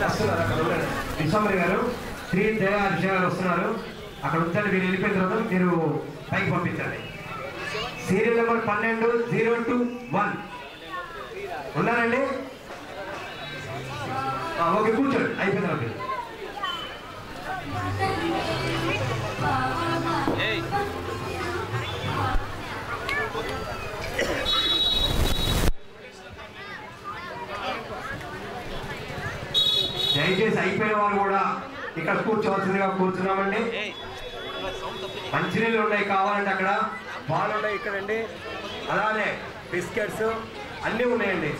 వస్తున్నారు అక్కడ ఉన్నారు విశ్వంబరి గారు శ్రీ దయా విషయ గారు వస్తున్నారు అక్కడ ఉంచండి మీరు వెళ్ళిపోయిన తర్వాత మీరు పైకి పంపించండి సీరియల్ నెంబర్ పన్నెండు జీరో టూ వన్ ఉన్నారండి ఆ, ఓకే కూర్చోండి అయిపోయింది ఓకే దయచేసి అయిపోయిన వాళ్ళు కూడా ఇక్కడ కూర్చోవలసిందిగా కూర్చున్నామండి మంచినీళ్ళు ఉన్నాయి కావాలంటే అక్కడ పాలు ఉన్నాయి ఇక్కడండి అలానే బిస్కెట్స్ అన్నీ ఉన్నాయండి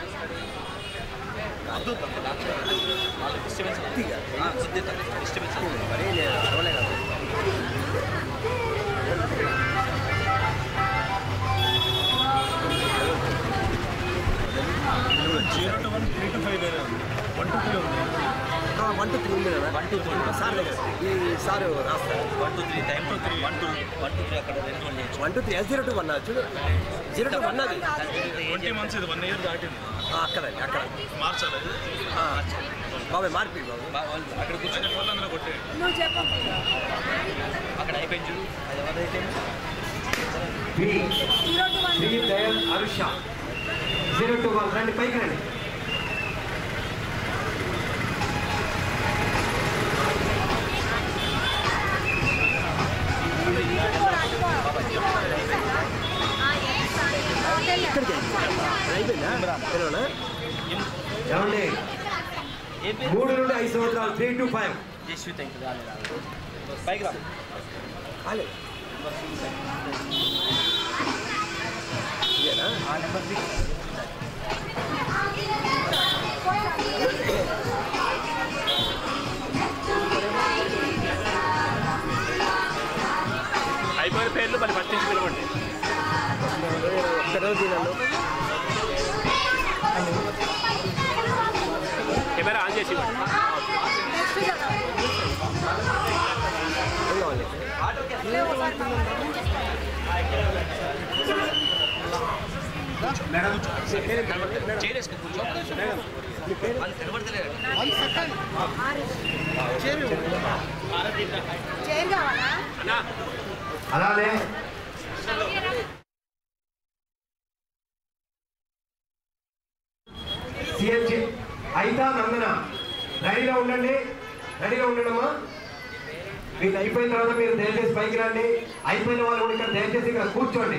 zero to one three to five వేరే ఉంది వన్ టు త్రీ ఉంది వన్ టూ త్రీ ఉంది కదా వన్ టూ త్రీ సార్ దగ్గర ఈ సార్ రాస్తారు one two three time two three one two one two three అక్కడ రెండు one one two three yes zero two one చూడు జీరో టూ వన్ అది ట్వంటీ మంత్స్ ఇది వన్ ఇయర్ దాటింది ఆ, అక్కడ అక్కడ మార్చాలి ఆ, బాబాయ్ మార్పి బాబు అక్కడ కూర్చొని ఫోన్ అందరూ కొట్టే నువ్వు చెప్పు అక్కడ అయిపోయింది చూడు అది ఎవరైతే B zero to one Shri Dayal Harsha zero two one రండి పైకి రండి ఇక్కడికి అయిపోయిందా తెలియనా ఏమండి మూడు నుండి ఐదు సంవత్సరాలు త్రీ టు ఫైవ్ జస్విత్ ఇంకా రాలేదు పైకి రా ఆలే ఇదేనా ఆ నెంబర్ అయిపోయిన పేర్లు మరి ఫస్ట్ నుంచి పిలవండి ఒక్కరోజు తిన్నాను కెమెరా ఆన్ చేసి ఇవ్వండి ఏం కావాలి మేడం చేరేసుకో కూర్చో వాళ్ళు కనబడతలేరు చైర్ కావాలా అలానే సిహెచ్ అయితా నందన రెడీగా ఉండండి రెడీగా ఉండడమ్మా మీకు అయిపోయిన తర్వాత మీరు దయచేసి పైకి రండి అయిపోయిన వాళ్ళు కూడా ఇక్కడ దయచేసి ఇక్కడ కూర్చోండి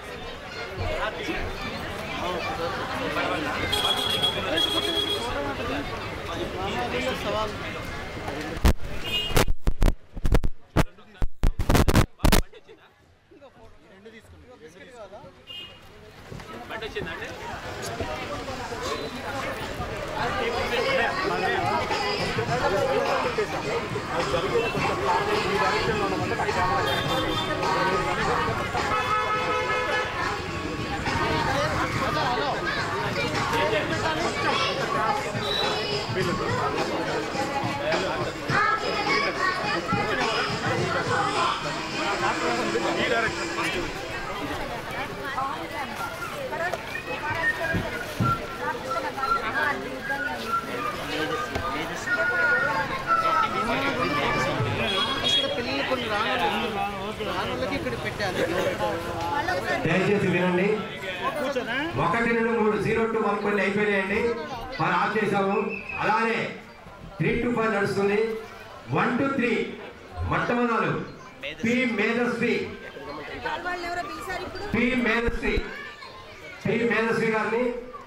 దయచేసి వినండి ఒకటి రెండు మూడు జీరో టు వన్ కొన్ని అయిపోయినాయండి మరి ఆఫ్ చేసాము అలానే త్రీ టు ఫైవ్ నడుస్తుంది వన్ టు త్రీ మొట్టమొదలు పి మేధస్వి వాళ్ళు ఎవరో పిలిచారు ఇప్పుడు పి మేధస్వి పి మేధస్వి గారిని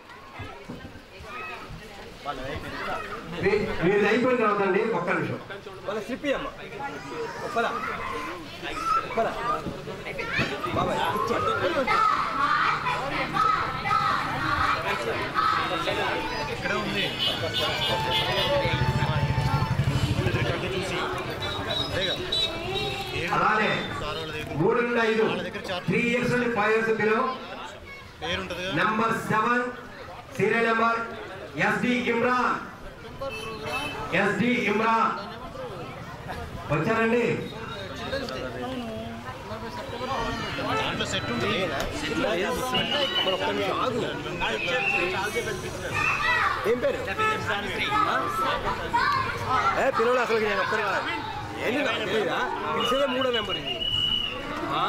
మీ- మీది అయిపోయిన తర్వాత అండి ఒక్క నిమిషం వాళ్ళ స్లిప్ అమ్మ ఒప్పదా ఒప్పదా బాబాయ్ ఇక్కడే ఉంది అలానే మూడు నుండి ఐదు త్రీ ఇయర్స్ నుండి ఫైవ్ ఇయర్స్ బిలో పేరుంటది number seven serial number SD Imran SD Imran వచ్చారండి మరి ఒక్క నిమిషం ఆగు ఏం పేరు ఏ పిల్లలు అసలు నేను ఒక్కడే కాదు. ఏంటి నాకు తెలియదా పిలిచేదే మూడో నెంబర్ ఇది ఆ?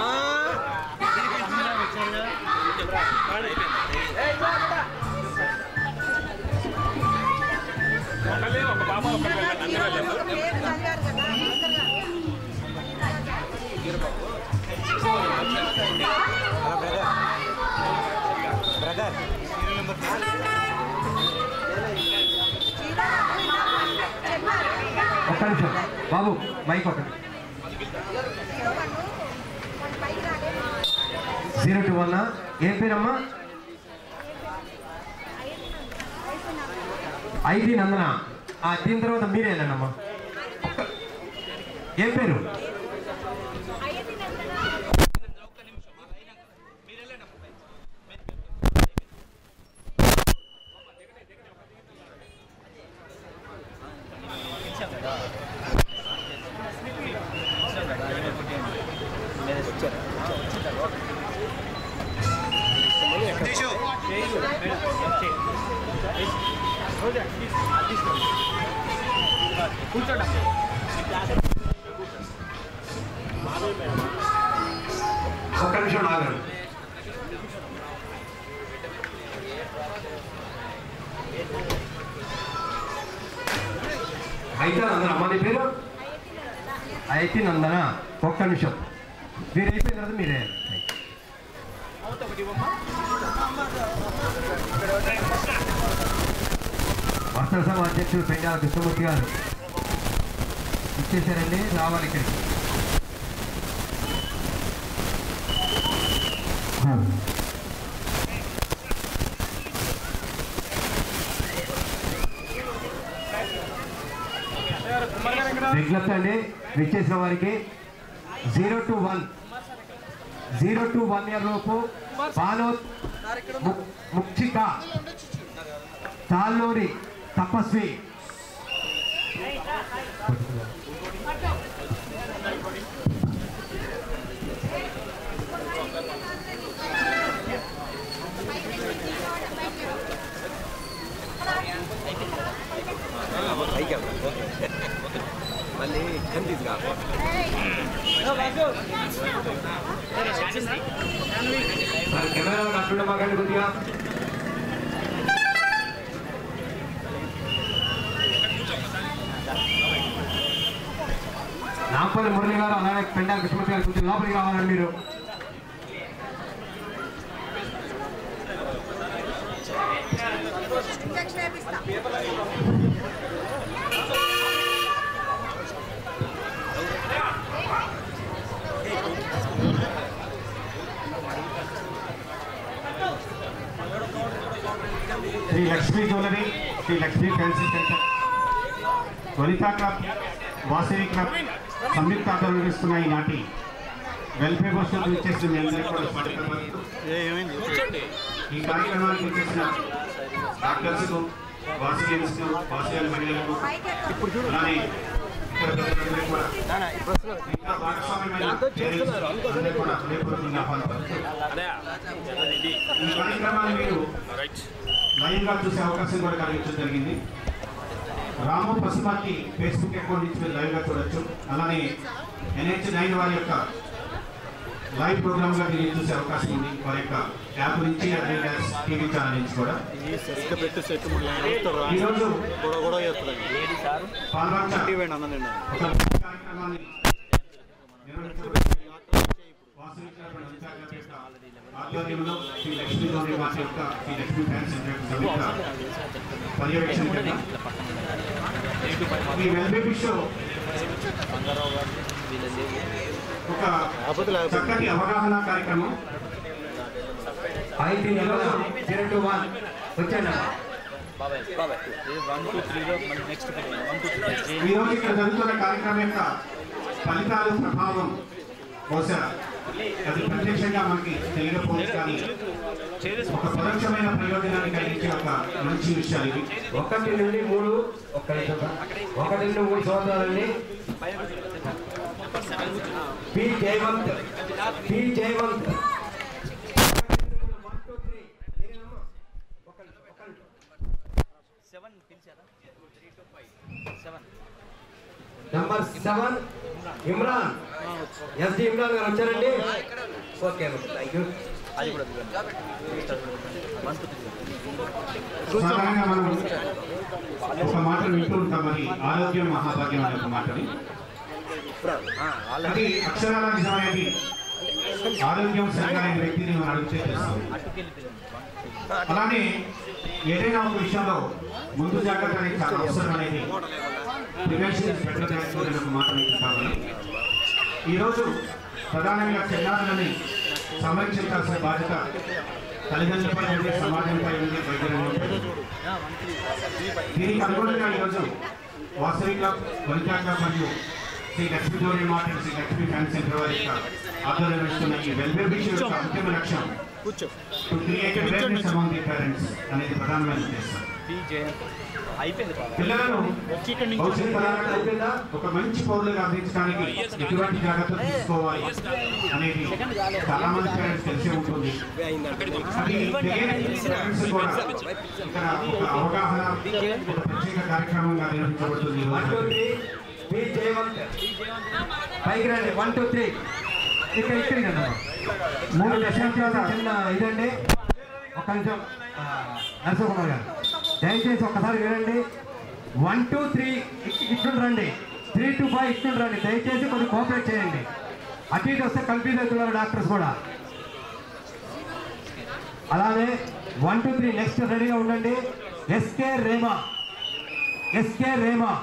పేరు చదివారు కదా బ్రదర్ చెప్పారు ఒక్క నిమిషం బాబు మైక్ ఒకటి జీరో వన్ వన్ పైకి రాలేదు జీరో టూ వన్ ఏం పేరమ్మా ఐది నందన ఆ దీని తర్వాత మీరేనండమ్మా ఏం పేరు ఒక్క నిమిషం ఆగండి అయితే నందన అమ్మ నీ పేరు అయితే నందన ఒక్క నిమిషం మీరు అయిపోయిన తర్వాత మీరే వర్తక సంఘ అధ్యక్షుడు పెండాల కృష్ణమూర్తి గారు ఇచ్చేసారండి రావాలి ఇక్కడికి విజ్ఞప్తి అండి విచ్చేసిన వారికి zero to one zero to one year లోపు బాలోత్ ము- ముక్షిక తాల్లూరి తపస్వి పైకి వెళ్దాం. ఓకే. మళ్ళీ కన్ఫ్యూజ్ కాదు మరి కెమెరా అట్లుండ మాకండి కొద్దిగా నాంపల్లి మురళి గారు అలాగే పెండాల కృష్ణమూర్తి గారు కొంచెం లోపలికి రావాలండి మీరు ఇంజక్షన్ వేపిస్తా Shri Lakshmi jewellery Shri Lakshmi fancy centre Vanitha club Vasavi club సంయుక్త ఆధ్వర్యంలో నిర్వహిస్తున్న ఈనాటి వెల్ఫేర్ బస్సు ఇచ్చేసిన మీ అందరికీ కూడా స్వాగతం పలుకుతూ, ఈ కార్యక్రమానికి ఇచ్చేసిన డాక్టర్స్ వాసియన్స్ వాసియల్ మహిళలకు పైకి ఎక్కడ అలానే ఇక్కడ ప్రజలందరికీ కూడా ఇంకా భాగస్వామ్యమైన పేరెంట్స్ అందరికీ కూడా హృదయపూర్వకంగా ఆహ్వానం పలుకుతూ, ఈ కార్యక్రమాన్ని మీరు లైవ్ గా చూసే అవకాశం కూడా కలిగించడం జరిగింది రాము పసుమాకి ఫేస్బుక్ అకౌంట్ నుంచి మీరు లైవ్ గా చూడొచ్చు అలానే ఎన్హెచ్ నైన్ వారి యొక్క లైవ్ ప్రోగ్రామ్ గా మీరు చూసే అవకాశం ఉంది వారి యొక్క యాప్ నుంచి అదే టీవీ ఛానల్ నుంచి కూడా సరిగ్గా పెట్టి సెట్ మళ్ళీ ఈరోజు కూడా కూడా చేస్తుంది పాల్వంచ ఇవ్వండి అన్న నేను ఒక కార్యక్రమాన్ని నిర్వహించబడింది. వాసవి క్లబ్ అండ్ అంత్యాల యొక్క ఆధ్వర్యంలో శ్రీ లక్ష్మీ గౌరీ మాత యొక్క శ్రీ లక్ష్మీ ఫ్యాన్స్ సెంటర్ యొక్క సంయుక్త పర్యవేక్షణ కింద ఈ వెల్బేబీ షో ఒక చక్కటి అవగాహన కార్యక్రమం ఐదు జీరో టు వన్ వచ్చాను బాబాయ్ బాబాయ్ వన్ టూ త్రీలో మన నెక్స్ట్ వన్ టూ త్రీ ఈ రోజు ఇక్కడ జరుగుతున్న కార్యక్రమం యొక్క ఫలితాలు ప్రభావం బహుశా అది ప్రత్యక్షంగా మనకి తెలియకపోవచ్చు కానీ ఒక పరోక్షమైన ప్రయోజనాన్ని కలిగించే ఒక మంచి విషయాలు ఇవి ఒకటి నుండి మూడు ఒక్క నిమిషం. ఒకటి నుండి మూడు సంవత్సరాలండి P Jayavant P Jayavant seven పిలిచారా three to five seven number seven Imran SD Imran గారు వచ్చారండి ఓకే థ్యాంక్ యూ అది కూడా వన్ టూ త్రీ సాధారణంగా మనం ఒక మాట వింటూ ఉంటాం మరి ఆరోగ్యం మహాభాగ్యం అనే ఒక మాటని అది అక్షరాల నిజమైనది ఆరోగ్యం సరిగా లేని వ్యక్తిని మనం అడిగితే తెలుస్తుంది అలానే ఏదైనా ఒక విషయంలో ముందు జాగ్రత్త అనేది చాలా అవసరం అనేది prevention is better than cure అనే ఒక మాట వింటుంటామని ఈరోజు ప్రధానంగా చిన్నారులని సంరక్షించాల్సిన బాధ్యత తల్లిదండ్రులపై ఉంది సమాజంపై ఉంది వైద్యులపై ఉంది దీనికి అనుగుణంగా ఈరోజు వాసవి క్లబ్ వనితా క్లబ్ మరియు శ్రీ లక్ష్మీ జోడి market Shri Lakshmi fan centre వారి యొక్క ఆధ్వర్యంలో ఇస్తున్న ఈ వెల్ఫేర్ విషయం యొక్క అంతిమ లక్ష్యం కూర్చో to create awareness among the parents అనేది ప్రధానమైన ఉద్దేశం పి జయంత్ అయిపోయింది బాబు పిల్లలను భవిష్యత్ తరాలకు అయిపోయిందా ఒక మంచి పౌరులుగా అందించడానికి ఎటువంటి జాగ్రత్తలు తీసుకోవాలి అనేది చాలా మంది పేరెంట్స్ తెలిసే ఉంటుంది అది తెలియని పేరెంట్స్ కూడా ఇక్కడ ఒక అవగాహన ఒక ప్రత్యేక కార్యక్రమంగా నిర్వహించబడుతుంది ఈ వన్ టూ రోజు. త్రీ పి జయవంత్ పైకి రండి వన్ టూ త్రీ ఇక్కడ ఇక్కడ కదా మూడు దశాబ్దాల చిన్న ఇదండి ఒక నిమిషం ఆ, నరసింహకుమార్ గారు దయచేసి ఒక్కసారి వినండి వన్ టూ త్రీ ఇట్లు రండి త్రీ టు ఫైవ్ ఇట్లు రండి దయచేసి కొంచెం కోఆపరేట్ చేయండి అటు ఇటు వస్తే కన్ఫ్యూజ్ అవుతున్నారు డాక్టర్స్ కూడా అలానే వన్ టూ త్రీ నెక్స్ట్ రెడీగా ఉండండి ఎస్కే రేమా ఎస్కే రేమా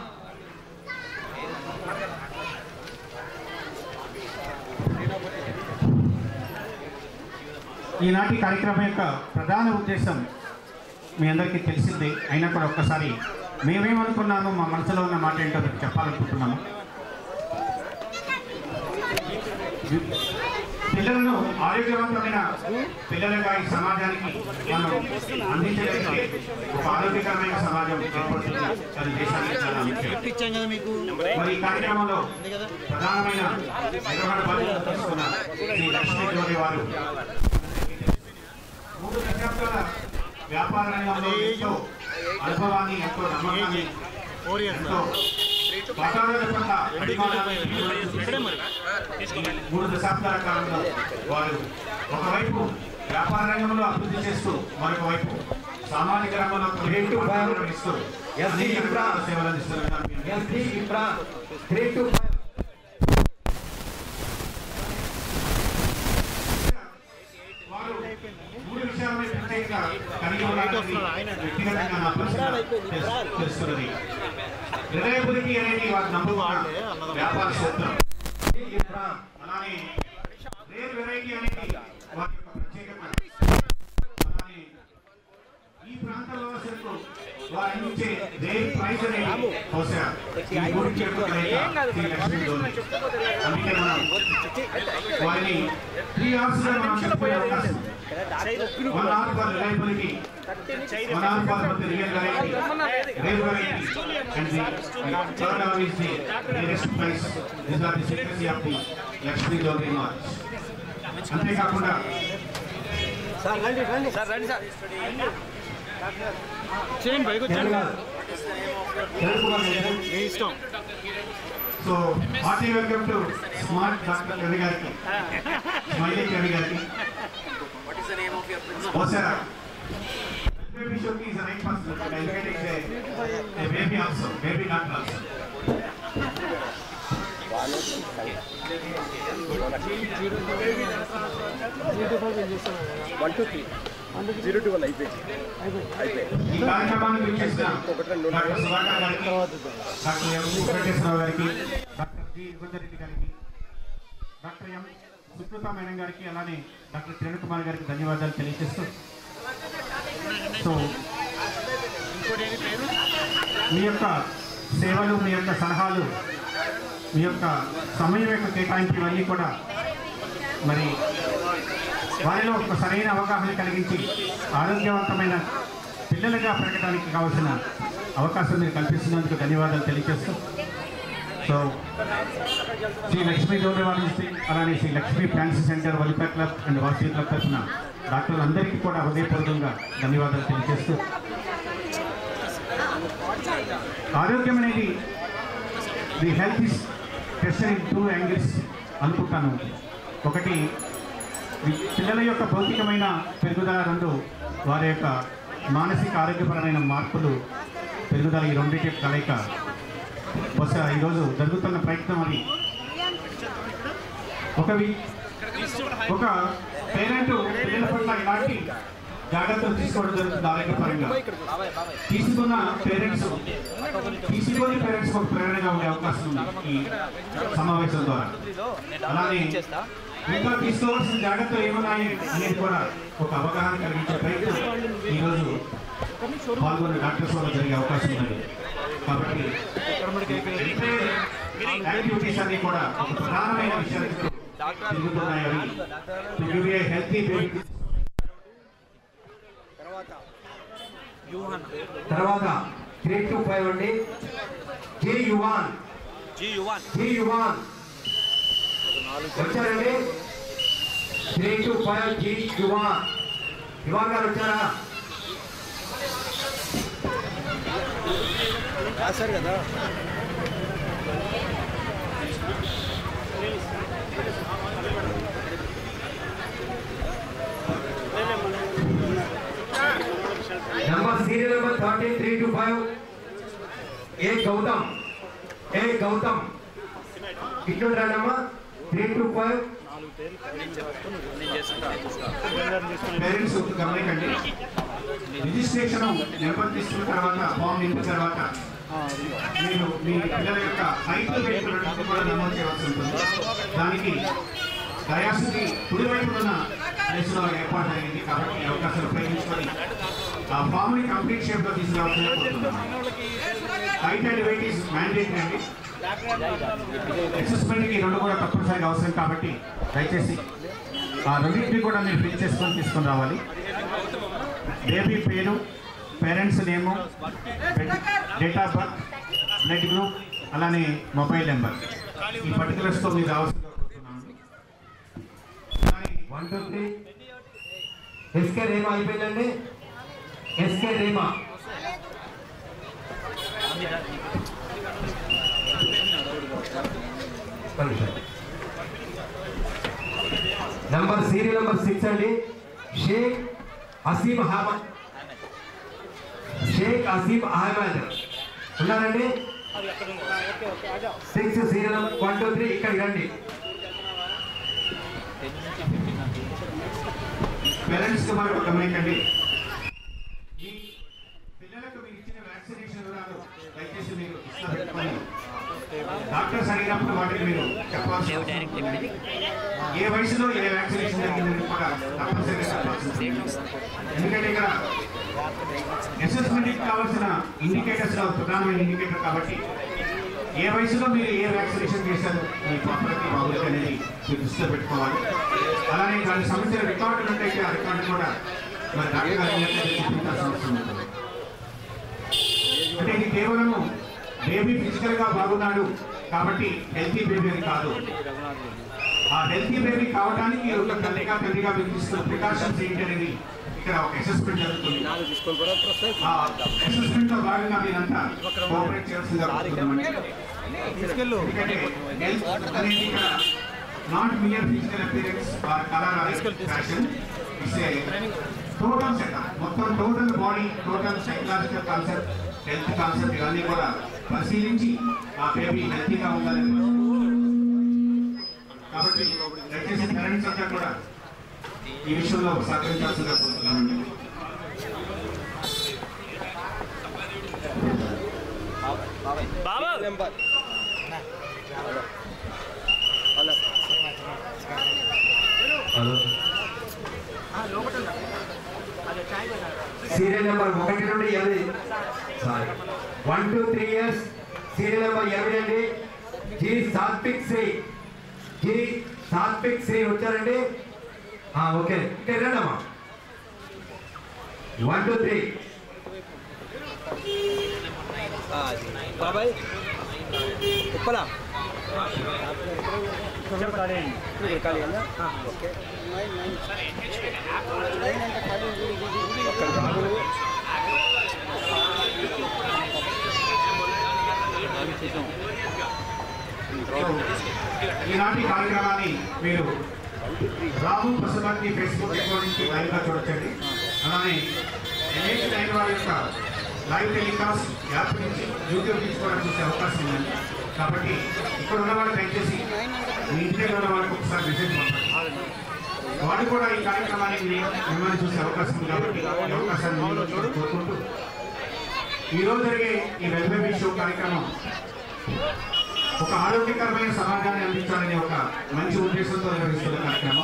ఈనాటి కార్యక్రమం యొక్క ప్రధాన ఉద్దేశం మీ అందరికీ తెలిసిందే అయినా కూడా ఒక్కసారి మేమేమనుకున్నామో మా మనసులో ఉన్న మాట ఏంటో మీకు చెప్పాలనుకుంటున్నాము పిల్లలను ఆరోగ్యవంతమైన పిల్లలుగా ఈ సమాజానికి మనం అందించగలిగితే ఒక ఆరోగ్యకరమైన సమాజం ఏర్పడుతుంది అది దేశానికి చాలా ముఖ్యం మరి ఈ కార్యక్రమంలో ప్రధానమైన నిర్వహణ బాధ్యత తీసుకున్న శ్రీ లక్ష్మీ జోడి వారు మూడు దశాబ్దాల వ్యాపార రంగంలో ఎంతో అనుభవాన్ని ఎంతో నమ్మకాన్ని ఎంతో వాతావరణ పట్ల అభిమానాన్ని మూడు దశాబ్దాల కాలంలో వారు ఒకవైపు వ్యాపార రంగంలో అభివృద్ధి చేస్తూ మరొక వైపు సామాజిక రంగంలో రెండు భాగాలు ఇస్తూ ఎస్ అనేక డి రకాల సేవలు అందిస్తున్నారు SD Imran three to five వారు మూడు విషయాలపై ప్రత్యేకంగా కలిగి ఉన్నారని వ్యక్తిగతంగా నా ప్రశ్న తెలుసు- తెలుస్తున్నది రిలయబిలిటీ అనేది వారు నమ్ముకున్న వ్యాపార సూత్రం ఇమ్రాన్ అలానే రేర్ వెరైటీ అనేది వారి యొక్క ప్రత్యేకత అలానే ఈ ప్రాంతంలో అసలు వారు అందించే రేర్ ప్రైజ్ అనేది బహుశా ఈ మూడింటి యొక్క కలయిక శ్రీ లక్ష్మీ జోలి. అందుకే మనం వారిని త్రీ అవర్స్ లో మనం చెప్పే అవకాశం one hour for reliability one hour for the real variety rare variety and the third hour is the rarest price this are the secrecy of the Lakshmi Joli march అంతేకాకుండా సార్ రండి రండి సార్ రండి sir చేయండి bike Telugu గారు తెలుగు గారు మీ ఇష్టం so hearty welcome to smart doctor Ravi గారికి స్మైలీ రవి గారికి బహుశా baby show is the right person. I get it, a, a baby also, baby not also. One two three zero two one అయిపోయింది ఈ కార్యక్రమాన్ని వీక్షిస్తున్న డాక్టర్ సుధాకర్ గారికి డాక్టర్ ఎం వెంకటేశ్వరరావు గారికి doctor G యుగంధరెడ్డి గారికి డాక్టర్ ఎం సుకృత మేడం గారికి అలానే డాక్టర్ కిరణ్ కుమార్ గారికి ధన్యవాదాలు తెలియజేస్తూ సో మీ యొక్క సేవలు మీ యొక్క సలహాలు మీ యొక్క సమయం యొక్క కేటాయింపు ఇవన్నీ కూడా మరి వారిలో ఒక సరైన అవగాహన కలిగించి ఆరోగ్యవంతమైన పిల్లలుగా పెరగడానికి కావాల్సిన అవకాశం మీరు కల్పిస్తున్నందుకు ధన్యవాదాలు తెలియజేస్తూ సో శ్రీ లక్ష్మీ గౌరవాణి అలానే Shri Lakshmi fancy centre welfare club and వాసీ club తరఫున డాక్టర్లందరికీ కూడా హృదయపూర్వకంగా ధన్యవాదాలు తెలియజేస్తూ ఆరోగ్యం అనేది the health is tested in two angles అనుకుంటాను ఒకటి ఈ పిల్లల యొక్క భౌతికమైన పెరుగుదల రెండు వారి యొక్క మానసిక ఆరోగ్యపరమైన మార్పులు పెరుగుదల ఈ రెండింటి కలయిక బహుశా ఈరోజు జరుగుతున్న ప్రయత్నం అది ఒక వి- ఒక పేరెంట్ పిల్లల పట్ల ఇలాంటి జాగ్రత్తలు తీసుకోవడం జరుగుతుంది ఆరోగ్యపరంగా తీసుకున్న పేరెంట్స్ తీసుకొని పేరెంట్స్ ఒక ప్రేరణగా ఉండే అవకాశం ఉంది ఈ సమావేశం ద్వారా అలానే ఇంకా తీసుకోవాల్సిన జాగ్రత్తలు ఏమున్నాయి అనేది కూడా ఒక అవగాహన కలిగించే ప్రయత్నం ఈరోజు పాల్గొన్న డాక్టర్స్ వల్ల జరిగే అవకాశం ఉంది కాబట్టి యాక్టివిటీస్ అన్ని కూడా ఒక ప్రధానమైన విషయాలు తిరుగుతున్నాయి అవి To give a healthy baby తర్వాత త్రీ టు ఫైవ్ అండి J Yuvan G Yuvan J Yuvan వచ్చారండి three to five G Yuvan Yuvan గారు వచ్చారా రాశారు కదా number serial number thirty three two five A Gautam A Gautam इट्लो Ranamma three to five parents గమనించండి రిజిస్ట్రేషన్ నెంబర్ తీసుకున్న తర్వాత ఫామ్ నింపిన తర్వాత మీరు మీ పిల్లల యొక్క హైట్ వెయిట్ రెండింటిని కూడా నమోదు చేయవలసి ఉంటుంది దానికి దయాసుకి కుడివైపు ఉన్న ప్లేస్లో ఏర్పాటు అయింది కాబట్టి ఈ అవకాశాలు ఉపయోగించుకొని ఆ ఫామ్ని కంప్లీట్ షేప్లో తీసుకురావాల్సిన కోరుతున్నాను height and weight is mandatory అండి అసెస్మెంట్కి ఈ రెండు కూడా తప్పనిసరిగా అవసరం కాబట్టి దయచేసి ఆ రెండింటిని కూడా మీరు ఫిల్ చేసుకొని తీసుకొని రావాలి బేబీ పేరు parents name date of birth blood group అలానే మొబైల్ నెంబర్ ఈ పర్టికులర్స్తో మీరు రావాల్సిందిగా కోరుతున్నాను. అలానే one two three SK Rema అయిపోయిందండి SK Rema number serial number six అండి షేక్ అసీం అహ్మద్ షేక్ అసీం అహ్మద్ ఉన్నారండి six serial number one two three ఇక్కడికి రండి పేరెంట్స్ మనకు గమనించండి మీ పిల్లలకు మీరు ఇచ్చిన వ్యాక్సినేషన్ వివరాలు దయచేసి మీరు దృష్టిలో పెట్టుకొని డాక్టర్స్ అడిగినప్పుడు వాటిని మీరు చెప్పాల్సి ఉంటుంది. ఏ వయసులో ఏ వ్యాక్సినేషన్ జరిగిందని కూడా తప్పనిసరిగా చెప్పాల్సి ఉంటుంది. ఎందుకంటే ఇక్కడ అసెస్మెంట్కి కావాల్సిన ఇండికేటర్స్ ప్రధానమైన ఇండికేటర్ కాబట్టి ఏ వయసులో మీరు ఏ వ్యాక్సినేషన్ చేశారు మీ పాపలకి బాబులకి అనేది మీరు దృష్టిలో పెట్టుకోవాలి అలానే దానికి సంబంధించిన రికార్డులు ఉంటాయి ఆ రికార్డు కూడా మరి డాక్టర్ గారి దగ్గర చూపించాల్సిన అవసరం ఉంటుంది అంటే ఇది కేవలము బేబీ ఫిజికల్ గా బాగున్నాడు కాబట్టి హెల్తీ బేబీ అని కాదు ఆ హెల్తీ బేబీ కావడానికి ఒక తల్లిగా తల్లిగా మీరు తీసుకున్న ప్రికాషన్స్ ఏంటి అనేది ఇక్కడ ఒక అసెస్మెంట్ జరుగుతుంది ఆ అసెస్మెంట్ లో భాగంగా మీరంతా కోఆపరేట్ చేయాల్సిందిగా కోరుతున్నామండి. ఎందుకంటే health అనేది ఇక్కడ not mere physical appearance or colour or fashion it's a total setup మొత్తం total body total psychological concept health concept ఇవన్నీ కూడా పరిశీలించి ఆ బేబీ హెల్తీగా ఉండాలని కాబట్టి దయచేసి పేరెంట్స్ అంతా కూడా ఈ విషయంలో సహకరించాల్సిందిగా కోరుతున్నానండి బాబా నెంబర్ సీరియల్ నెంబర్ ఒకటి నుండి ఎనిమిది sorry one two three years serial number ఎనిమిది అండి జి సాత్విక్ శ్రీ జి సాత్విక్ శ్రీ వచ్చారండి ఆ, ఓకే ఇక్కడ రండి అమ్మా వన్ టూ త్రీ బాబాయ్ ఉప్పలా ఇక్కడ ఖాళీ అయిందా? ఆ, ఓకే ఒక్కరు రాగులు ఈనాటి కార్యక్రమాన్ని మీరు రాహుల్ ప్రసభాన్ని ఫేస్బుక్ అకౌంట్ నుంచి లైవ్గా చూడొచ్చండి అలానే ఎన్హెచ్ నైన్ వారి యొక్క లైవ్ టెలికాస్ట్ యాప్ నుంచి యూట్యూబ్ నుంచి కూడా చూసే అవకాశం ఉంది కాబట్టి ఇక్కడ ఉన్న వాళ్ళు దయచేసి మీ ఇంటి దగ్గర ఉన్న వాళ్ళకి ఒకసారి మెసేజ్ పంపండి వాళ్ళు కూడా ఈ కార్యక్రమాన్ని మీ- మిమ్మల్ని చూసే అవకాశం ఉంది కాబట్టి ఈ అవకాశాన్ని మీరు కోరుకుంటూ ఈరోజు జరిగే ఈ వెల్బేబీ షో కార్యక్రమం ఒక ఆరోగ్యకరమైన సమాజాన్ని అందించాలనే ఒక మంచి ఉద్దేశంతో నిర్వహిస్తున్న కార్యక్రమం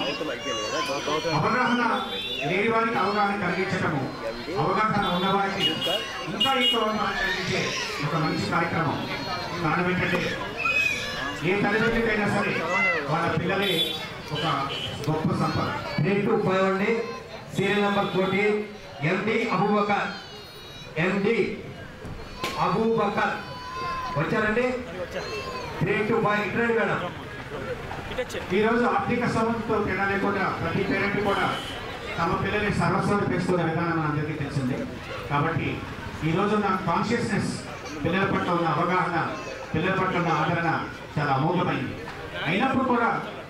అవగాహన లేని వారికి అవగాహన కలిగించటము అవగాహన ఉన్న వారికి ఇంకా ఎక్కువ అవగాహన కలిగించే ఒక మంచి కార్యక్రమం కారణం ఏంటంటే ఏ తల్లిదండ్రులకైనా సరే వాళ్ళ పిల్లలే ఒక గొప్ప సంపద త్రీ టు ఫైవ్ అండి serial number fourteen MD Abubakar MD Abubakar వచ్చారండి త్రీ టు ఫైవ్ ఇక్కడ మేడం ఈ రోజు ఆర్థిక సమస్యతో తేడా లేకుండా ప్రతి పేరెంట్ కూడా తమ పిల్లల్ని సర్వస్వాన్ని పెంచుకునే విధానం అందరికీ తెలిసిందే కాబట్టి ఈ రోజు ఉన్న కాన్షియస్నెస్ పిల్లల పట్ల ఉన్న అవగాహన పిల్లల పట్ల ఉన్న ఆదరణ చాలా అమోఘమైంది అయినప్పుడు కూడా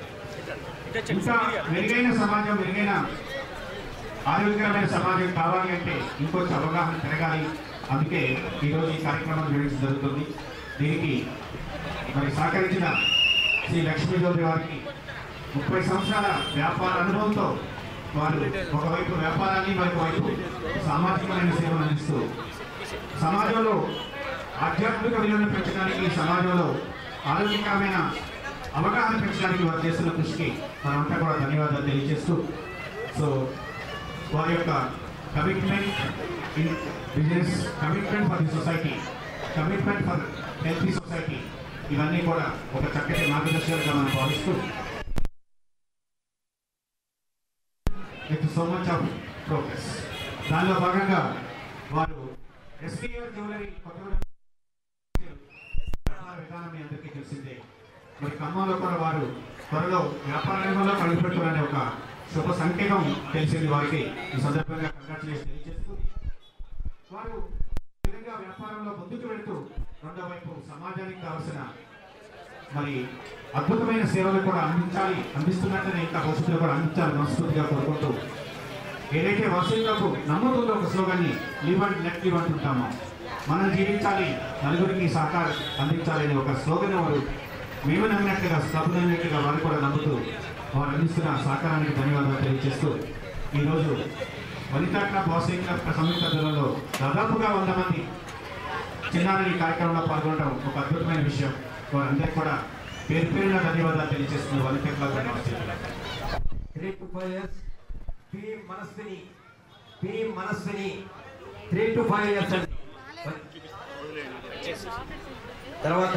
ఇంకా మెరుగైన సమాజం మెరుగైన ఆరోగ్యకరమైన సమాజం కావాలి అంటే ఇంకొంచెం అవగాహన పెరగాలి అందుకే ఈరోజు ఈ కార్యక్రమం నిర్వహించడం జరుగుతుంది దీనికి మరి సహకరించిన శ్రీ లక్ష్మీజ్యోతి వారికి ముప్పై సంవత్సరాల వ్యాపార అనుభవంతో వారు ఒకవైపు వ్యాపారాన్ని మరొకవైపు సామాజికమైన సేవలు అందిస్తూ సమాజంలో ఆధ్యాత్మిక విలువను పెంచడానికి సమాజంలో ఆరోగ్యకరమైన అవగాహన పెంచడానికి వారు చేస్తున్న కృషికి మనమంతా కూడా ధన్యవాదాలు తెలియజేస్తూ సో వారి యొక్క commitment in business commitment for the society commitment for healthy society ఇవన్నీ కూడా ఒక చక్కటి మార్గదర్శకాలుగా మనం భావిస్తూ with so much of progress దానిలో భాగంగా వారు ఎస్పీఆర్ జ్యువెలరీ కొత్తగూడెం వ్యాపార విధానం మీ అందరికీ తెలిసిందే మరి ఖమ్మంలో కూడా వారు త్వరలో వ్యాపార రంగంలో కలుగుపెట్టాలనే ఒక శుభ సంకేతం తెలిసింది వారికి ఈ సందర్భంగా కంగ్రాచులేషన్ తెలియజేస్తూ వారు ఈ విధంగా వ్యాపారంలో ముందుకు వెళుతూ రెండో వైపు సమాజానికి కావలసిన మరి అద్భుతమైన సేవలు కూడా అందించాలి అందిస్తున్నట్లనే ఇంకా భవిష్యత్తులో కూడా అందించాలి మనస్ఫూర్తిగా కోరుకుంటూ ఏదైతే వాసీలకు నమ్ముతుందో ఒక స్లోగాన్ని లివ్ అండ్ లెట్ లివ్ అంటుంటామో మనం జీవించాలి నలుగురికి సహకారం అందించాలి అనే ఒక స్లోగన్ వారు మేము నమ్మినట్లుగా సభ నమ్మినట్లుగా వారు కూడా నమ్ముతూ వారు అందిస్తున్న సహకారానికి ధన్యవాదాలు తెలియజేస్తూ ఈరోజు వనితా క్లబ్ వాసీ క్లబ్ సంయుక్త దళంలో దాదాపుగా వంద మంది చిన్నారి ఈ కార్యక్రమంలో పాల్గొనడం ఒక అద్భుతమైన విషయం వారందరికీ కూడా పేరు పేరున ధన్యవాదాలు తెలియజేస్తున్నారు Vanitha club and వాసీ club three to five years P Manasvini P Manasvini three to five years అండి తర్వాత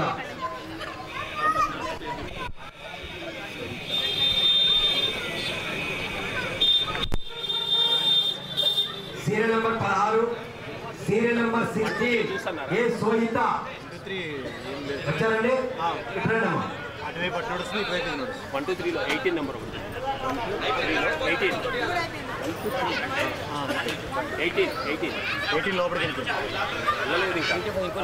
సీరియల్ నెంబర్ పదహారు serial number sixteen A Sohitha వచ్చారండి ఇక్కడ రండి అమ్మా. అటువైపు అటు నడుస్తుంది ఇటువైపు ఇది నడుస్తుంది వన్ టూ త్రీలో ఎయిటీన్ నెంబర్ ఒకటి ఎయిటీన్ ఎయిటీన్ ఎయిటీన్ ఎయిటీన్ లోపలికి వెళ్తుంది వెళ్ళలేదు ఇంకా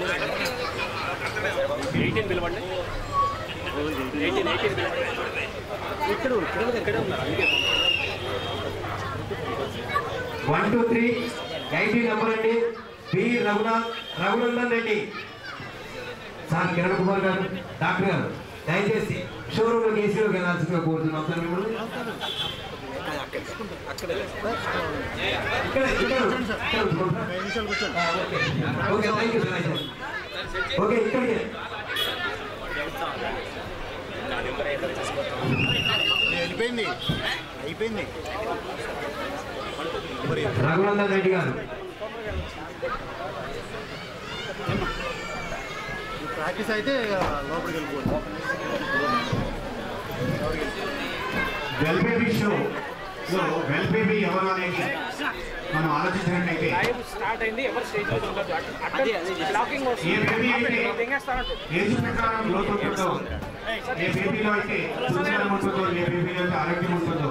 ఎయిటీన్ పిలవండి ఎయిటీన్ ఎయిటీన్ పిలవండి ఇక్కడ ఇక్కడే ఉన్నారు అందుకే one two three eighty number అండి B Raghunath Raghunandan Reddy sir Kiran Kumar garu doctor గారు దయచేసి షోరూమ్లోకి ఏసీలోకి వెళ్ళాల్సిందిగా కోరుతున్నాం సార్ మిమ్మల్ని ఇక్కడ ఇక్కడ ఇక్కడ ఉంచుకుంటారా? ఆ, okay okay thank you sir అయితే. ఓకే ఇక్కడికి వెళ్ళిపోయింది అయిపోయింది మరి రఘునందన్ రెడ్డి గారు ప్రాక్టీస్ అయితే ఇక లోపలికి వెళ్ళిపోతుంది వెల్ బేబీ షో లో వెల్ బేబీ ఎవరు అనేది మనం ఆలోచించినట్లయితే లైవ్ స్టార్ట్ అయింది ఎవరు స్టేజ్ మీద ఉండదు అట్లా బ్లాకింగ్ ఏ బేబీ అయితే తెంగేస్తానంటు ఏజ్ ప్రకారం లోతు ఉంటుందో ఏ బేబీలో అయితే శుచిరం ఉంటుందో ఏ బేబీలో అయితే ఆరోగ్యం ఉంటుందో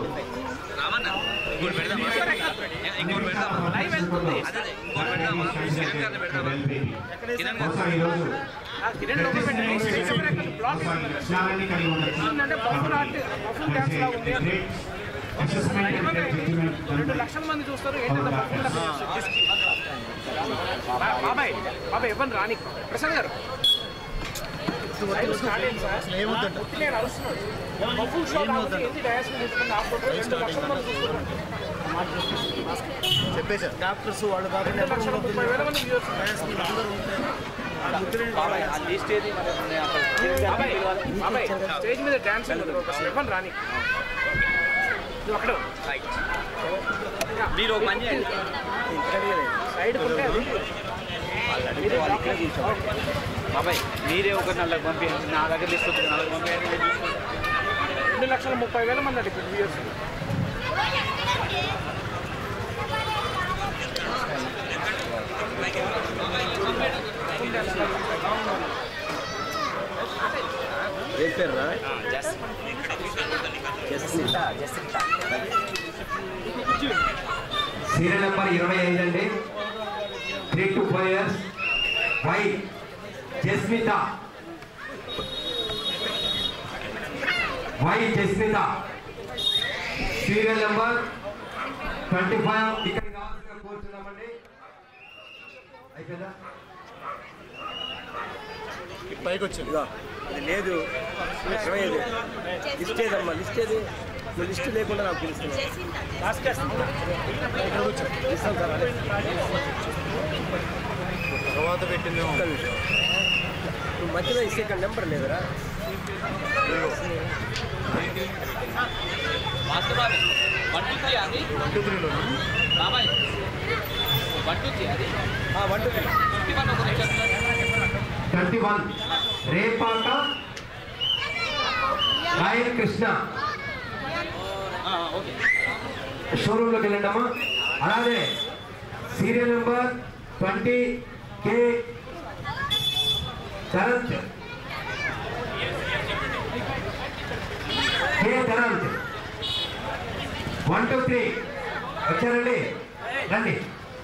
బహుశా ఈరోజు కిరణ్ లోపల పెట్టండి స్టేజ్ నెంబర్ ఎక్కడ బ్లాక్ బహుశా ఈ లక్షణాలన్నీ కలిగి ఉండొచ్చు అంటే బఫుల్ ఆర్ట్ బఫుల్ డాన్స్ లా ఉంది అని. అసెస్మెంట్ అండ్ జడ్జిమెంట్ రెండు లక్షల మంది చూస్తారు ఏంటంటే బఫుల్ బాబాయ్ బాబాయ్ ఇవ్వండి రాని ప్రసాద్ గారు లైవ్ స్టార్ట్ అయింది సార్ ఏమవుతుందంట పుట్టి నేను అరుస్తున్నాడు బఫుల్ షో కాబట్టి ఏంటి డయాస్ మీద తీసుకుని ఆ ఫోటో రెండు లక్షల మంది చూస్తున్నారు చెప్పేశా డాక్టర్స్ వాళ్ళు కాకుండా రెండు లక్షల ముప్పై వేల మంది వ్యూవర్స్ బాబాయ్ బాబాయ్ స్టేజ్ మీద డాన్స్ ఇవ్వండి రాని నువ్వు అక్కడ మీరు ఒక మంచి సైడ్ ఉంటే అది మీరే block బాబాయ్ మీరే ఒక నల్లకి పంపించండి నా దగ్గర లిస్ట్ ఉంది నల్లకి పంపించండి రెండు లక్షల ముప్పై వేల మంది అండి ఇప్పుడు వ్యూయర్స్ ఏం పేరు రా సీరియల్ నెంబర్ ఇరవై ఐదు అండి three to five years Y Jasmitha Y Jasmitha serial number twenty five ఇక్కడ కావాల్సిన కోరుతున్నామండి అయిపోయిందా పైకి వచ్చింది ఇదిగో ఇది లేదు ఇరవై ఐదు లిస్ట్ ఏదమ్మా లిస్ట్ ఏది నువ్వు లిస్ట్ లేకుండా నాకు తెలుస్తుంది ఇస్తాం సార్ అదే తర్వాత పెట్టిందేమో ఒక్క నిమిషం నువ్వు మధ్యలో ఇస్తే ఇక్కడ నెంబర్ లేదురా మాస్టర్ బాబాయ్ వన్ టూ త్రీ అది టూ త్రీలో బాబాయ్ వన్ టూ త్రీ అది one two three fifty one ఒక నిమిషం twenty one Repaka Royal Krishna okay షోరూంలోకి వెళ్ళండమ్మా అలాగే serial number twenty K Sharath K Sharath one two three వచ్చారండి రండి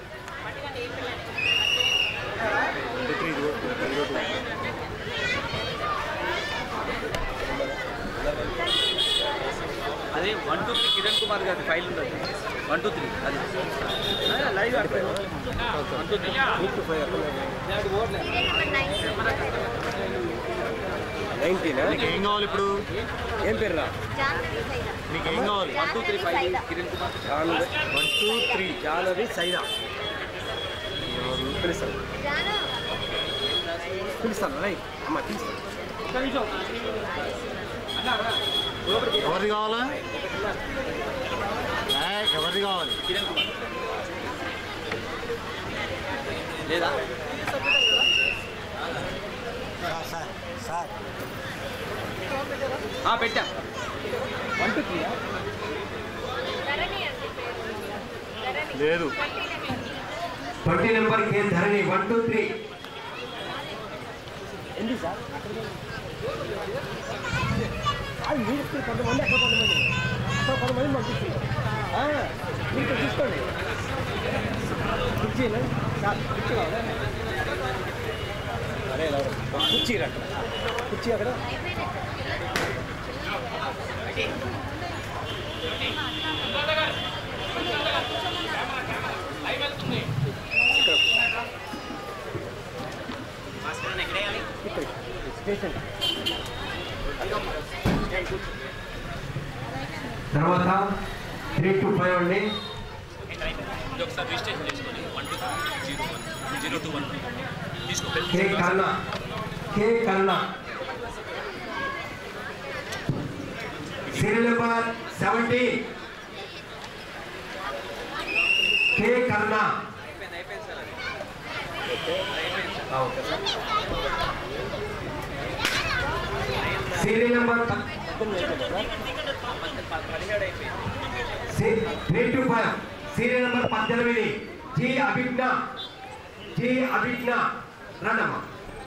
అదే one two three Kiran Kumar గారి ఫైల్ ఉంటుంది వన్ టూ త్రీ అది లైవ్ ఆడిపోయాను వన్ టూ త్రీ నైన్టీనా నీకు ఏం కావాలి ఇప్పుడు ఏం పేరు రా నీకు ఏం కావాలి one two three five Kiran Kumar Janavi one two three Janavi Saina పిలుస్తాను పిలుస్తాను రైట్ అమ్మ పిలుస్తాను ఎవరిది కావాలా ఏయ్, ఎవరిది కావాలి కిరణ్ కుమార్ లేదా ఆ, పెట్టా వన్ టూ త్రీ లేదు twenty number K Dharani one two three ఏంటి సార్ అది మీరు ఇస్తే కొంతమంది అక్కడ కొంతమంది అక్కడ కొంతమంది పంపిస్తుంది మీరు ఇక్కడ తీసుకోండి కుర్చీనా సార్ కుర్చీ కావాలా అరే ఇలా రా. కుర్చీ రా అక్కడ కుర్చీ అక్కడ ఇక్కడ స్టేషన్ తర్వాత త్రీ టు ఫైవ్ అండి ఇది ఒకసారి రిజిస్ట్రేషన్ చేసుకోండి one to zero one zero two one తీసుకో K Karna K Karna serial number seventy K Karna serial number పదిహేడు అయిపోయింది three to five serial number పద్దెనిమిది జి అభిజ్ఞ జి అభిజ్ఞ రండమ్మా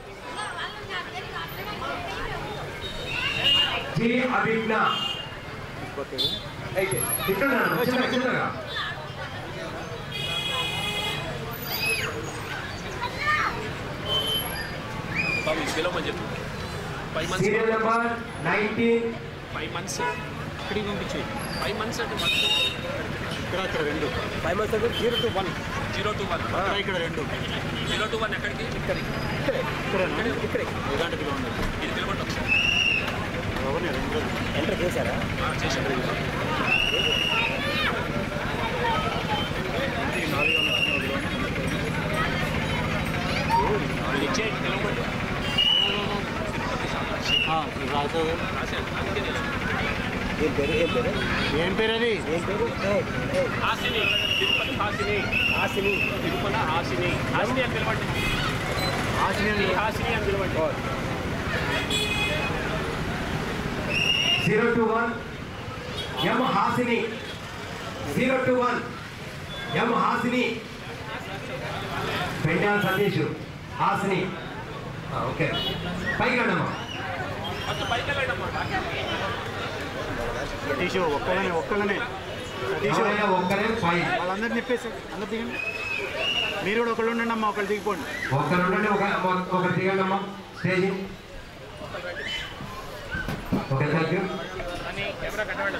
జి అభిజ్ఞ అయితే ఇక్కడ రండి, చిన్నగా, చిన్నగా. బాబు ఇది పిలవమని చెప్పు five months serial number nineteen five months ఇక్కడికి పంపించి ఫైవ్ మంత్స్ అంటే మంత్స్ ఇక్కడ అక్కడ రెండు ఫైవ్ మంత్స్ దగ్గర zero to one zero to one ఇక్కడ ఇక్కడ రెండు జీరో టు వన్ ఎక్కడికి ఇక్కడే ఇక్కడే ఇక్కడేనా ఇక్కడే ఎలాంటి పిల్లలు ఉన్నారు ఇది పిలవండి ఒకసారి ఎవరిని రెండు ఎంటర్ చేశారా ఆ, చేశాను నాలుగు వందల ఇది ఇచ్చేయండి పిలవండి రాజు రాశాను అందుకే నేను ఏం పేరు ఏం పేరు ఏం పేరు అది ఏం పేరు ఏయ్, ఏయ్, హాసిని తిరుపతి హాసిని ఆశిని తిరుమల హాసిని హాసిని అని పిలవండి ఆశీర్వాదం ఈ హాసిని అని పిలవండి zero two one M Hasini zero two one M Hasini Pendala Satish Hasini ఆ, ఓకే పైకి రండమ్మా కొంచెం పైకి వెళ్ళండి అమ్మా సతీష్ ఒక్కళ్ళనే ఒక్కళ్ళనే సతీష్ ఎవరైనా ఒక్కరే పై వాళ్ళందరినీ చెప్పేసి అందరు దిగండి మీరు కూడా ఒకళ్ళు ఉండండి అమ్మా ఒకళ్ళు దిగిపోండి ఒక్కరు ఉండండి ఒక ఒక- ఒకరు దిగండి అమ్మా స్టేజ్ ఓకే థ్యాంక్ యూ అని కెమెరా కట్టండి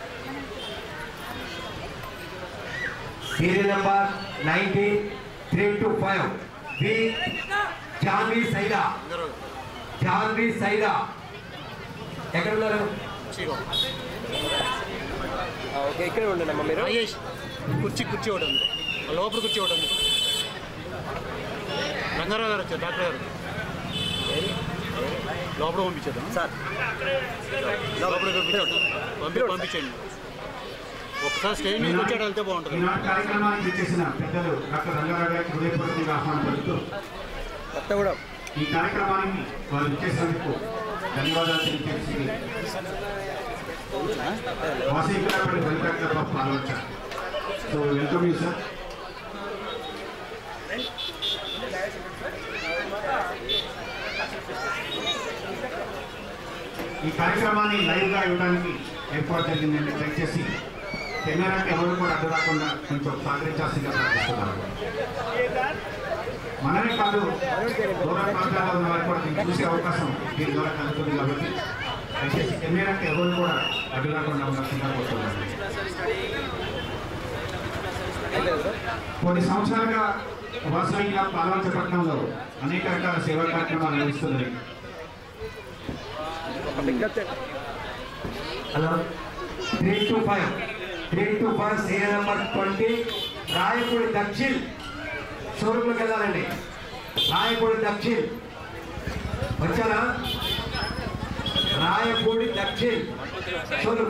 serial number nineteen three to five V Janvi Saida అందరూ జాన్వి సైదా ఎక్కడ ఉన్నారు చీగో. ఆ, ఓకే ఇక్కడే ఉండండి అమ్మ మీరు రాజేష్ కుర్చీ కుర్చీ ఒకటి ఉంది ఆ లోపల కుర్చీ ఒకటి ఉంది రంగారావు గారు వచ్చారు డాక్టర్ గారు లోపల పంపించేద్దాం సార్ లోపల పంపించండి పంపి పంపించండి ఒకసారి స్టేజ్ మీద వచ్చాడు వెళ్తే బాగుంటుంది ఈనాటి కార్యక్రమానికి ఇచ్చేసిన పెద్దలు డాక్టర్ రంగారావు గారికి హృదయపూర్వకంగా ఆహ్వానం పలుకుతూ కొత్త కూడా ఈ కార్యక్రమానికి వారు ఇచ్చేసినందుకు ధన్యవాదాలు తెలియజేసి వాసీకరపడి వెంకట పాల్గొంటారు సో వెల్కమ్ యూ సార్ ఈ కార్యక్రమాన్ని లైవ్గా ఇవ్వడానికి ఏర్పాటు జరిగిందండి దయచేసి కెమెరాకి ఎవరు కూడా అడ్డు రాకుండా కొంచెం సహకరించాల్సిందిగా ప్రార్థిస్తున్నాను మనమే కాదు దూర ప్రాంతాల్లో ఉన్న వారికి కూడా దీన్ని చూసే అవకాశం దీని ద్వారా కలుగుతుంది కాబట్టి దయచేసి కెమెరాకి ఎవరు కూడా అడ్డు రాకుండా ఉండాల్సిందిగా కోరుతున్నాను కొన్ని సంవత్సరాలుగా వాసవి క్లబ్ పాలవంచపట్నంలో అనేక రకాల సేవా కార్యక్రమాలు నిర్వహిస్తుంది ఒక విజ్ఞప్తి hello three to five three to five serial number twenty Rayapudi Dakshin షోరూమ్లోకి వెళ్ళాలండి రాయపూడి దక్షిణ్ వచ్చారా రాయపూడి దక్షిణ్ షోరూమ్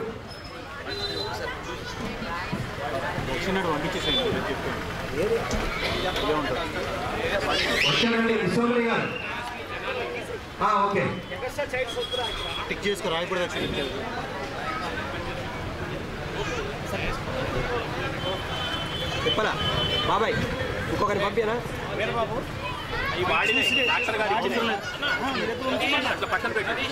వచ్చినట్టు పంపించేసేయండి నేను చెప్పాను ఇదే ఉంటుంది వచ్చారండి విశ్వమణి గారు ఆ, ఓకే టిక్ చేసుకో రాయకూడదు వచ్చింది చెప్పనా బాబాయ్ ఇంకొకరిని పంపినా ఈ వాడినే డాక్టర్ గారు ఇచ్చిన అట్లా పక్కన పెట్టి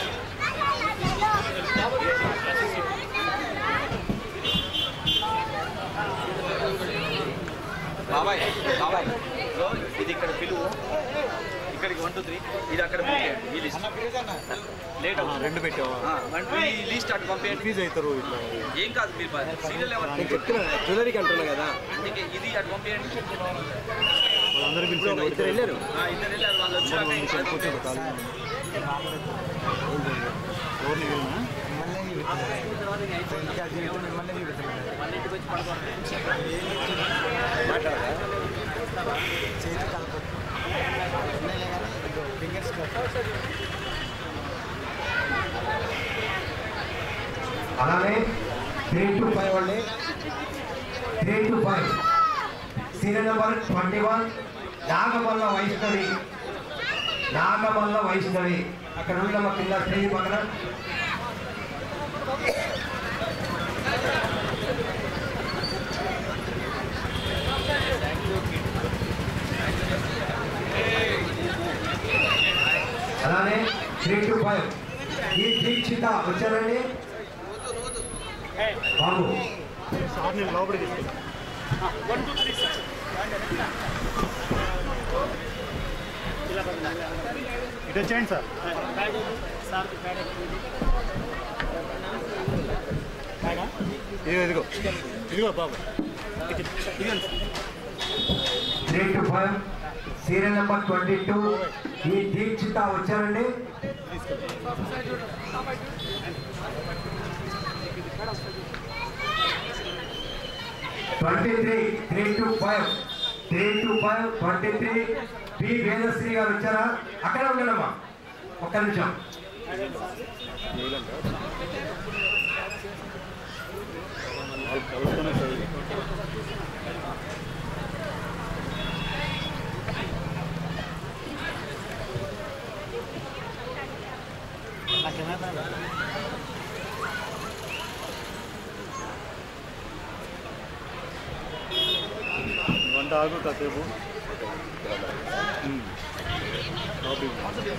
బాబాయ్ బాబాయ్ సో ఇది ఇక్కడ పిలువు ఇక్కడికి వన్ టూ త్రీ ఇది అక్కడ పంపేయండి ఈ లిస్ట్ లేట్ అవుతుంది రెండు పెట్టావా ఆ, వన్- ఈ లిస్ట్ అటు పంపేయండి ఫీజు అవుతారు ఇట్లా ఏం కాదు మీరు సీరియల్ ఎవరు నేను చెప్తున్నా జ్యువెలరీకి అంటున్నా కదా అందుకే ఇది అటు పంపేయండి వాళ్ళందరూ ఇప్పుడు ఒక ఇద్దరు వెళ్ళారు ఆ, ఇద్దరు వెళ్ళారు వాళ్ళు వచ్చాక ఇంకా అది పంపేయండి. ఎవరిని వీళ్ళనా? మాట్లాడదా అలానే త్రీ టు ఫైవ్ అండి three to five serial number twenty one Nagamalla Vaishnavi Nagamalla Vaishnavi అక్కడ ఉన్న కింద స్టేజ్ పక్కన త్రీ టు ఫైవ్ ఈ దీక్షిత వచ్చారండి బాబు సార్ నేను లోపలికి తీసుకెళ్ళి ఇటు వచ్చేయండి సార్ ఇదిగో ఇదిగో ఇదిగో బాబు three to five serial number twenty two E Deekshitha వచ్చారండి twenty three three to five three to five twenty three P Vedasri garu వచ్చారా అక్కడ ఉండడమ్మా ఒక్క నిమిషం గంట ఆగు కాసేపు ఉమ్. లోపలికి.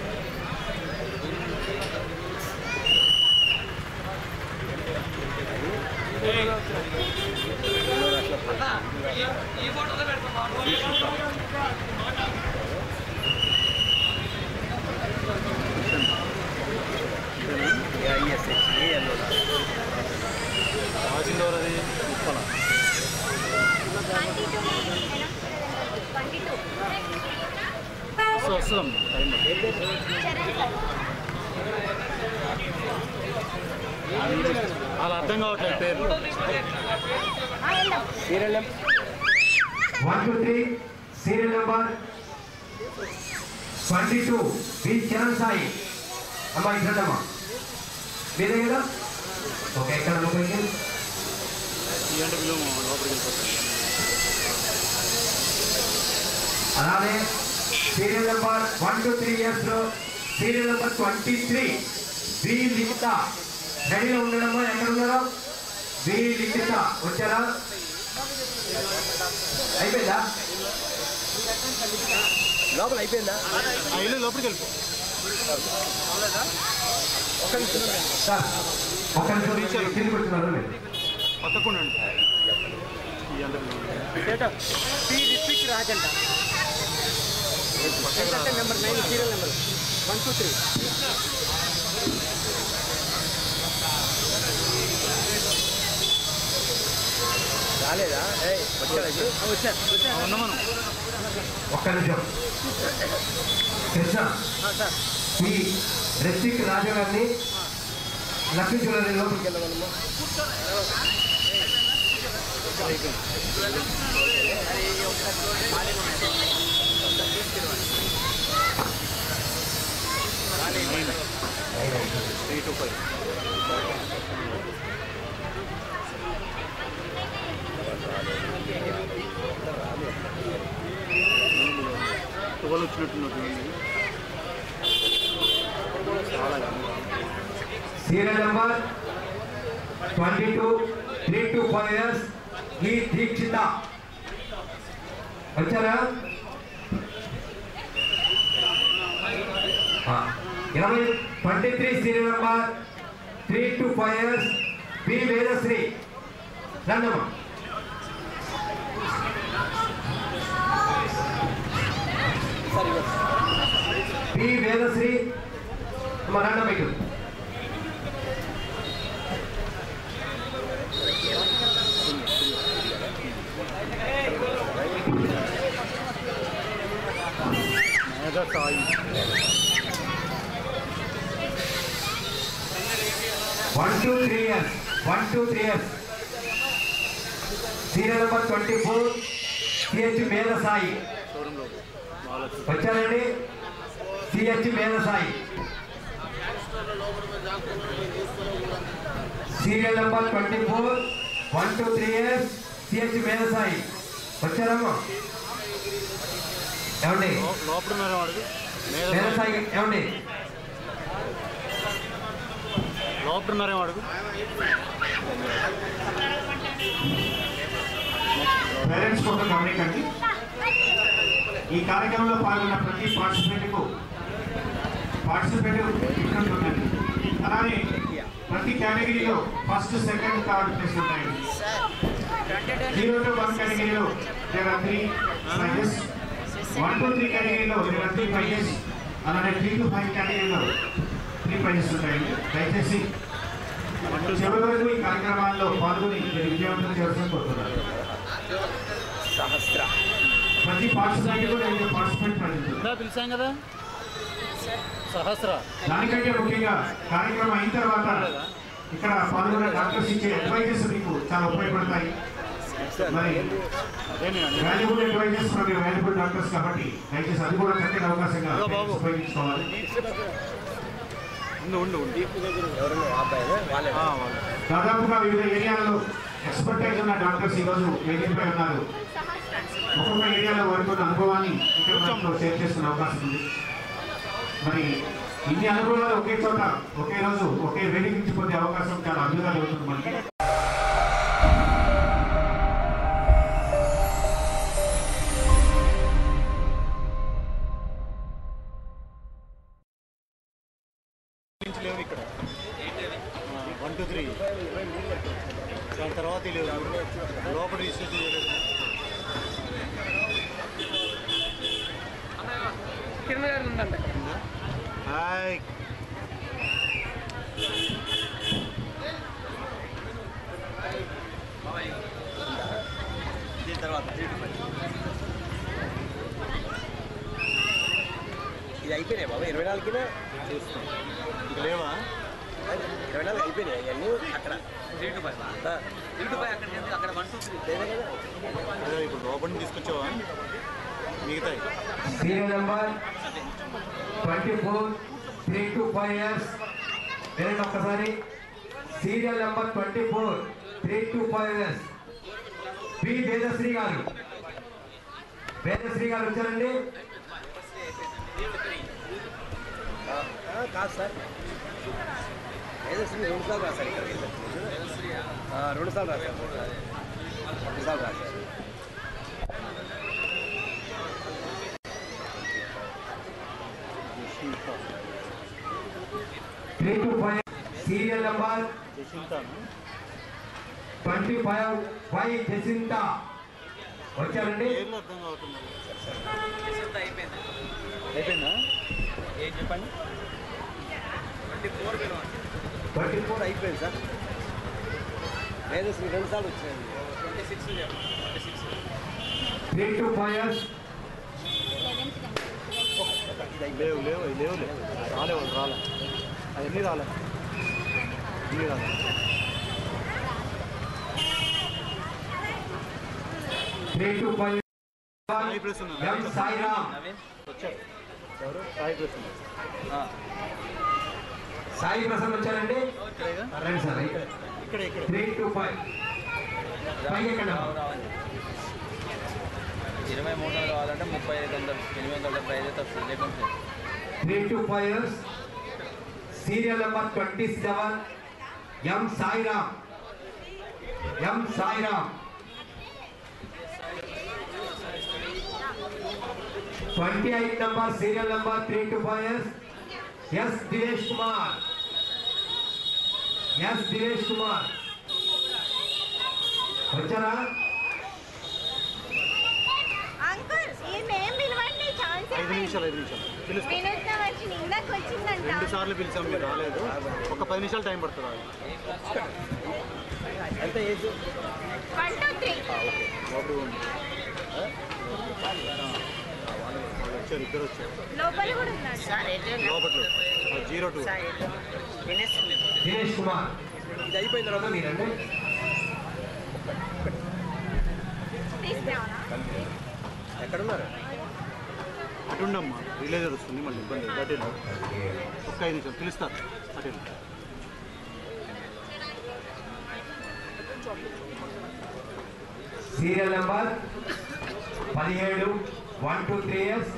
రాసింది ఎవరు అది ఉప్పల వస్తుంది వస్తుందమ్మా టైం అలా అర్థం కావట్లేదు పేర్లు one two three serial number twenty two B Charan Sai అమ్మా ఇక్కడమ్మా మీదే కదా ఓకే ఎక్కడ లోపలికి ఈ అంటే విలువ లోపలికి వెళ్ళిపోతాయి అలానే serial number one two three years లో serial number twenty three B Likhitha రెడీలో ఉండడమ్మా ఎక్కడ ఉన్నారో బి లిఖిత వచ్చారా అయిపోయిందా లోపల అయిపోయిందా ఆ ఇల్లు లోపలికి వెళ్ళిపో సార్ ఒక్క నిమిషం కింద కూర్చున్నారు మీరు పక్కకుండా ఈ అంటే విలువ. పి రిత్విక్ రాజ్ అంట ఏంటంటే number nine serial number one two three రాలేదా వచ్చాడు వచ్చారు వచ్చారు ఆ, ఉన్నాం మనం ఒక్క నిమిషం కృష్ణ సార్ ఈ రెస్టిక్ రాజా గారిని లక్ష్మీ లోపలికి వెళ్ళగలము త్రీ టు ఫైవ్ టువల్ వచ్చినట్టున్నట్టు చాలా serial number twenty two three to five years E Deekshitha వచ్చారా ఆ, ఇరవై twenty three serial number three to five years B Vedasri రండమ్మా బి వేదశ్రీ అమ్మ రండమ్మ ఇటు Megha Sai one two three years one two three years serial number twenty four CH Medha Sai షోరూంలో మహాలక్ష్మి వచ్చారండి CH Medha Sai serial number twenty four one two three years CH Medha Sai వచ్చారమ్మా ఏమండి లో- లోపల ఉన్నారా వాడికి మేఘ మేధ సాయి. సాయి ఏమండి లోపల ఉన్నారా వాడికి పేరెంట్స్ కొంత గమనించండి ఈ కార్యక్రమంలో పాల్గొన్న ప్రతి పార్టిసిపెంట్కు పార్టిసిపేట్ ఉంటుందండి అలానే ప్రతి కేటగిరీలో ఫస్ట్ సెకండ్ థర్డ్ ప్లేస్ ఉంటాయండి జీరో టు వన్ కేటగిరీలో there are three prizes one to three కేటగిరీలో దేర్ ఆర్ త్రీ ప్రైజెస్ అలానే త్రీ టు ఫైవ్ కేటగిరీలో త్రీ ప్రైజెస్ ఉంటాయండి దయచేసి చివరి వరకు ఈ కార్యక్రమాల్లో పాల్గొని మీరు విజయవంతం చేయాల్సిన కోరుతున్నాను సహస్ర ప్రతి పార్టిసిపెంట్ కూడా ఇది పార్టిసిపెంట్ ప్రైజ్ ఇందా పిలిచాం కదా సహస్ర దానికంటే ముఖ్యంగా కార్యక్రమం అయిన తర్వాత ఇక్కడ పాల్గొన్న డాక్టర్స్ ఇచ్చే అడ్వైజెస్ మీకు చాలా ఉపయోగపడతాయి మరి అదేనండి valuable advices from valuable doctors కాబట్టి దయచేసి అది కూడా చక్కటి అవకాశంగా ఇదిగో బాబు. ఉపయోగించుకోవాలి ఉండు ఉండు ఉండు ఎవరు అబ్బాయి వాళ్ళే ఆ, వాళ్ళు. దాదాపుగా వివిధ ఏరియాలలో ఎక్స్పర్టైజ్ ఉన్న డాక్టర్స్ ఈరోజు వేదికపై ఉన్నారు ఒక్కొక్క ఏరియాలో వారికి ఉన్న అనుభవాన్ని ఇక్కడ మనతో షేర్ చేసుకునే అవకాశం ఉంది మరి ఇన్ని అనుభవాలు ఒకే చోట ఒకే రోజు ఒకే వేదిక నుంచి పొందే అవకాశం చాలా అద్భుతంగా జరుగుతుంది మనకి నుంచి లేవు ఇక్కడ వన్ టూ త్రీ దాని తర్వాత ఈ లేవు లోపల రిజిస్ట్రేషన్ చేయలేదు హాయ్ దీని తర్వాత త్రీ టు ఫైవ్ ఇది అయిపోయినాయి బాబా ఇరవై నాలుగుకినే చూస్తాం ఇంక లేవా ఇరవై నాలుగు అయిపోయినాయి అవన్నీ అక్కడ three to five three to five అక్కడ ఎందుకు? అక్కడ వన్ టూ త్రీ లేదే కదా అదే ఇప్పుడు లోపల నుంచి తీసుకొచ్చావా మిగతాయి serial number twenty four three to five years వినండి ఒక్కసారి serial number twenty four three to five years P Vedasri garu Vedasri గారు వచ్చారండి కాదు సార్ వేదశ్రీ రెండు సార్లు రాశారు ఇక్కడ ఆ, రెండు సార్లు రాశారు రెండు సార్లు రాశారు three to five serial number జసింతాను ట్వంటీ ఫైవ్ ఫైవ్ జసింతా వచ్చారండి పేర్లు అర్థం కావట్లేదు అయిపోయిందా ఏం చెప్పండి ట్వంటీ ఫోర్ అయిపోయింది సార్ వేదశ్రీ రెండు సార్లు వచ్చినాయండి twenty six three to five years లేవు లేవు అవి లేవు లేవు రాలే వాళ్ళు రాలే అవన్నీ రాలే అన్నీ రాలే three to five Sai press ఉన్నారు ఎం సాయిరామ్ వచ్చారు ఎవరు సాయి ప్రెస్ ఉన్నారు సాయి ప్రసన్న వచ్చారండి ఇక్కడేగా రండి సార్ ఇక్కడ ఇక్కడ ఇక్కడ త్రీ టు ఫైవ్ పైకి ఎక్కడ ఇరవై మూడు వందలు కావాలంటే ముప్పై ఐదు వందలు ఎనిమిది వందల డెబ్బై ఐదు అయితే వస్తుంది లేకుంటే three to five years serial number twenty seven M Sairam M Sairam twenty eight number serial number three to five years S Dinesh Kumar S Dinesh Kumar వచ్చారా అంకుల్ ఈ నేమ్ పిలవండి ఛాన్స్ ఐదు నిమిషాలు ఐదు నిమిషాలు పిలుస్తాం వినోద్ వచ్చి ఇందాక వచ్చిందంట రెండు సార్లు పిలిచాం మీరు రాలేదు ఒక పది నిమిషాలు టైం పడుతుంది అది ఎంత ఏజ్ వన్ టూ త్రీ లోపల ఉంది. వాళ్ళు వచ్చారు ఇద్దరు వచ్చారు లోపల కూడా ఉన్నాడు లోపల జీరో టూ దినేష్ కుమార్ ఇది అయిపోయిన తర్వాత మీరండి తీసుకురావనా ఎక్కడున్నారు అటు ఉండమ్మా రిలేజర్ వస్తుంది మళ్ళీ ఇబ్బంది లేదు. అటు వెళ్ళు. ఒక్క ఐదు నిమిషాలు పిలుస్తారు అటు వెళ్ళు. సీరియల్ నెంబర్ పదిహేడు one two three years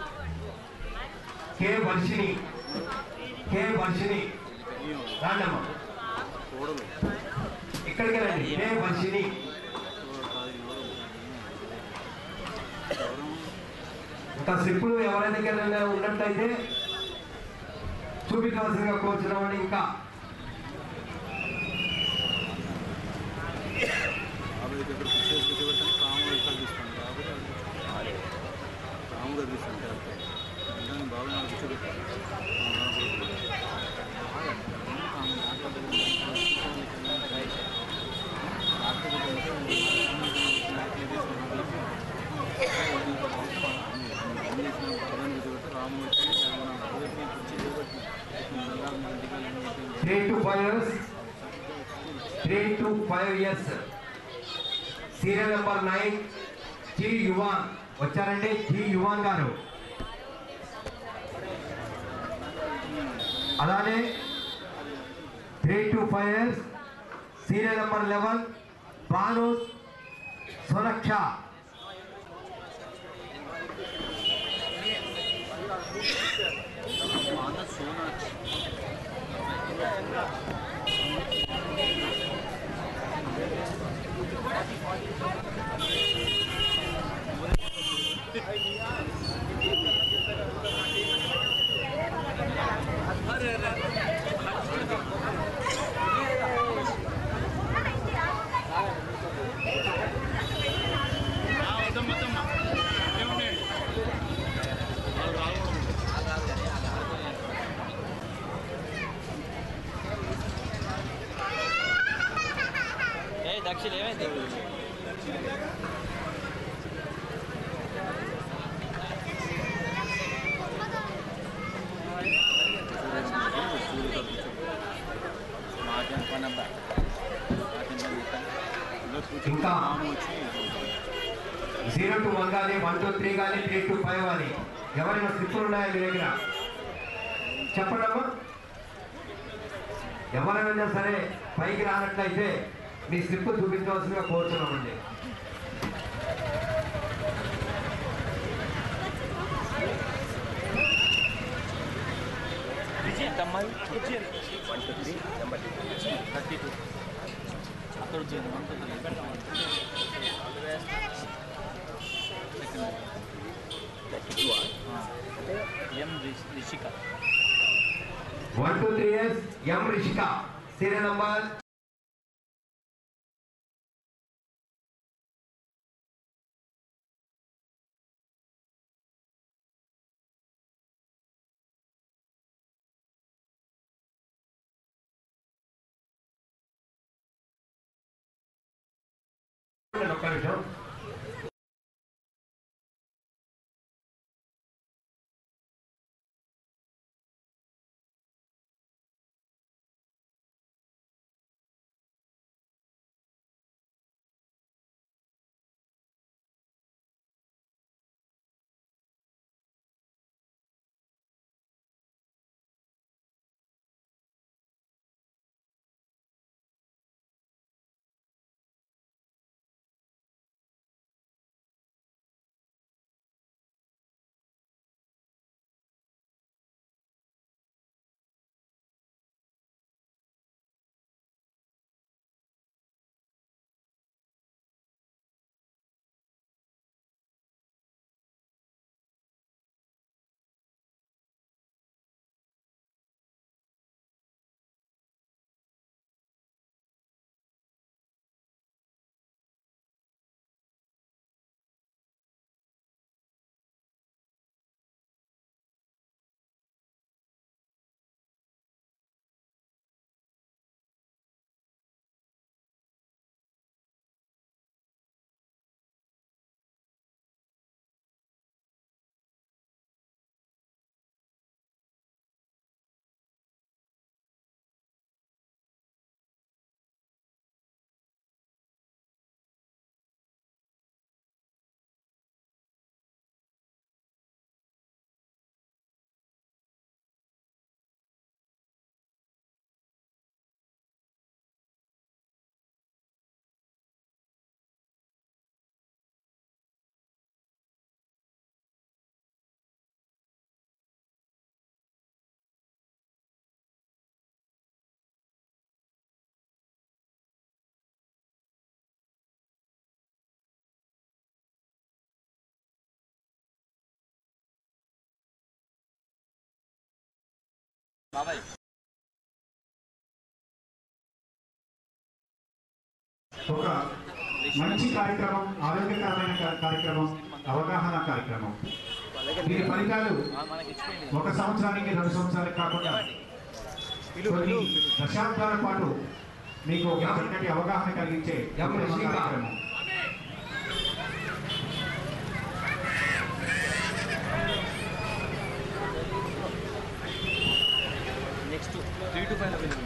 K Varshini K Varshini రాండమ్మా చూడలు ఇక్కడికి రండి కే వర్షిణి ఇంకా స్లిప్పులు ఎవరి దగ్గర ఉన్నట్లయితే చూపించవలసిందిగా కోరుతున్నామని ఇంకా బాబాయ్ దగ్గర కూర్చోసి కూర్చోబెట్టాను రాముడు ఇక్కడ తీసుకోండి బాబాయ్ రాముడు గారు తీసుకుంటే వెళ్తాను బాబాయ్ నాకు కూర్చోబెట్టాను Ramudu three to five years three to five years serial number nine G Yuvan వచ్చారండి జి యువాన్ గారు అలానే three to five years serial number eleven Bhanu Suraksha Sonakshi A Dakshina ఏమైంది ఇంకా జీరో టు వన్ కానీ వన్ టు త్రీ కానీ త్రీ టు ఫైవ్ కానీ ఎవరైనా స్లిప్పులు ఉన్నాయా మీ దగ్గర చెప్పండి అమ్మా ఎవరైనా సరే పైకి రానట్లయితే మీ స్లిప్ చూపించవలసిందిగా కోరుతున్నామండి ఎంతమ్మా one two three number thirty two అక్కడ వచ్చేది one two three M Rishika one two three years M Rishika serial number ఒక్క నిమిషం బాబాయ్ ఒక మంచి కార్యక్రమం ఆరోగ్యకరమైన కా- కార్యక్రమం అవగాహన కార్యక్రమం దీని ఫలితాలు మనకి ఇచ్చిపోయింది ఒక సంవత్సరానికి రెండు సంవత్సరాలకు కాకుండా కొన్ని దశాబ్దాల పాటు మీకు ఒక చక్కటి అవగాహన కలిగించే ఎం. ఉత్తమ రిషిక. కార్యక్రమం next three to five bill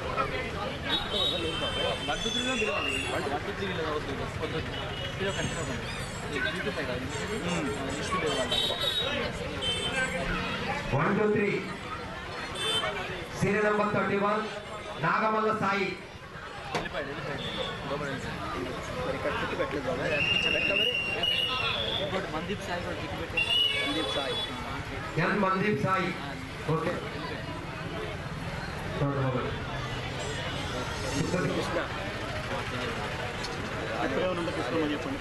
one to త్రీలో bill one to three bill వద్దు వద్దు ఇది కంటిన్యూ అవ్వండి త్రీ టు ఫైవ్ కాదు లిస్ట్ లేదు వాళ్ళ one two three serial number thirty one Nagamalla Sai వెళ్ళిపోయాడు వెళ్ళిపోయాడు లోపల మరి ఇక్కడ చుట్టూ పెట్టలేదు బాబాయ్ పెట్టమని ఇంకోటి మందీప్ సాయి కూడా టికెట్ పెట్టాడు సందీప్ సాయి ఎన్ మందీప్ సాయి ఓకే చూడండి బాబాయ్. కూర్చోండి. కృష్ణ ఇప్పుడే ఉంటే తీసుకోమని చెప్పండి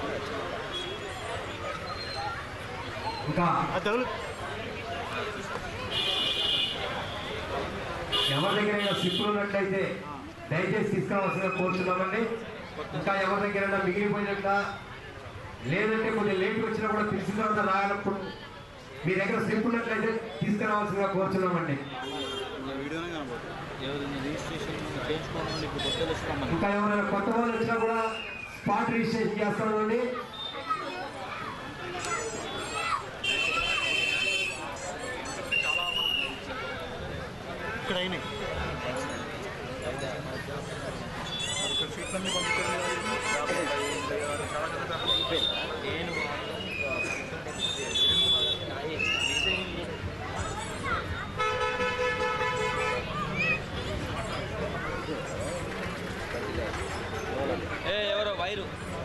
ఇంకా అది తగులు ఎవరి దగ్గరైనా స్లిప్పులు ఉన్నట్లయితే దయచేసి తీసుకురావాల్సిందిగా కోరుతున్నామండి ఇంకా ఎవరి దగ్గరైనా మిగిలిపోయినట్లా లేదంటే కొంచెం లేట్కి వచ్చినా కూడా తెలిసిన తర్వాత రానప్పుడు మీ దగ్గర స్లిప్ ఉన్నట్లయితే తీసుకురావాల్సిందిగా కోరుతున్నామండి వీడియోనే కనబడుతుంది ఎవరు రిజిస్ట్రేషన్ చేయించుకోవడం ఇప్పుడు కొత్తలు వస్తున్నాం ఇంకా ఎవరైనా కొత్త వాళ్ళు వచ్చినా కూడా స్పాట్ రిజిస్ట్రేషన్ చేస్తామండి ఇక్కడ అయినాయి ఇక్కడ సీట్లన్నీ నేను ఏ ఎవరో వైరు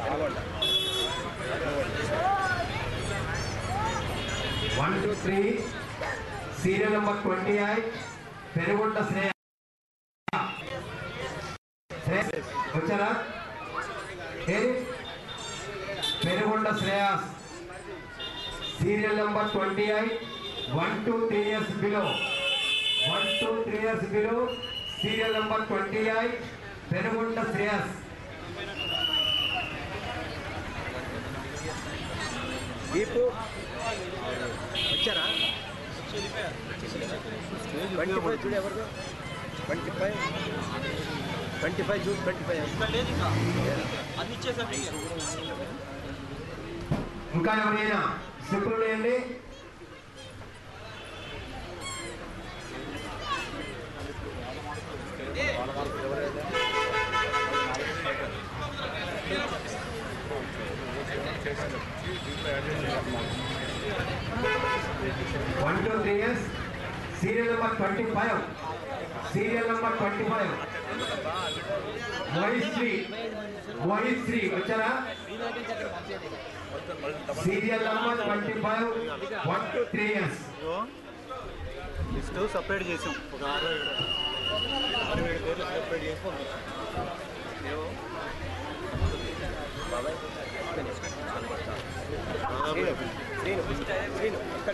one two three serial number twenty eight Penugonda Shreya Shreya వచ్చారా ఏది Penugonda Shreyas serial number twenty eight one two three years below one two three years below serial number twenty eight Penugonda Shreyas Deepu వచ్చారా ట్వంటీ ఫైవ్ చూడు ఎవరిదో ట్వంటీ ఫైవ్ ట్వంటీ ఫైవ్ చూడు twenty five లేదు ఇంకా అన్ని ఇచ్చేసారు ఇంకా ఎవరైనా స్లిప్పులు ఉన్నాయండి one two three years serial number twenty five serial number twenty five Mohisri Mohisri వచ్చారా serial number twenty five one two three years list separate చేసాం ఒక ఆరు ఏడు ఆరు ఏడు పేర్లు సపరేట్ చేసి పంపించాం శ్రీను శ్రీను శ్రీను ఇక్కడ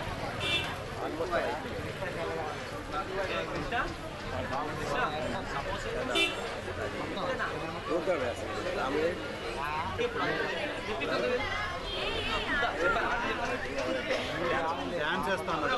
చూద్దాం అసలు రాముడు డ్యాన్స్ చేస్తా అన్నాడు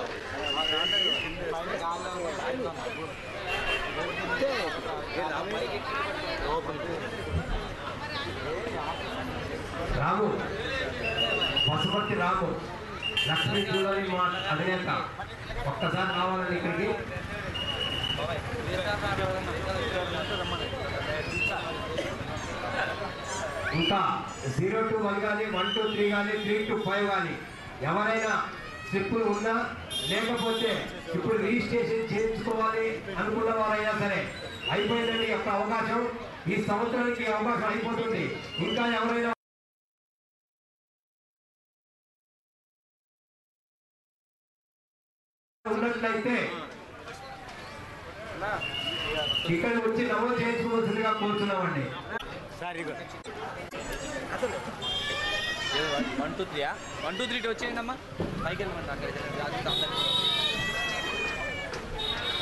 రాము పశుపతి రాము లక్ష్మీ జ్యువెలరీ మార్ట్ అధినేత ఒక్కసారి రావాలండి ఇక్కడికి ఇంకా జీరో టు వన్ కానీ వన్ టూ త్రీ కానీ త్రీ టు ఫైవ్ కానీ ఎవరైనా స్లిప్పులు ఉన్నా లేకపోతే ఇప్పుడు రిజిస్ట్రేషన్ చేయించుకోవాలి అనుకున్న వారైనా సరే అయిపోయిందండి యొక్క అవకాశం ఈ సంవత్సరానికి ఈ అవకాశం అయిపోతుంది ఇంకా ఎవరైనా ఉన్నట్లయితే ఇక్కడ వచ్చి నమోదు చేయించుకోవాల్సిందిగా కోరుతున్నామండి సార్ ఇగో వన్ టూ త్రీయా వన్ టూ త్రీ వచ్చేయండి అమ్మా పైకి వెళ్ళమండి అక్కడికి అది అందరికీ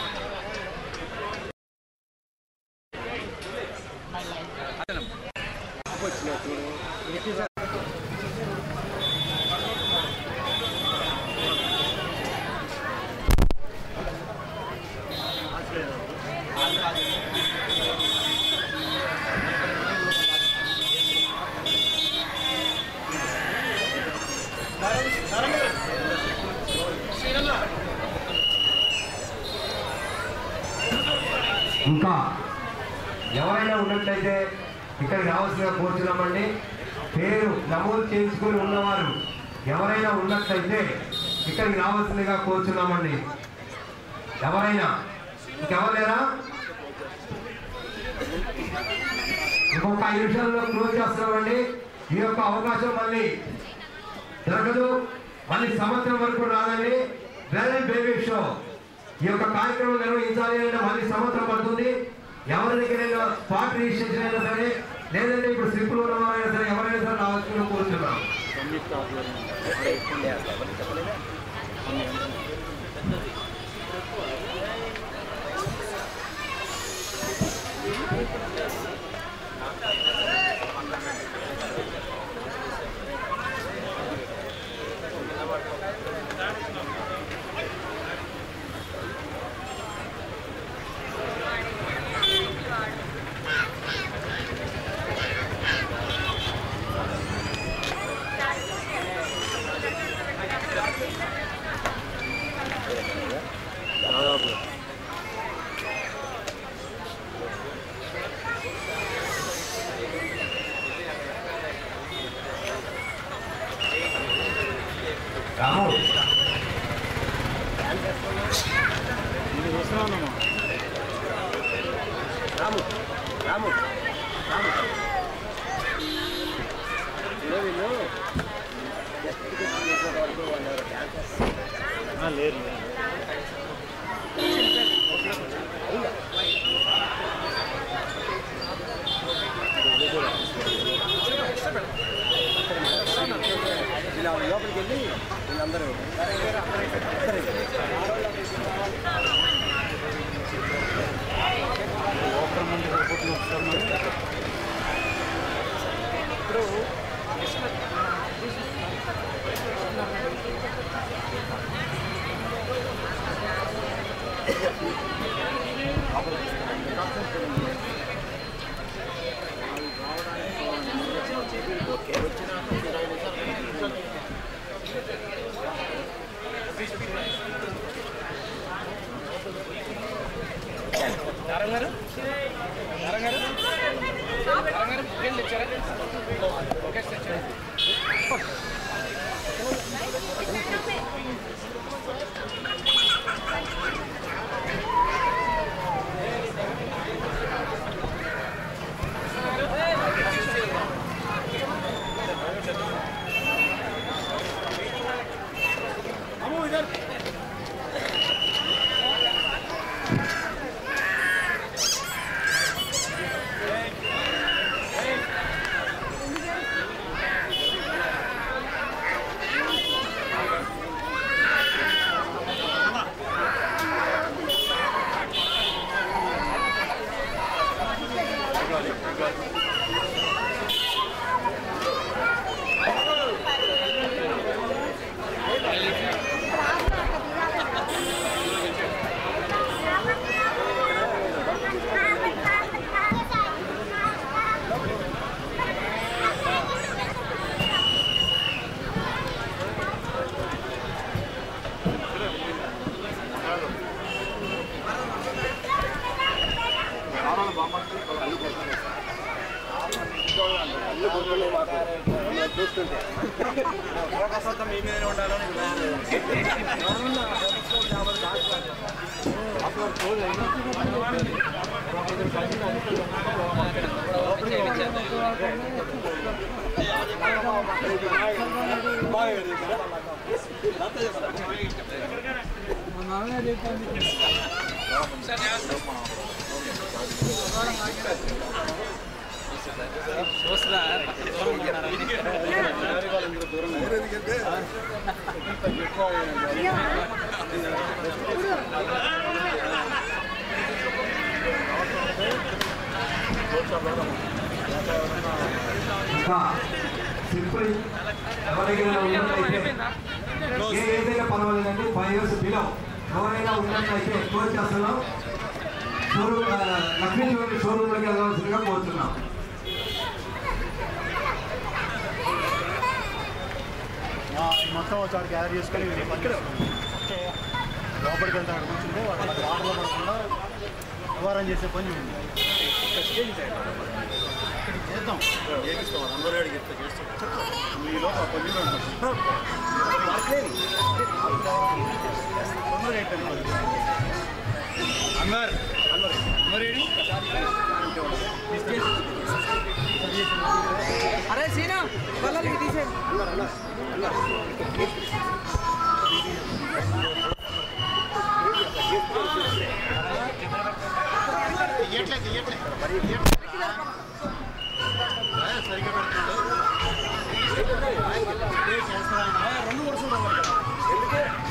ఇంకా ఎవరైనా ఉన్నట్లయితే ఇక్కడికి రావాల్సిన కోరుచున్నామండి పేరు నమోదు చేసుకుని ఉన్నవారు ఎవరైనా ఉన్నట్లయితే ఇక్కడికి రావాల్సిందిగా కోరుచున్నామండి ఎవరైనా ఇంకెవరు లేరా ఇంకొక ఐదు నిమిషాల్లో క్లోజ్ చేస్తున్నామండి ఈ యొక్క అవకాశం మళ్ళీ జరగదు మళ్ళీ సంవత్సరం వరకు రాదండి వెల్ బేబీ షో ఈ యొక్క కార్యక్రమం నిర్వహించాలి అంటే మళ్ళీ సంవత్సరం పడుతుంది ఎవరి దగ్గరైనా స్పాట్ రిజిస్ట్రేషన్ అయినా సరే లేదంటే ఇప్పుడు స్లిప్లు ఉన్నవారైనా సరే ఎవరైనా సరే రావాల్సిన కోరుతున్నాం రాము రాము రాము రాము ఇదో వీళ్ళు జస్ట్ టికెట్ చేసే వరకు వాళ్ళు ఎవరు డాన్స్ లేరు ఇలా లోపలికి వెళ్ళి వీళ్ళందరూ చూస్తుంటే ఇంకా సింపుల్ ఎవరైనా ఉన్నట్లయితే ఏ ఏదైనా పర్వాలేదండి ఫైవ్ ఇయర్స్ బిలో ఎవరైనా ఉన్నట్లయితే క్లోజ్ చేస్తున్నాం షోరూమ్ లక్ష్మీ జ్యువెలరీ షోరూమ్లోకి వెళ్ళవలసిందిగా కోరుతున్నాం మొత్తం వచ్చి గ్యాదర్ చేసుకొని వీళ్ళు పని చేస్తున్నాం. లోపలికి వెళ్తే అక్కడ కూర్చుంటే వాళ్ళ వాటర్లో పడకుండా నివారణ చేసే పని ఉంది చేద్దాం ఏకిస్తాం అందరూ అడిగి చెప్తే చేస్తాం చెప్తాం ఈ లోపల పని ఉంటాం తొందరగా అయిపోయింది అన్వర్ అన్వర్ అన్వర్ ఏడి అరే సీనా పిల్లలకి తీసే తీయట్లే తీయట్లే అదే సరిగ్గా పెడుతున్నాడు ఇదే చేస్తారా ఆయన? రెండు వరుసలు రావాలి.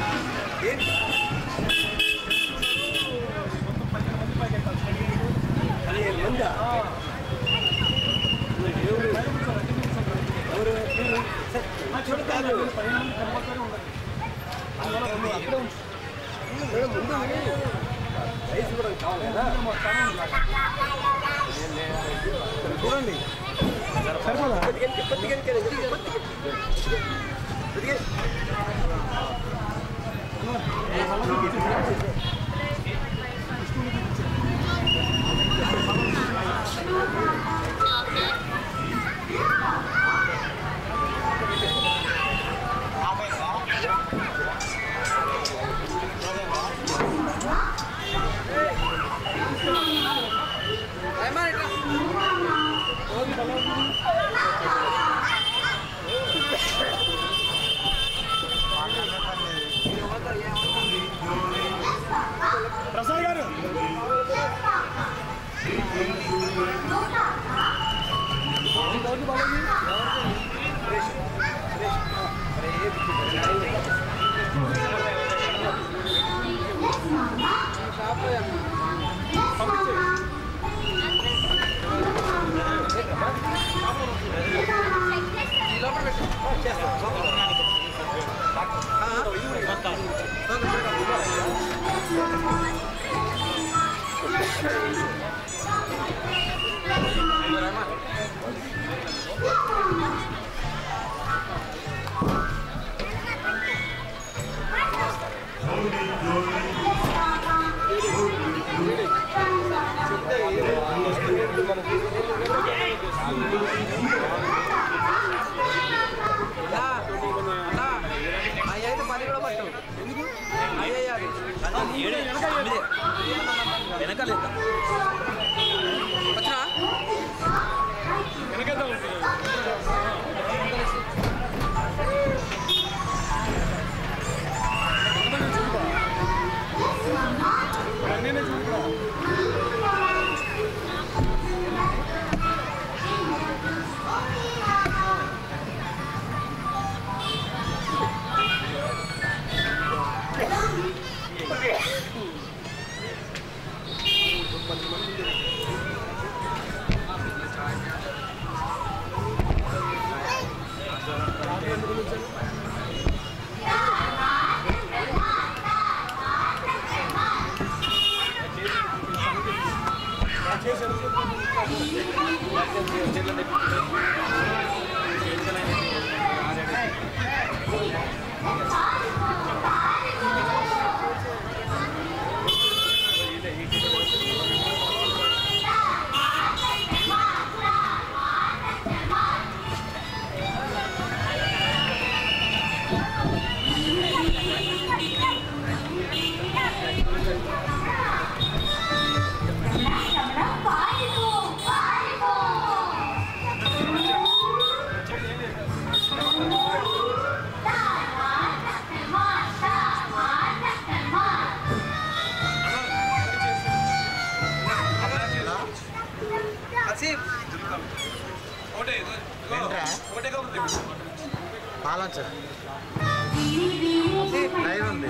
ప్రసాద్ గారు అయ్యైతే పని కూడా పట్టు ఎందుకు అయ్యాలి ఏడే ఎనిమిదే వెనకాల ఇద్దాం వచ్చినా పాలంచ లైవ్ ఉంది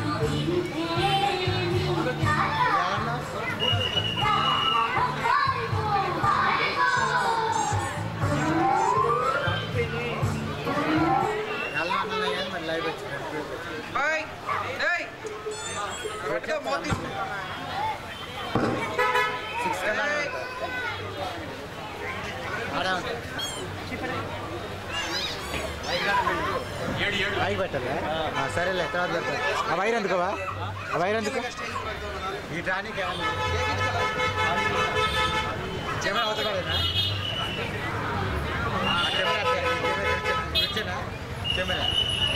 మరి లైవ్ వచ్చింది ఏయ్ ఏయ్ పట్టుకో మోతి సిక్స్ ఏయ్ ఆడే ఉంటుంది ఏడు ఏడు పైకి పెట్టాలా ఆ, సరేలే తర్వాత పెడతా ఆ వైర్ ఎందుకోవా ఆ వైర్ ఎందుకు ఈ టానిక్ ఏమన్నా కెమెరా అవుతాడేనా కెమెరా వచ్చేనా కెమెరా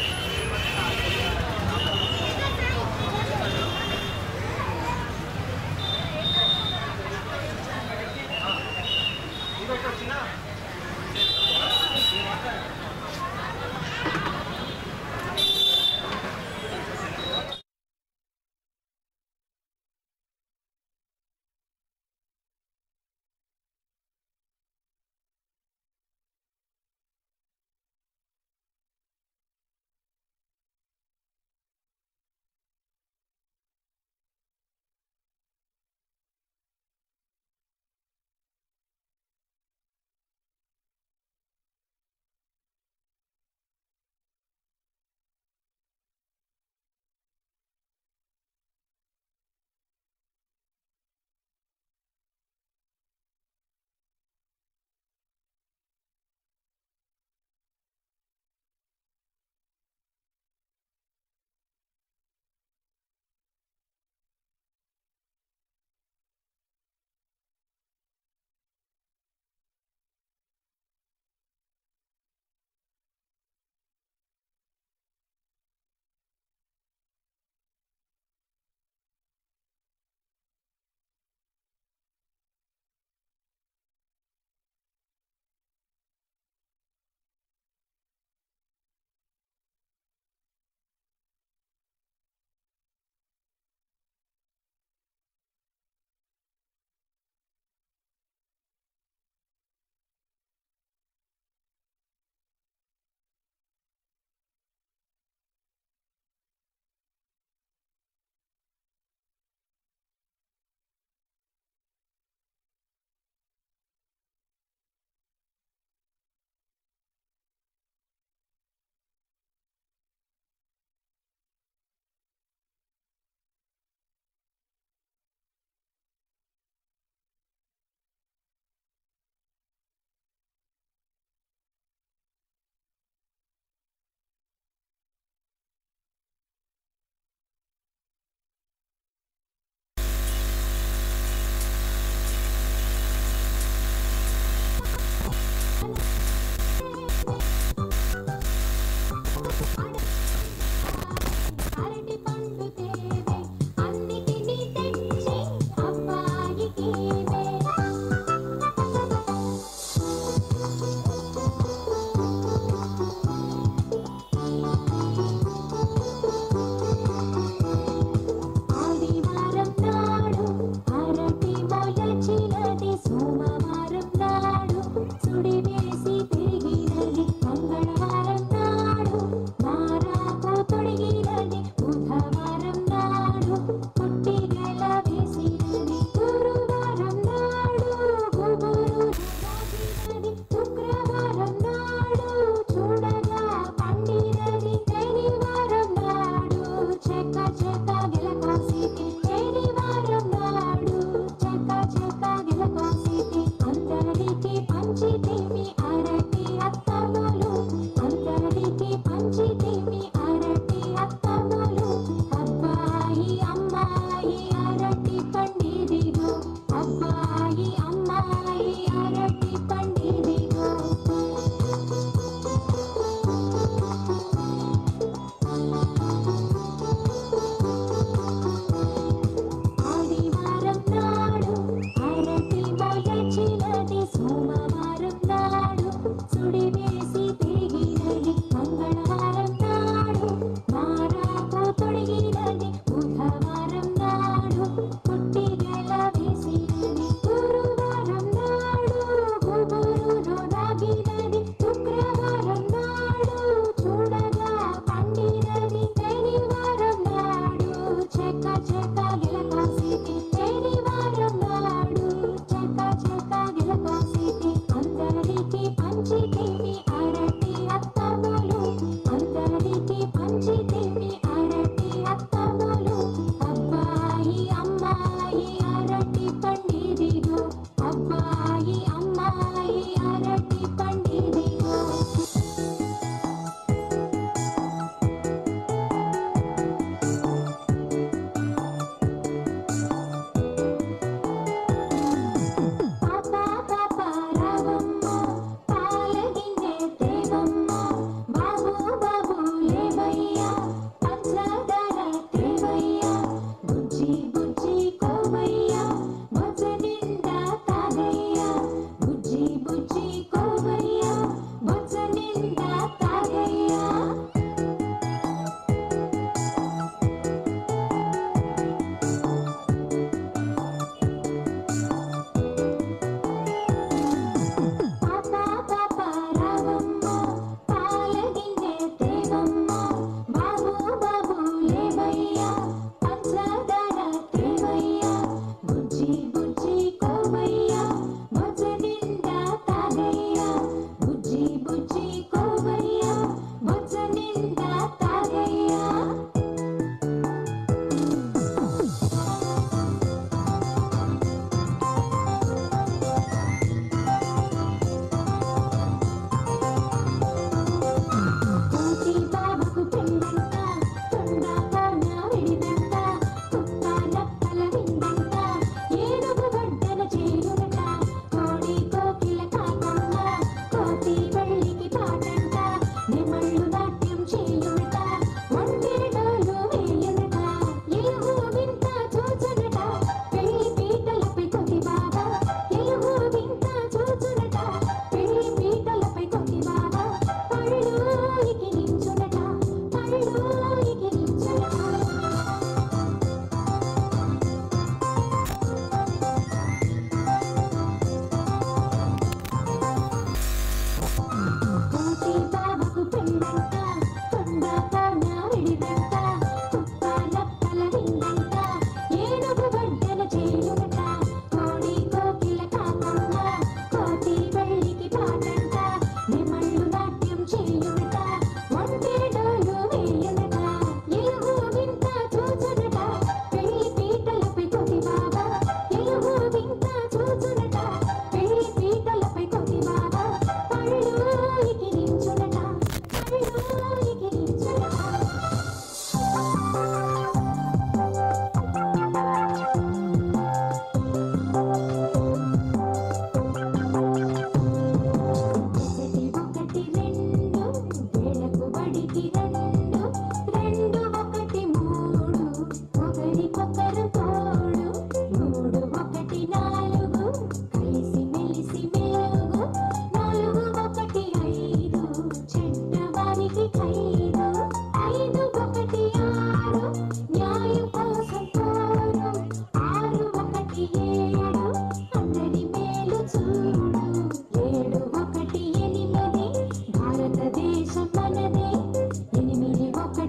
అరటి పండు తేవే అన్నిటినీ తెచ్చి అబ్బాయికి ఇవే ఆదివారం నాడు అరటి మొలచినది సోమవారం నాడు సుడి వేసి తిరిగినది మంగళవారం నాడు మారాకు తొడిగినది బుధవారం నాడు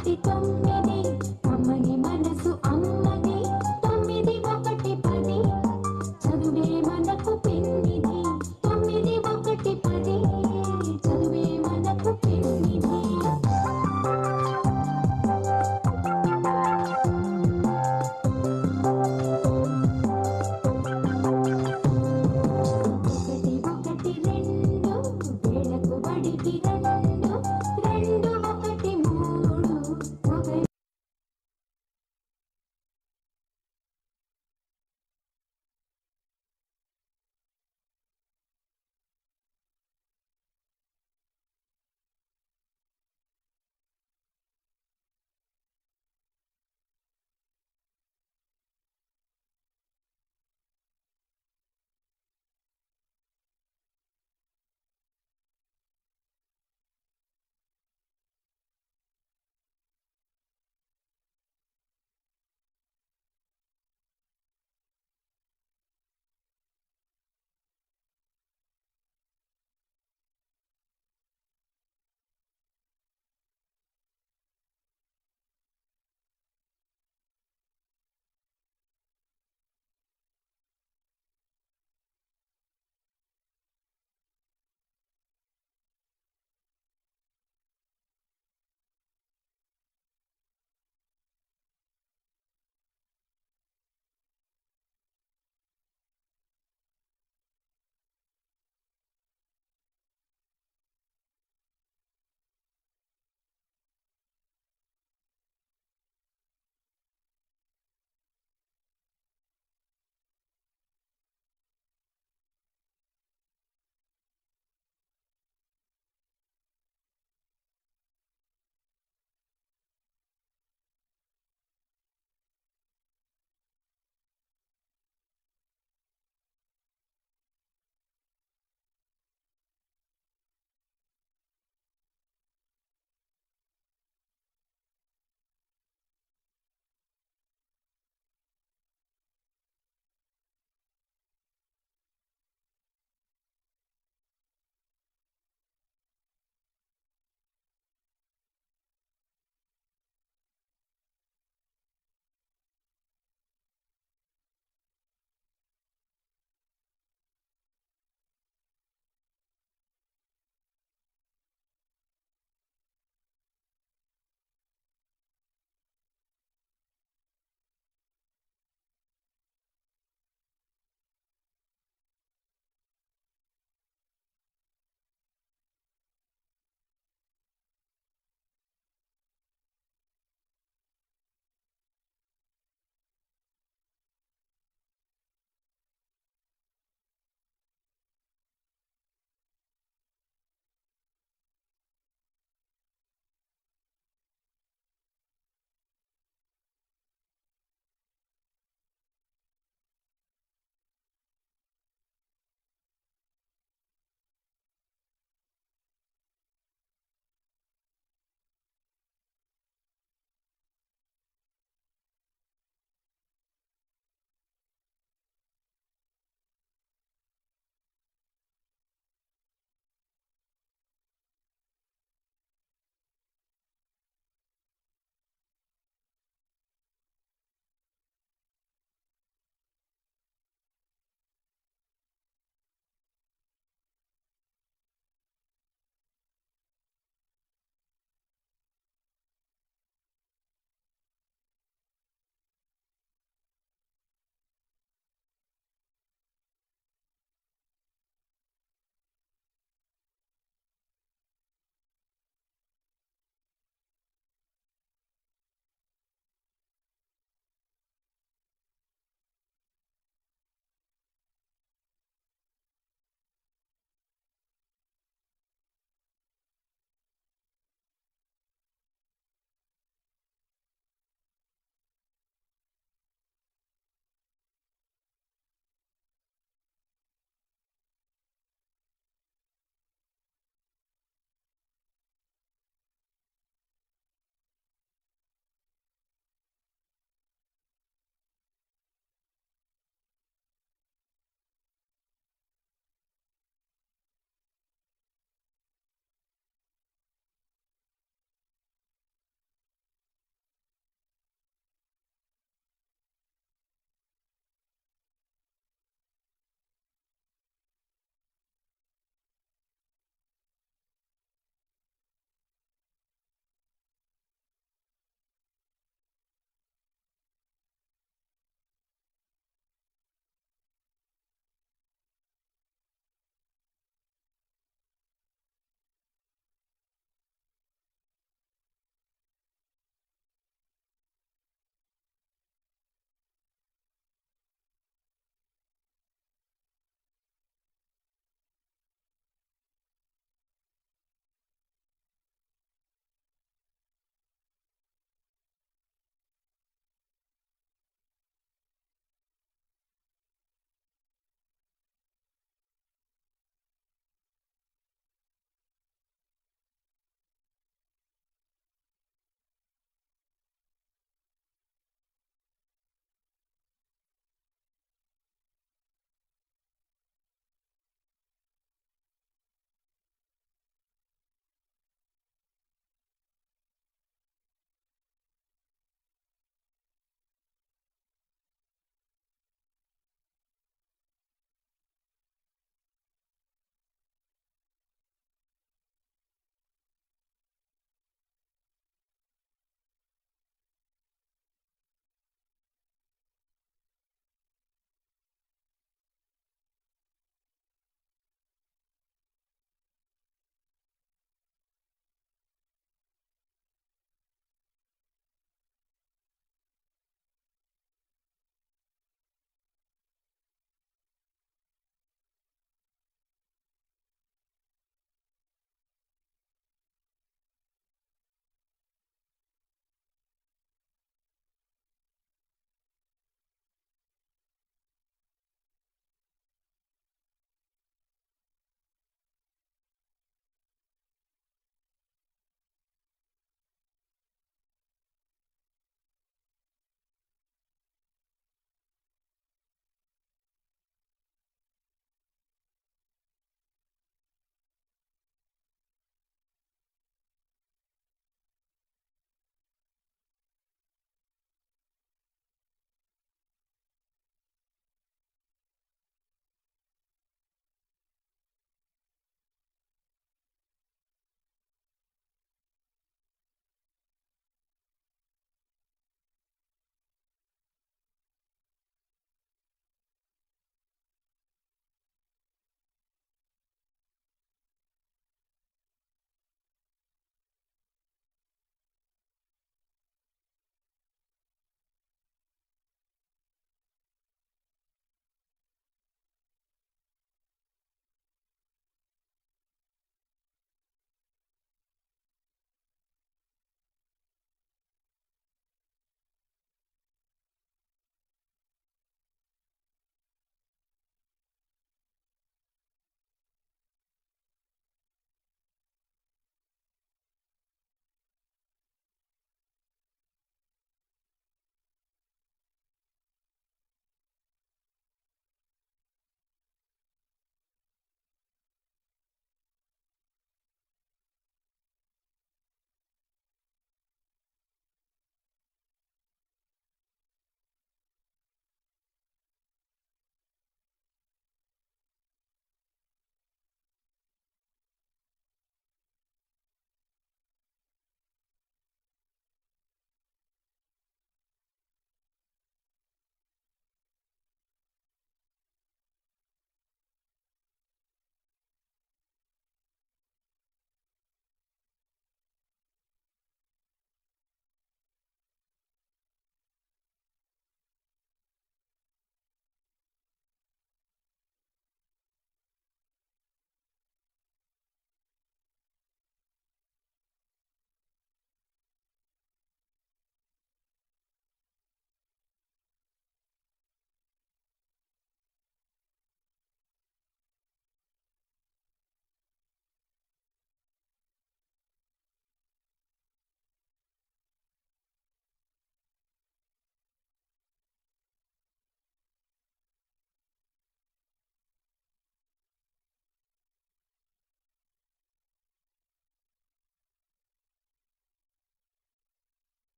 ఒకటి తొమ్మిది అమ్మని మనసు అమ్మది తొమ్మిది ఒకటి పది చదువే మనకు పెన్నిది తొమ్మిది ఒకటి పది చదువే మనకు పెన్నిది ఒకటి ఒకటి రెండు వేళకు బడికి రెండు రెండు ఒకటి మూడు ఒకటి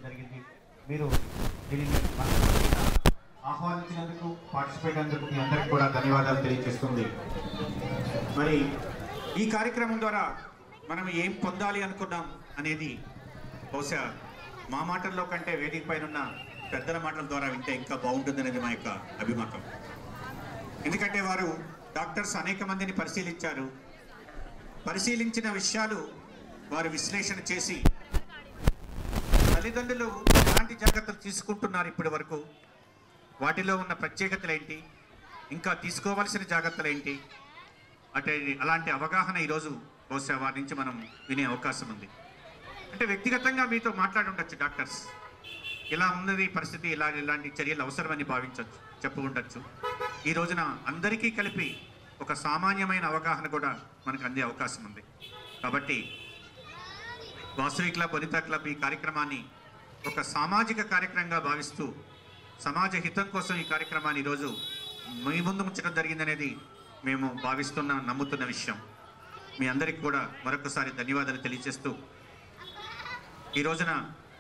జరిగింది మీరు దీనిని మనస్ఫూర్తిగా ఆహ్వానించినందుకు పార్టిసిపేట్ అందుకు మీ అందరికీ కూడా ధన్యవాదాలు తెలియజేస్తుంది మరి ఈ కార్యక్రమం ద్వారా మనం ఏం పొందాలి అనుకున్నాం అనేది బహుశా మా మాటల్లో కంటే వేదిక పైన ఉన్న పెద్దల మాటల ద్వారా వింటే ఇంకా బాగుంటుందనేది మా యొక్క అభిమతం ఎందుకంటే వారు డాక్టర్స్ అనేక మందిని పరిశీలించారు పరిశీలించిన విషయాలు వారు విశ్లేషణ చేసి తల్లిదండ్రులు ఎలాంటి జాగ్రత్తలు తీసుకుంటున్నారు ఇప్పటి వరకు వాటిలో ఉన్న ప్రత్యేకతలు ఏంటి ఇంకా తీసుకోవాల్సిన జాగ్రత్తలు ఏంటి అంటే అలాంటి అవగాహన ఈరోజు బహుశా వారి నుంచి మనం వినే అవకాశం ఉంది అంటే వ్యక్తిగతంగా మీతో మాట్లాడి ఉండొచ్చు డాక్టర్స్ ఇలా ఉన్నది పరిస్థితి ఇలా ఇలాంటి చర్యలు అవసరమని భావించవచ్చు చెప్పు ఉండొచ్చు ఈ రోజున అందరికీ కలిపి ఒక సామాన్యమైన అవగాహన కూడా మనకు అందే అవకాశం ఉంది కాబట్టి వాసవి క్లబ్ వనిత క్లబ్ ఈ కార్యక్రమాన్ని ఒక సామాజిక కార్యక్రమంగా భావిస్తూ సమాజ హితం కోసం ఈ కార్యక్రమాన్ని ఈరోజు మీ ముందు ఉంచడం జరిగిందనేది మేము భావిస్తున్న నమ్ముతున్న విషయం మీ అందరికీ కూడా మరొకసారి ధన్యవాదాలు తెలియజేస్తూ ఈ రోజున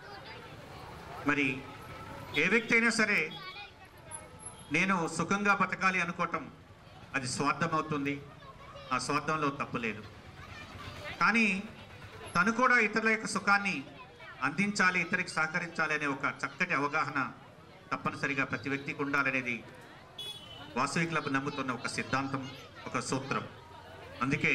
మరి ఏ వ్యక్తి అయినా సరే నేను సుఖంగా బతకాలి అనుకోవటం అది స్వార్థం అవుతుంది ఆ స్వార్థంలో తప్పు లేదు కానీ తను కూడా ఇతరుల యొక్క సుఖాన్ని అందించాలి ఇతరికి సహకరించాలి అనే ఒక చక్కటి అవగాహన తప్పనిసరిగా ప్రతి వ్యక్తికి ఉండాలనేది వాసవి క్లబ్ నమ్ముతున్న ఒక సిద్ధాంతం ఒక సూత్రం అందుకే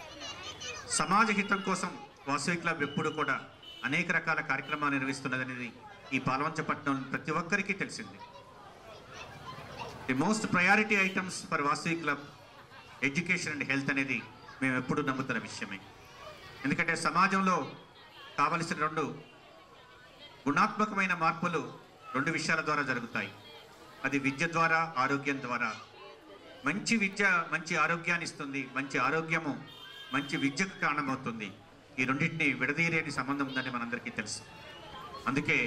సమాజ హితం కోసం వాసవి క్లబ్ ఎప్పుడు కూడా అనేక రకాల కార్యక్రమాలు నిర్వహిస్తున్నదనేది ఈ పాల్వంచపట్నం ప్రతి ఒక్కరికి తెలిసింది the most priority items for Vasavi club education and health అనేది మేము ఎప్పుడు నమ్ముతున్న విషయమే ఎందుకంటే సమాజంలో కావలసిన రెండు గుణాత్మకమైన మార్పులు రెండు విషయాల ద్వారా జరుగుతాయి అది విద్య ద్వారా ఆరోగ్యం ద్వారా మంచి విద్య మంచి ఆరోగ్యాన్ని ఇస్తుంది మంచి ఆరోగ్యము మంచి విద్యకు కారణమవుతుంది ఈ రెండింటిని విడదీయలేని సంబంధం ఉందని మనందరికీ తెలుసు అందుకే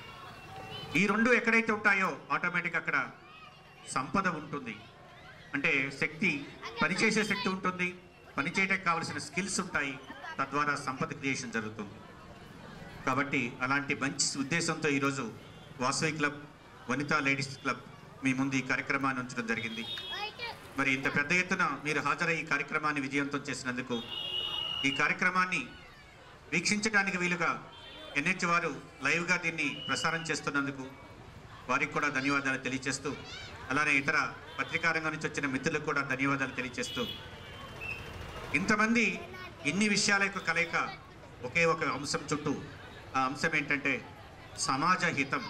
ఈ రెండు ఎక్కడైతే ఉంటాయో ఆటోమేటిక్ అక్కడ సంపద ఉంటుంది అంటే శక్తి పనిచేసే శక్తి ఉంటుంది పనిచేయడానికి కావలసిన స్కిల్స్ ఉంటాయి తద్వారా సంపద క్రియేషన్ జరుగుతుంది కాబట్టి అలాంటి మంచి ఉద్దేశంతో ఈరోజు Vasavi club Vanitha ladies club మీ ముందు ఈ కార్యక్రమాన్ని ఉంచడం జరిగింది మరి ఇంత పెద్ద ఎత్తున మీరు హాజరై ఈ కార్యక్రమాన్ని విజయవంతం చేసినందుకు ఈ కార్యక్రమాన్ని వీక్షించడానికి వీలుగా ఎన్హెచ్ వారు లైవ్గా దీన్ని ప్రసారం చేస్తున్నందుకు వారికి కూడా ధన్యవాదాలు తెలియజేస్తూ అలానే ఇతర పత్రికా రంగం నుంచి వచ్చిన మిత్రులకు కూడా ధన్యవాదాలు తెలియజేస్తూ ఇంతమంది ఇన్ని విషయాల యొక్క కలయిక ఒకే ఒక అంశం చుట్టూ ఆ అంశం ఏంటంటే సమాజ హితం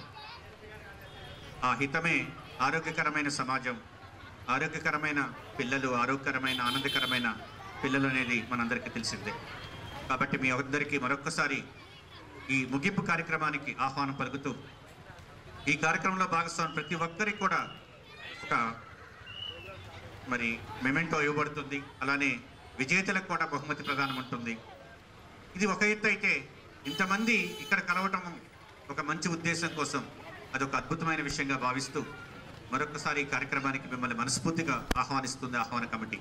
ఆ హితమే ఆరోగ్యకరమైన సమాజం ఆరోగ్యకరమైన పిల్లలు ఆరోగ్యకరమైన ఆనందకరమైన పిల్లలు అనేది మనందరికీ తెలిసిందే కాబట్టి మీ అందరికీ మరొక్కసారి ఈ ముగింపు కార్యక్రమానికి ఆహ్వానం పలుకుతూ ఈ కార్యక్రమంలో భాగస్వామి ప్రతి ఒక్కరికి కూడా ఒక మరి మెమెంటో ఇవ్వబడుతుంది అలానే విజేతలకు కూడా బహుమతి ప్రదానం ఉంటుంది ఇది ఒక ఎత్తు అయితే ఇంతమంది ఇక్కడ కలవటం ఒక మంచి ఉద్దేశం కోసం అదొక అద్భుతమైన విషయంగా భావిస్తూ మరొకసారి ఈ కార్యక్రమానికి మిమ్మల్ని మనస్ఫూర్తిగా ఆహ్వానిస్తుంది ఆహ్వాన కమిటీ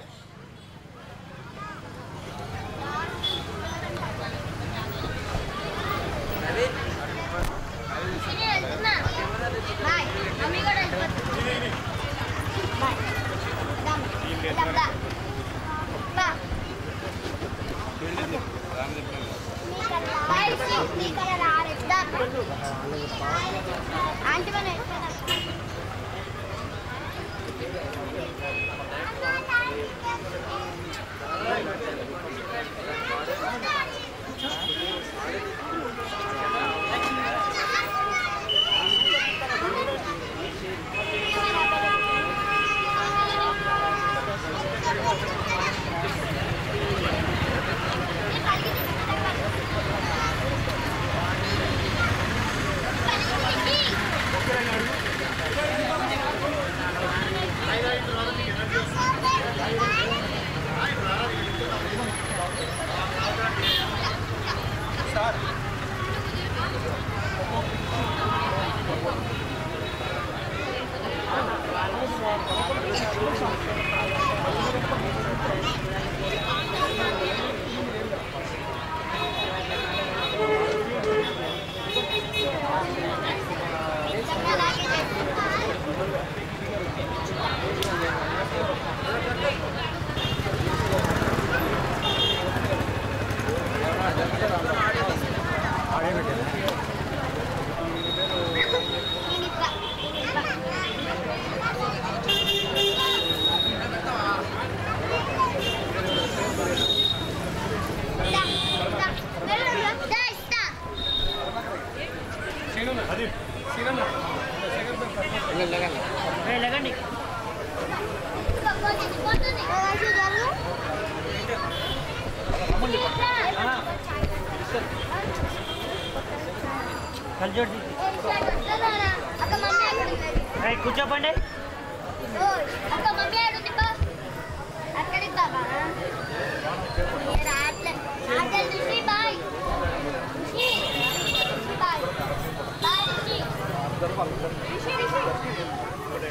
బాయ్ మమ్మీ కూడా వెళ్ళిపోతుంది బాయ్ దా దా దా బాయ్ నీ కలర్ ఆరెంజ్ దా ఆంటీ మన Thank అక్క మమ్మీ అక్కడ కూర్చోపండి అక్క మమ్మీ ఆడుంది బా అక్కడికి బాబా రాట్లే ఆటలు చూసి bye Rishi Rishi bye bye Rishi Rishi Rishi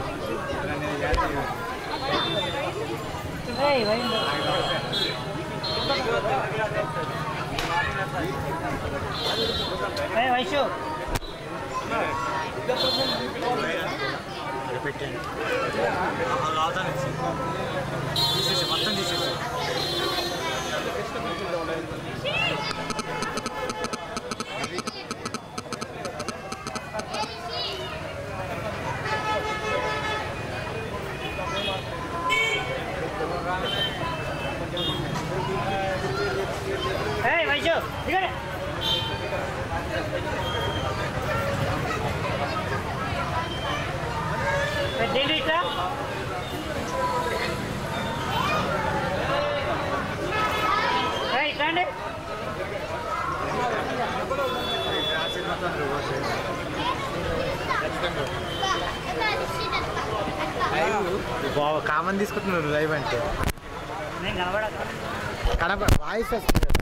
Vaishu మొత్తం తీసేసి ఏయ్ వైషు దిగండి పెద్ద ఇట్లా ఏయ్, ఇట్లా అండి బాగా కామన్ తీసుకుంటున్నారు లైవ్ అంటే నేను కనబడక కడప వాయిస్ వస్తుంది కదా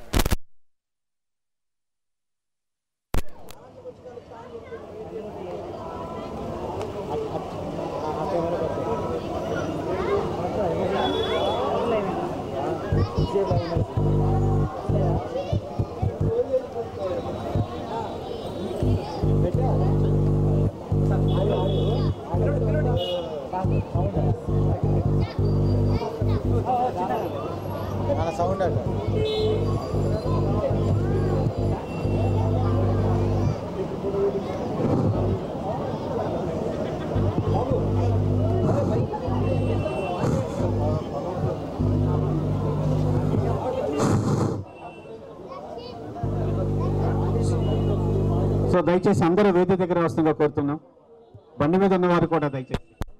మన సౌండ్ అట్లా సో దయచేసి అందరూ వేదిక దగ్గర వస్తుందిగా కోరుతున్నాం బండి మీద ఉన్నవారు కూడా దయచేసి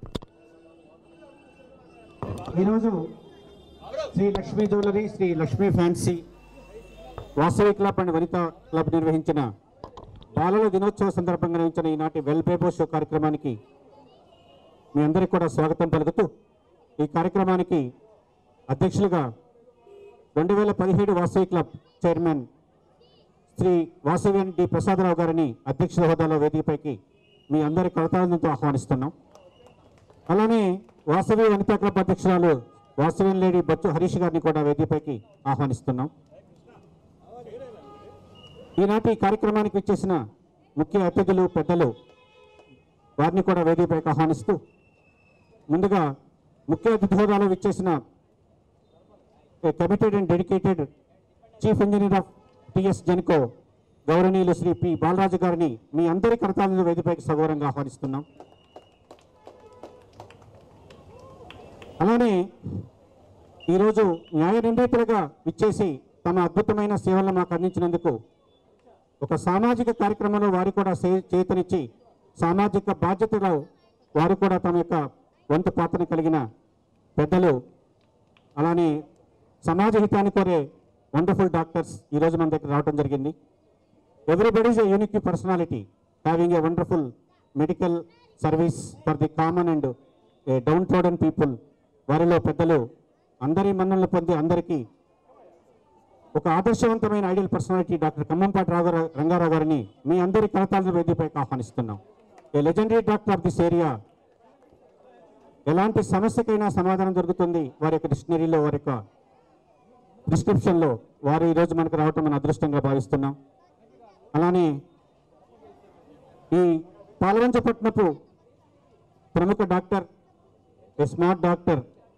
ఈరోజు Shri Lakshmi jewellery Shri Lakshmi fancy Vasavi club and Vanitha club నిర్వహించిన బాలల దినోత్సవ సందర్భంగా నిర్వహించిన ఈనాటి వెల్ పేపర్ షో కార్యక్రమానికి మీ అందరికీ కూడా స్వాగతం పలుకుతూ ఈ కార్యక్రమానికి అధ్యక్షులుగా రెండు వేల పదిహేడు Vasavi club chairman Shri Vasavyan D Prasadarao గారిని అధ్యక్ష హోదాలో వేదికపైకి మీ అందరి కరతాళంతో ఆహ్వానిస్తున్నాం అలానే వాసవి వనితా క్లబ్ అధ్యక్షురాలు వాసవ్యన్ లేడీ బచ్చు హరీష్ గారిని కూడా వేదికపైకి ఆహ్వానిస్తున్నాం ఈనాటి కార్యక్రమానికి వచ్చేసిన ముఖ్య అతిథులు పెద్దలు వారిని కూడా వేదికపైకి ఆహ్వానిస్తూ ముందుగా ముఖ్య అతిథి హోదాలో విచ్చేసిన committed and dedicated chief engineer of TS Genco గౌరవనీయులు శ్రీ పి బాలరాజు గారిని మీ అందరి కరతాలను వేదికపైకి సగౌరవంగా ఆహ్వానిస్తున్నాం అలానే ఈరోజు న్యాయ నిర్ణేతలుగా ఇచ్చేసి తమ అద్భుతమైన సేవలను మాకు అందించినందుకు ఒక సామాజిక కార్యక్రమంలో వారు కూడా సే- చేతనిచ్చి సామాజిక బాధ్యతలో వారు కూడా తమ యొక్క వంతు పాత్రను కలిగిన పెద్దలు అలానే సమాజ హితాన్ని కోరే వండర్ఫుల్ డాక్టర్స్ ఈరోజు మన దగ్గర రావడం జరిగింది everybody is a unique personality having a wonderful medical service for the common and downtrodden people వారిలో పెద్దలు అందరి మన్ననలు పొంది అందరికీ ఒక ఆదర్శవంతమైన ideal personality doctor Khammampati Raghava Rangarao గారిని మీ అందరి కరతాల వేదికపైకి ఆహ్వానిస్తున్నాం a legendary doctor of this area ఎలాంటి సమస్యకైనా సమాధానం దొరుకుతుంది వారి యొక్క డిక్షనరీలో వారి యొక్క ప్రిస్క్రిప్షన్లో వారు ఈరోజు మనకు రావటం మన అదృష్టంగా భావిస్తున్నాం అలానే ఈ పాల్వంచపట్నపు ప్రముఖ డాక్టర్ ఏ స్మార్ట్ డాక్టర్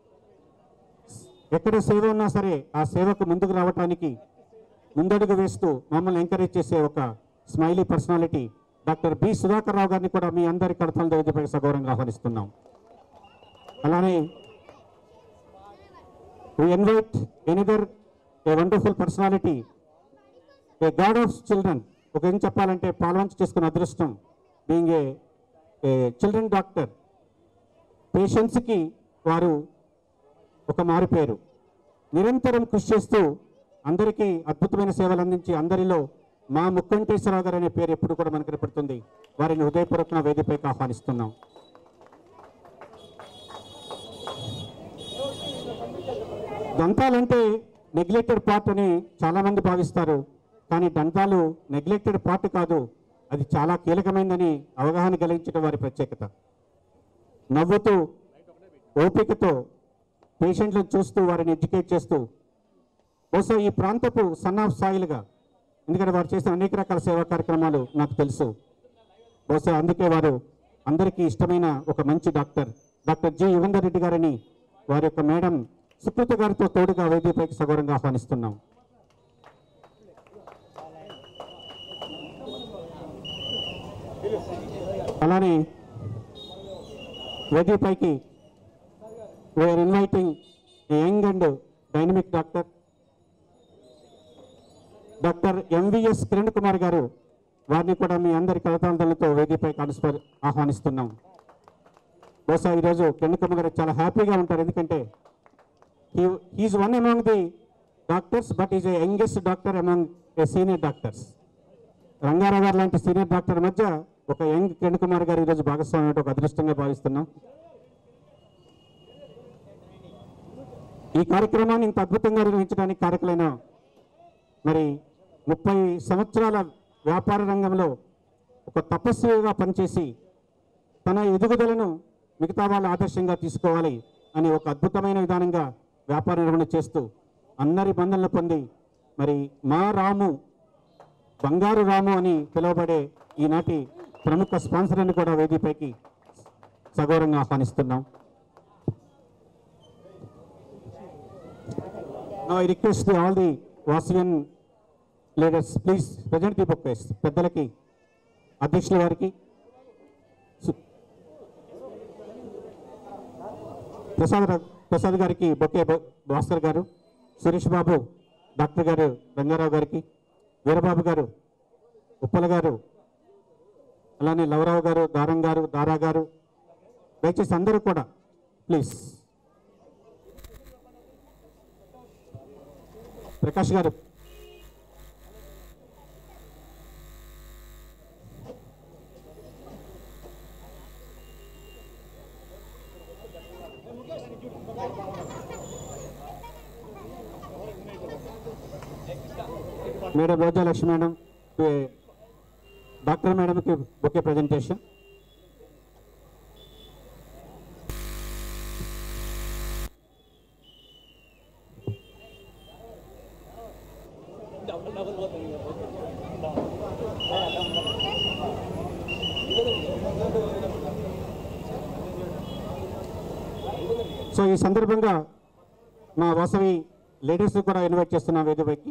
ఎక్కడ సేవ ఉన్నా సరే ఆ సేవకు ముందుకు రావటానికి ముందడుగు వేస్తూ మమ్మల్ని ఎంకరేజ్ చేసే ఒక smiley personality doctor B Sudhakar Rao గారిని కూడా మీ అందరి కడతల దేవతపై సగౌరవంగా ఆహ్వానిస్తున్నాం అలానే we invite another a wonderful personality a god of children ఒక ఏం చెప్పాలంటే పాల్వంచి చేసుకున్న అదృష్టం బీయింగ్ ఏ చిల్డ్రన్ డాక్టర్ పేషెంట్స్కి వారు ఒక మారిపోయారు నిరంతరం కృషి చేస్తూ అందరికీ అద్భుతమైన సేవలు అందించి అందరిలో మా ముక్కంటేశ్వరరావు గారు అనే పేరు ఎప్పుడు కూడా మనకు కనపడుతుంది వారిని హృదయపూర్వకంగా వేదికపైకి ఆహ్వానిస్తున్నాం దంతాలంటే నెగ్లెక్టెడ్ పార్ట్ అని చాలామంది భావిస్తారు కానీ దంతాలు నెగ్లెక్టెడ్ పార్ట్ కాదు అది చాలా కీలకమైందని అవగాహన కలిగించడం వారి ప్రత్యేకత నవ్వుతూ ఓపికతో పేషెంట్లను చూస్తూ వారిని ఎడ్యుకేట్ చేస్తూ బహుశా ఈ ప్రాంతపు సన్ ఆఫ్ సాయిల్గా ఎందుకంటే వారు చేసిన అనేక రకాల సేవా కార్యక్రమాలు నాకు తెలుసు బహుశా అందుకే వారు అందరికీ ఇష్టమైన ఒక మంచి doctor doctor G Yugandhar Reddy గారిని వారి యొక్క మేడం సుకృత గారితో తోడుగా వేదికపైకి సగౌరవంగా ఆహ్వానిస్తున్నాం అలానే వేదికపైకి we are inviting young and dynamic doctor doctor MVS Kiran Kumar గారు వారిని కూడా మీ అందరి కలతాంతలతో వేదికపై కాన్స్పర్ ఆహ్వానిస్తున్నాం బహుశా ఈరోజు కిరణ్ కుమార్ గారు చాలా హ్యాపీగా ఉంటారు ఎందుకంటే he is one among the doctors but is a youngest doctor among a senior doctors Rangarao గారు లాంటి సీనియర్ డాక్టర్ మధ్య ఒక యంగ్ కిరణ్ కుమార్ గారు ఈరోజు భాగస్వామి అవడం ఒక అదృష్టంగా భావిస్తున్నాం ఈ కార్యక్రమాన్ని ఇంత అద్భుతంగా నిర్వహించడానికి కారకులైన మరి ముప్పై సంవత్సరాల వ్యాపార రంగంలో ఒక తపస్సుగా పనిచేసి తన ఎదుగుదలను మిగతా వాళ్ళ ఆదర్శంగా తీసుకోవాలి అని ఒక అద్భుతమైన విధానంగా వ్యాపార నిర్వహణ చేస్తూ అందరి బంధనలు పొంది మరి మా రాము బంగారు రాము అని పిలువబడే ఈనాటి ప్రముఖ స్పాన్సర్ అని కూడా వేదికపైకి సగౌరవంగా ఆహ్వానిస్తున్నాం Now I request the, all the Vasian leaders, please present the bouquets. పెద్దలకి అధ్యక్షుల వారికి సు- ప్రసాద్ రా- ప్రసాద్ గారికి బొకే బ- భాస్కర్ గారు సురేష్ బాబు డాక్టర్ గారు రంగారావు గారికి వీరబాబు గారు ఉప్పల గారు అలానే లవరావు గారు దారం గారు దారా గారు దయచేసి అందరూ కూడా ప్లీజ్ ప్రకాష్ గారు madam Roja Lakshmi madam a- doctor మేడంకి బొకే ప్రజెంటేషన్ సో ఈ సందర్భంగా మా వాసవి లేడీస్ కూడా ఇన్వైట్ చేస్తున్నాం వేదికపైకి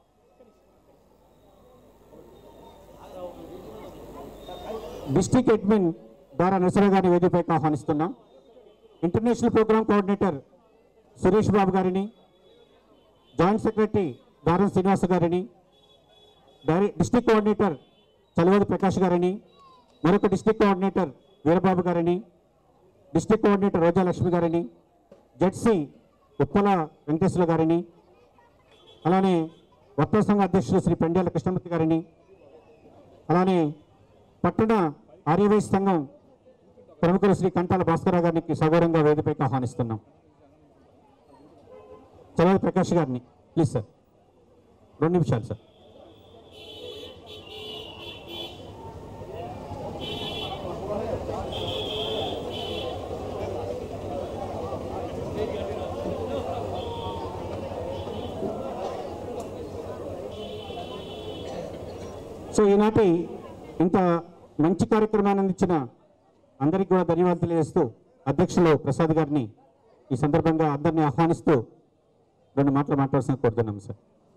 డిస్ట్రిక్ట్ అడ్మిన్ ద్వారా నరసర గారిని వేదికపైకి ఆహ్వానిస్తున్నాం international programme coordinator Suresh Babu గారిని జాయింట్ సెక్రటరీ దారం శ్రీనివాస గారిని డైరె డిస్ట్రిక్ట్ కోఆర్డినేటర్ చలవది ప్రకాష్ గారిని మరొక డిస్ట్రిక్ట్ కోఆర్డినేటర్ వీరబాబు గారిని డిస్ట్రిక్ట్ కోఆర్డినేటర్ రోజా లక్ష్మి గారిని జడ్సీ ఉప్పల వెంకటేశ్వర గారిని అలానే వర్తక సంఘ అధ్యక్షులు శ్రీ పెండ్యాల కృష్ణమూర్తి గారిని అలానే పట్టణ ఆర్యవైశ్య సంఘం ప్రముఖులు శ్రీ కంటాల భాస్కరరావు గారికి సగౌరవంగా వేదికపైకి ఆహ్వానిస్తున్నాం చలవది ప్రకాష్ గారిని ప్లీజ్ సార్ రెండు నిమిషాలు సార్ సో ఈనాటి ఇంత మంచి కార్యక్రమాన్ని అందించిన అందరికీ కూడా ధన్యవాదాలు తెలియజేస్తూ అధ్యక్షులు ప్రసాద్ గారిని ఈ సందర్భంగా అందరినీ ఆహ్వానిస్తూ రెండు మాటలు మాట్లాడాల్సిన కోరుతున్నాం సార్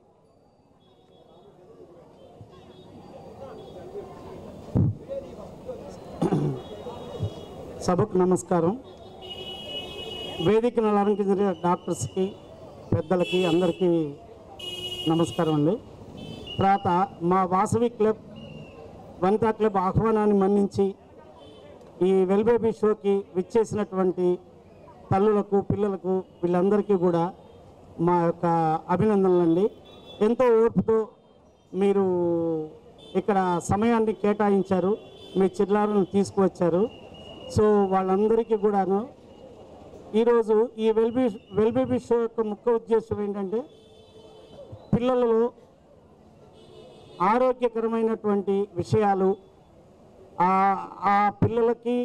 సభకు నమస్కారం వేదికను అలంకరించిన డాక్టర్స్కి పెద్దలకి అందరికీ నమస్కారం అండి తర్వాత మా వాసవి క్లబ్ వనితా క్లబ్ ఆహ్వానాన్ని మన్నించి ఈ వెల్ బేబీ షోకి విచ్చేసినటువంటి తల్లులకు పిల్లలకు వీళ్ళందరికీ కూడా మా యొక్క అభినందనలండి ఎంతో ఓర్పుతో మీరు ఇక్కడ సమయాన్ని కేటాయించారు మీ చిన్నారులను తీసుకువచ్చారు సో వాళ్ళందరికీ కూడాను ఈరోజు ఈ వెల్బీ వెల్బేబీ షో యొక్క ముఖ్య ఉద్దేశం ఏంటంటే పిల్లలలో ఆరోగ్యకరమైనటువంటి విషయాలు ఆ ఆ పిల్లలకి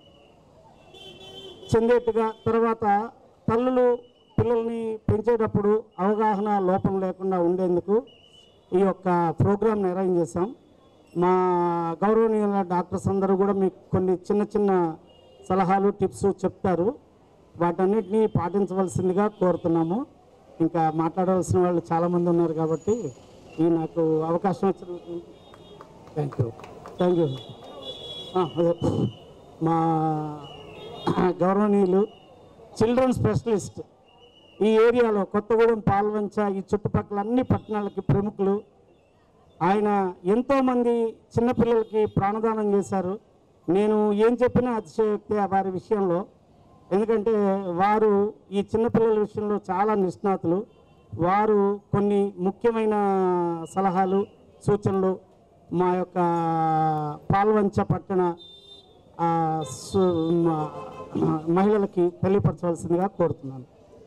చెందేట్టుగా తర్వాత తల్లులు పిల్లల్ని పెంచేటప్పుడు అవగాహన లోపం లేకుండా ఉండేందుకు ఈ యొక్క ప్రోగ్రాం అరేంజ్ చేశాం మా గౌరవనీయుల డాక్టర్స్ అందరూ కూడా మీకు కొన్ని చిన్న చిన్న సలహాలు టిప్స్ చెప్తారు వాటన్నిటినీ పాటించవలసిందిగా కోరుతున్నాము ఇంకా మాట్లాడవలసిన వాళ్ళు చాలామంది ఉన్నారు కాబట్టి ఈ నాకు అవకాశం ఇచ్చినందుకు థ్యాంక్ యూ థ్యాంక్ యూ అదే మా గౌరవనీయులు చిల్డ్రన్ స్పెషలిస్ట్ ఈ ఏరియాలో కొత్తగూడెం పాల్వంచ ఈ చుట్టుపక్కల అన్ని పట్టణాలకి ప్రముఖులు ఆయన ఎంతోమంది చిన్నపిల్లలకి ప్రాణదానం చేశారు నేను ఏం చెప్పినా అతిశయోక్తి వారి విషయంలో ఎందుకంటే వారు ఈ చిన్నపిల్లల విషయంలో చాలా నిష్ణాతులు వారు కొన్ని ముఖ్యమైన సలహాలు సూచనలు మా యొక్క పాల్వంచ పట్టణ ఆ, సు- మా- మహిళలకి తెలియపరచవలసిందిగా కోరుతున్నాను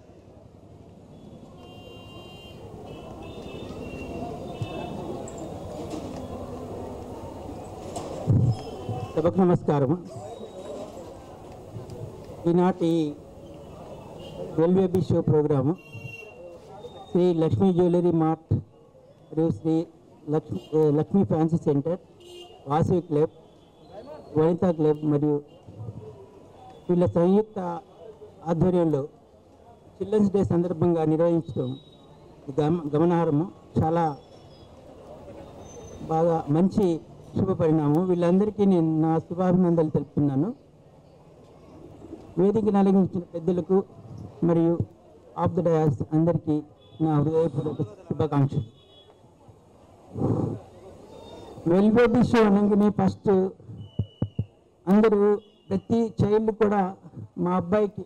సభకు నమస్కారం ఈనాటి well baby show programme Sri Lakshmi jewellery mart మరియు శ్రీ లక్ష్మీ ఏ, Lakshmi fancy centre Vasavi club Vanitha club మరియు వీళ్ళ సంయుక్త ఆధ్వర్యంలో చిల్డ్రన్స్ డే సందర్భంగా నిర్వహించడం గమ గమనార్హము చాలా బాగా మంచి శుభ పరిణామం వీళ్ళందరికీ నేను నా శుభాభినందనలు తెలుపుతున్నాను వేదిక నలిగించిన పెద్దలకు మరియు ఆఫ్ ద డయాస్ అందరికీ నా హృదయపూర్వక శుభాకాంక్షలు వెల్ బేబీ షో అనగానే ఫస్ట్ అందరూ ప్రతి చైల్డ్ కూడా మా అబ్బాయికి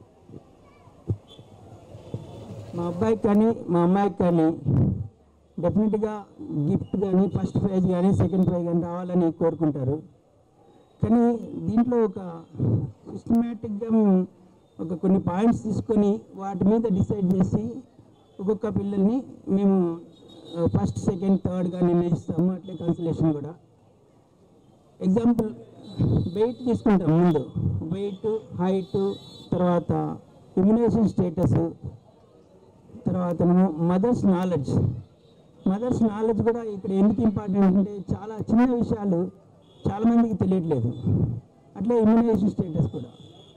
మా అబ్బాయికి కానీ మా అమ్మాయికి కానీ డెఫినెట్గా గిఫ్ట్ కానీ ఫస్ట్ ప్రైజ్ కానీ సెకండ్ ప్రైజ్ కానీ రావాలని కోరుకుంటారు కానీ దీంట్లో ఒక సిస్టమేటిక్గా మేము ఒక కొన్ని పాయింట్స్ తీసుకొని వాటి మీద డిసైడ్ చేసి ఒక్కొక్క పిల్లల్ని మేము ఫస్ట్ సెకండ్ థర్డ్గా నిర్ణయిస్తాము అట్లే కన్సలేషన్ కూడా ఎగ్జాంపుల్ వెయిట్ తీసుకుంటాం ముందు వెయిట్ హైట్ తర్వాత ఇమ్యునేషన్ స్టేటస్ తర్వాత మదర్స్ నాలెడ్జ్ మదర్స్ నాలెడ్జ్ కూడా ఇక్కడ ఎందుకు ఇంపార్టెంట్ అంటే చాలా చిన్న విషయాలు చాలామందికి తెలియట్లేదు అట్లే ఇమ్యునేషన్ స్టేటస్ కూడా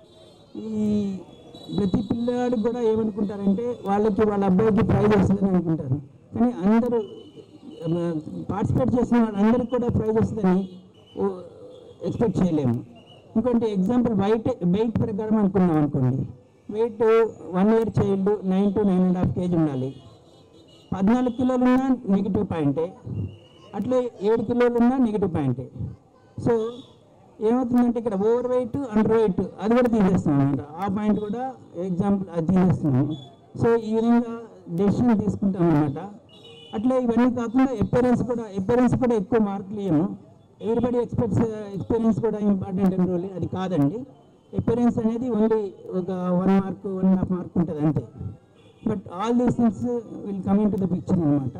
ఈ ప్రతి పిల్లాడికి కూడా ఏమనుకుంటారంటే వాళ్ళకి వాళ్ళ అబ్బాయికి ప్రైజ్ వస్తుందని అనుకుంటారు కానీ అందరూ పార్టిసిపేట్ చేసిన వాళ్ళందరికీ కూడా ప్రైజ్ వస్తుందని ఎక్స్పెక్ట్ చేయలేము ఇంకోటి ఎగ్జాంపుల్ వెయిట్ వెయిట్ ప్రకారం అనుకున్నాం అనుకోండి weight one year child nine to nine and half KG ఉండాలి పద్నాలుగు కిలోలు ఉన్నా నెగిటివ్ పాయింటే అట్లే ఏడు కిలోలు ఉన్నా నెగిటివ్ పాయింటే సో ఏమవుతుందంటే ఇక్కడ ఓవర్ వెయిట్ అండర్ వెయిట్ అది కూడా తీసేస్తాం అనమాట ఆ పాయింట్ కూడా ఎగ్జాంపుల్ అది తీసేస్తున్నాము సో ఈ విధంగా డెసిషన్ తీసుకుంటాం అనమాట అట్లే ఇవన్నీ కాకుండా ఎపీరెన్స్ కూడా ఎపీరెన్స్ కూడా ఎక్కువ మార్కులు ఇవ్వము ఎవ్రీబడి ఎక్స్పెక్ట్స్ ఎక్స్పీరియన్స్ కూడా ఇంపార్టెంట్ అని రోల్ అది కాదండి ఎపీరెన్స్ అనేది ఓన్లీ ఒక one mark one and half mark ఉంటుంది అంతే but all these things will coming to the picture అనమాట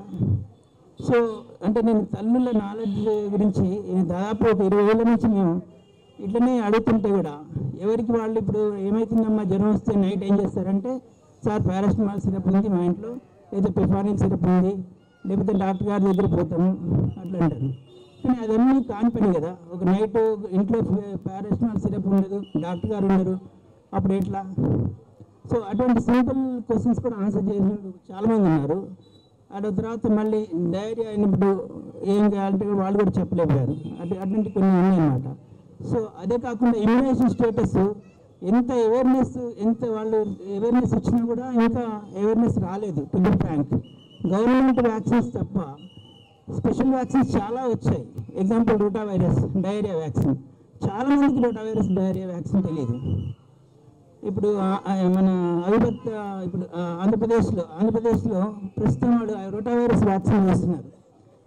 సో అంటే నేను తల్లుల నాలెడ్జ్ గురించి నేను దాదాపు ఒక ఇరవై ఏళ్ళ నుంచి మేము ఇట్లనే అడుగుతుంటే కూడా ఎవరికి వాళ్ళు ఇప్పుడు ఏమవుతుందమ్మా జ్వరం వస్తే నైట్ ఏం చేస్తారంటే సార్ పారాసిటమాల్ సిరప్ ఉంది మా ఇంట్లో లేదా పిఫానిక్ సిరప్ ఉంది లేకపోతే డాక్టర్ గారి దగ్గర పోతాము అట్లా అంటారు కానీ అదన్నీ కాని పని కదా ఒక నైట్ ఇంట్లో పారాసిటమాల్ సిరప్ ఉండదు డాక్టర్ గారు ఉండరు అప్పుడు ఎట్లా సో అటువంటి సింపుల్ క్వశ్చన్స్ కూడా ఆన్సర్ చేసిన వాళ్ళు చాలామంది ఉన్నారు ఆ తర్వాత మళ్ళీ డైరీ అయినప్పుడు ఏం చేయాలంటే కూడా వాళ్ళు కూడా చెప్పలేము కాదు అటు అటువంటి కొన్ని ఉన్నాయన్నమాట సో అదే కాకుండా ఇమ్యునేషన్ స్టేటస్ ఎంత అవేర్నెస్ ఎంత వాళ్ళు అవేర్నెస్ ఇచ్చినా కూడా ఇంకా అవేర్నెస్ రాలేదు to be frank government vaccines తప్ప స్పెషల్ వ్యాక్సిన్స్ చాలా వచ్చాయి example rotavirus diarrhoea vaccine చాలా మందికి రూటా వైరస్ డయేరియా వ్యాక్సిన్ తెలియదు ఇప్పుడు ఆ- ఆ మన అవిభక్త ఇప్పుడు ఆ ఆంధ్రప్రదేశ్లో ఆంధ్రప్రదేశ్లో ప్రస్తుతం వాడు రోటా వైరస్ వ్యాక్సిన్ వేస్తున్నారు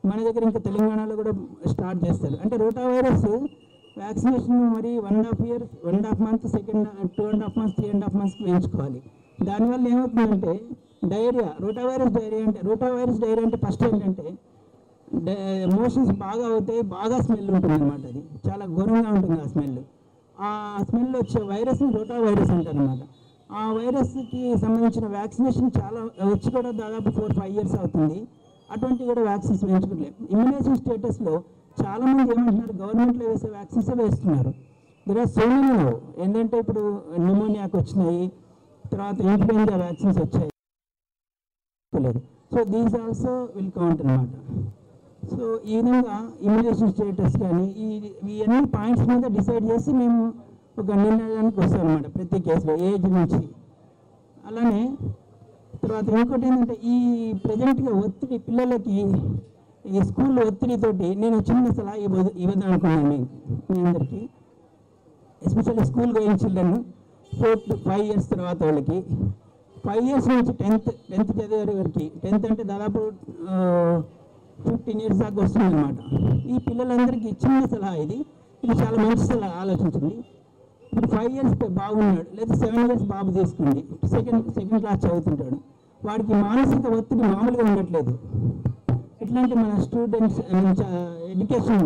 మన దగ్గర ఇంకా తెలంగాణలో కూడా స్టార్ట్ చేస్తారు అంటే రోటా వైరస్ వ్యాక్సినేషన్ మరి one and half year one and half month second two and half months three and half మంత్స్కి వేయించుకోవాలి దానివల్ల ఏమవుతుందంటే డైరియా రోటా వైరస్ డైరియా అంటే రోటా వైరస్ డైరియా అంటే ఫస్ట్ ఏంటంటే మోషన్స్ బాగా అవుతాయి బాగా స్మెల్ ఉంటుంది అనమాట అది చాలా ఘోరంగా ఉంటుంది ఆ స్మెల్ ఆ స్మెల్ వచ్చే వైరస్ని రోటా వైరస్ అంటారు అనమాట ఆ వైరస్కి సంబంధించిన వ్యాక్సినేషన్ చాలా వచ్చి కూడా దాదాపు ఫోర్ ఫైవ్ ఇయర్స్ అవుతుంది అటువంటి కూడా వ్యాక్సిన్స్ వేయించుకోలేదు ఇమ్యునైజేషన్ స్టేటస్లో చాలామంది ఏమంటున్నారు గవర్నమెంట్లో వేసే వ్యాక్సిన్స్ వేస్తున్నారు there are so many no ఏంటంటే ఇప్పుడు న్యూమోనియాకి వచ్చినాయి తర్వాత ఇన్ఫ్లుయెంజా వ్యాక్సిన్స్ వచ్చాయి లేదు so these also will count అనమాట సో ఈ విధంగా ఇమ్యునేషన్ స్టేటస్ కానీ ఈ ఇవన్నీ పాయింట్స్ మీద డిసైడ్ చేసి మేము ఒక నిర్ణయానికి వస్తాం అనమాట ప్రతి కేసులో ఏజ్ నుంచి అలానే తర్వాత ఇంకోటి ఏంటంటే ఈ ప్రజెంట్గా ఒత్తిడి పిల్లలకి ఈ స్కూల్ ఒత్తిడితోటి నేను చిన్న సలహా ఇవ్వ ఇవ్వదాం అనుకున్నాను మీ- మీ అందరికీ especially school going children four to five years తర్వాత వాళ్ళకి ఫైవ్ ఇయర్స్ నుంచి టెన్త్ టెన్త్ చదివే వరకు టెన్త్ అంటే దాదాపు ఫిఫ్టీన్ ఇయర్స్ దాకా వస్తుంది అనమాట ఈ పిల్లలందరికీ చిన్న సలహా ఇది ఇది చాలా మంచి సలహా ఆలోచించండి ఇప్పుడు ఫైవ్ ఇయర్స్ బాగున్నాడు లేదా సెవెన్ ఇయర్స్ బాబు తీసుకోండి సెకండ్ సెకండ్ క్లాస్ చదువుతుంటాడు వాడికి మానసిక ఒత్తిడి మామూలుగా ఉండట్లేదు ఎట్లాంటి మన స్టూడెంట్స్ ఎడ్యుకేషన్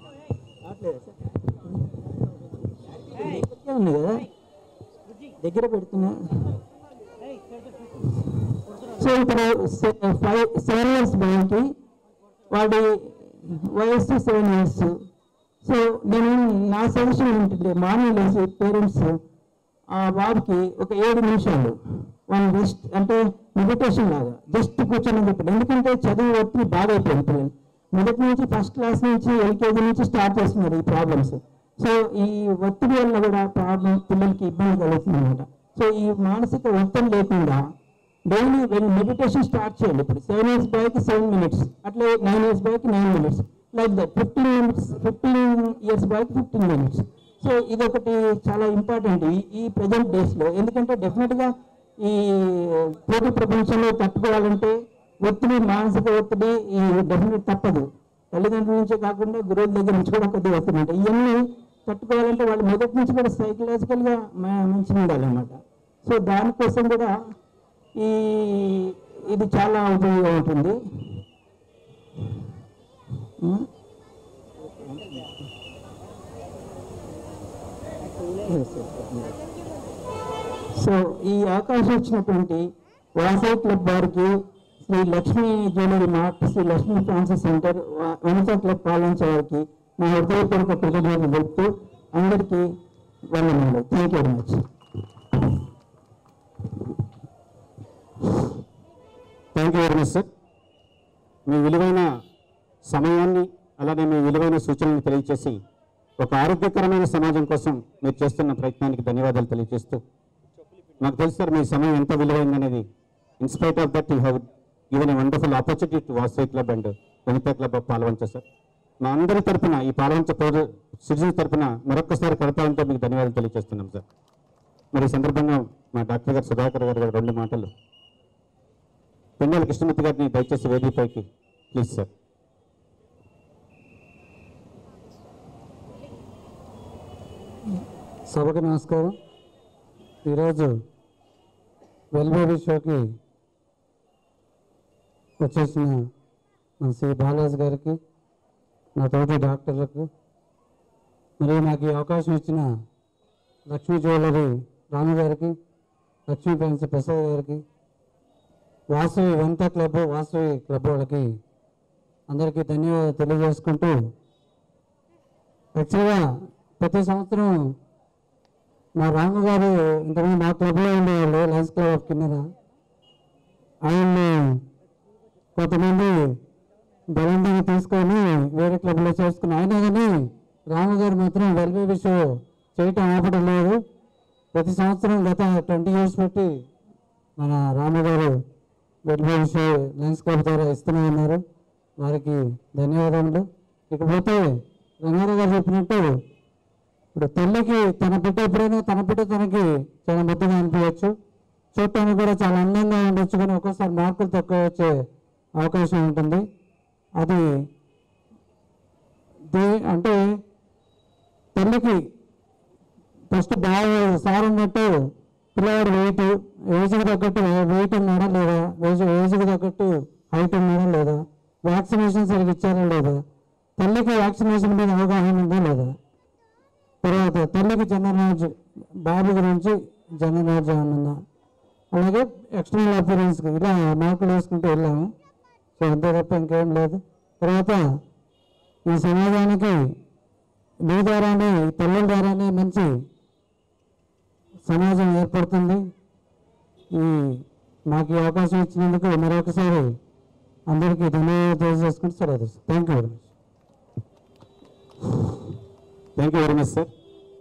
ఉంది కదా దగ్గర పెడుతున్నా సో ఇప్పుడు ఫైవ్ సెవెన్ ఇయర్స్ బాయ్కి వాడి వయస్సు సెవెన్ ఇయర్స్ సో నేను నా సజెషన్ ఏంటంటే మార్నింగ్ లేసి పేరెంట్స్ ఆ బాబుకి ఒక ఏడు నిమిషాలు వన్ రెస్ట్ అంటే మెడిటేషన్ లాగా జస్ట్ కూర్చొని చెప్పండి ఎందుకంటే చదువు ఒత్తిడి బాగా అయిపోయింది పిల్లలు మొదటి నుంచి ఫస్ట్ క్లాస్ నుంచి ఎల్కేజీ నుంచి స్టార్ట్ చేస్తున్నారు ఈ ప్రాబ్లమ్స్ సో ఈ ఒత్తిడి వల్ల కూడా ప్రాబ్లం పిల్లలకి ఇబ్బంది కలుగుతుంది అనమాట సో ఈ మానసిక ఒత్తిడి లేకుండా డైలీ వెళ్ళి మెడిటేషన్ స్టార్ట్ చేయండి ఇప్పుడు సెవెన్ ఇయర్స్ బాయ్కి సెవెన్ మినిట్స్ అట్లే నైన్ ఇయర్స్ బాయ్కి nine minutes like that fifteen minutes fifteen years బాయ్కి ఫిఫ్టీన్ మినిట్స్ సో ఇది ఒకటి చాలా ఇంపార్టెంట్ ఈ ఈ ప్రజెంట్ డేస్లో ఎందుకంటే డెఫినెట్గా ఈ పోటీ ప్రపంచంలో తట్టుకోవాలంటే ఒత్తిడి మానసిక ఒత్తిడి ఈ డెఫినెట్ తప్పదు తల్లిదండ్రుల నుంచే కాకుండా గురువుల దగ్గర నుంచి కూడా కొద్దిగా ఒత్తిడి ఉంటాయి ఇవన్నీ తట్టుకోవాలంటే వాళ్ళు మొదటి నుంచి కూడా సైకలాజికల్గా మంచిగా ఉండాలన్నమాట సో దానికోసం కూడా ఈ ఇది చాలా ఉపయోగం ఉంటుంది ఉం? సో ఈ అవకాశం ఇచ్చినటువంటి వాసవి క్లబ్ వారికి Sri Lakshmi jewellery mart Sri Lakshmi fancy centre వా- వనితా క్లబ్ పాలించే వారికి నా హృదయపూర్వక కృతజ్ఞతలు తెలుపుతూ అందరికీ వందనాలు thank you very much thank you very much sir మీ విలువైన సమయాన్ని అలానే మీ విలువైన సూచనలు తెలియజేసి ఒక ఆరోగ్యకరమైన సమాజం కోసం మీరు చేస్తున్న ప్రయత్నానికి ధన్యవాదాలు తెలియజేస్తూ నాకు తెలుసు సార్ మీ సమయం ఎంత విలువైందనేది in spite of that you have given a wonderful opportunity to Vasavi club and Vanitha club of Palvancha sir మా అందరి తరపున ఈ పాల్వంచ పౌర సిటిజన్స్ తరపున మరొకసారి కడతాలంటే మీకు ధన్యవాదాలు తెలియజేస్తున్నాం సార్ మరి ఈ సందర్భంగా మా డాక్టర్ గారు సుధాకర్ గారు గారు రెండు మాటలు పెండాల కృష్ణమూర్తి గారిని దయచేసి వేదికపైకి ప్లీజ్ సార్ సభకు నమస్కారం ఈరోజు వెల్బేబీ షోకి వచ్చేసిన మన శ్రీ బాలాజీ గారికి నా తోటి డాక్టర్లకు మరియు నాకు ఈ అవకాశం ఇచ్చిన లక్ష్మీ జ్యువెలరీ రాము గారికి లక్ష్మీ ఫ్యాన్సీ ప్రసాద్ గారికి వాసవి వంత క్లబ్ వాసవి క్లబ్ వాళ్ళకి అందరికీ ధన్యవాదాలు తెలియజేసుకుంటూ యాక్చువల్గా ప్రతి సంవత్సరం మా రాము గారు ఇంతకుముందు మా క్లబ్లో ఉండేవాళ్ళు లయన్స్ క్లబ్ ఆఫ్ కిన్నెర ఆయన్ని కొంతమంది బలవంతంగా తీసుకొని వేరే క్లబ్లో చేసుకుని అయినా కానీ రాము గారు మాత్రం వెల్బేబీ షో చేయటం ఆపడం లేదు ప్రతి సంవత్సరం గత ట్వంటీ ఇయర్స్ పెట్టి మన రాము గారు వెల్బేబీ షో లయన్స్ క్లబ్ ద్వారా ఇస్తూనే ఉన్నారు వారికి ధన్యవాదములు ఇకపోతే రంగారావు గారు చెప్పినట్టు ఇప్పుడు తల్లికి తన బిడ్డ ఎప్పుడైనా తన బిడ్డ తనకి చాలా ముద్దగా అనిపించవచ్చు చూడటానికి కూడా చాలా అందంగా ఉండొచ్చు కానీ ఒక్కోసారి మార్కులు తక్కువ వచ్చే అవకాశం ఉంటుంది అది దే అంటే తల్లికి ఫస్ట్ బాగా సార్ ఉన్నట్టు పిల్లవాడు వెయిట్ ఏజ్కి తగ్గట్టు వెయిట్ ఉన్నాడా లేదా ఏజ్ ఏజ్కి తగ్గట్టు హైట్ ఉన్నాడా లేదా వ్యాక్సినేషన్ సరిగ్గా ఇచ్చారా లేదా తల్లికి వ్యాక్సినేషన్ మీద అవగాహన ఉందా లేదా తర్వాత తల్లికి జనరల్ నాలెడ్జ్ బాబు గురించి జనరల్ నాలెడ్జ్ ఏమైనా ఉందా అలాగే ఎక్స్టర్నల్ అపీరెన్స్కి ఇలా మార్కులు వేసుకుంటూ వెళ్ళాము సో అంతే తప్ప ఇంకేం లేదు తర్వాత ఈ సమాజానికి మీ ద్వారానే ఈ తల్లుల ద్వారానే మంచి సమాజం ఏర్పడుతుంది ఈ మాకు ఈ అవకాశం ఇచ్చినందుకు మరొకసారి అందరికీ ధన్యవాదాలు తెలియజేసుకుంటూ సెలవు thank you very much thank you very much sir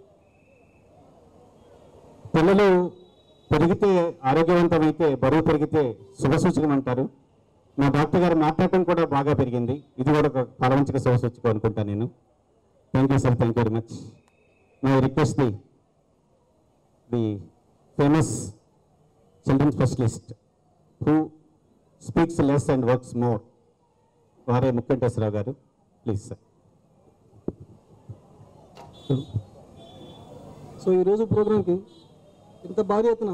పిల్లలు పెరిగితే ఆరోగ్యవంతమైతే బరువు పెరిగితే శుభసూచకం అంటారు మా డాక్టర్ గారు మాట్లాడటం కూడా బాగా పెరిగింది ఇది కూడా ఒక పరవంచక శుభసూచకం అనుకుంటాను నేను thank you sir thank you very much my request the the famous children specialist who speaks less and works more వారే ముక్కంటేశ్వరరావు గారు ప్లీజ్ సార్ సో ఈరోజు ప్రోగ్రామ్కి ఇంత భారీ ఎత్తున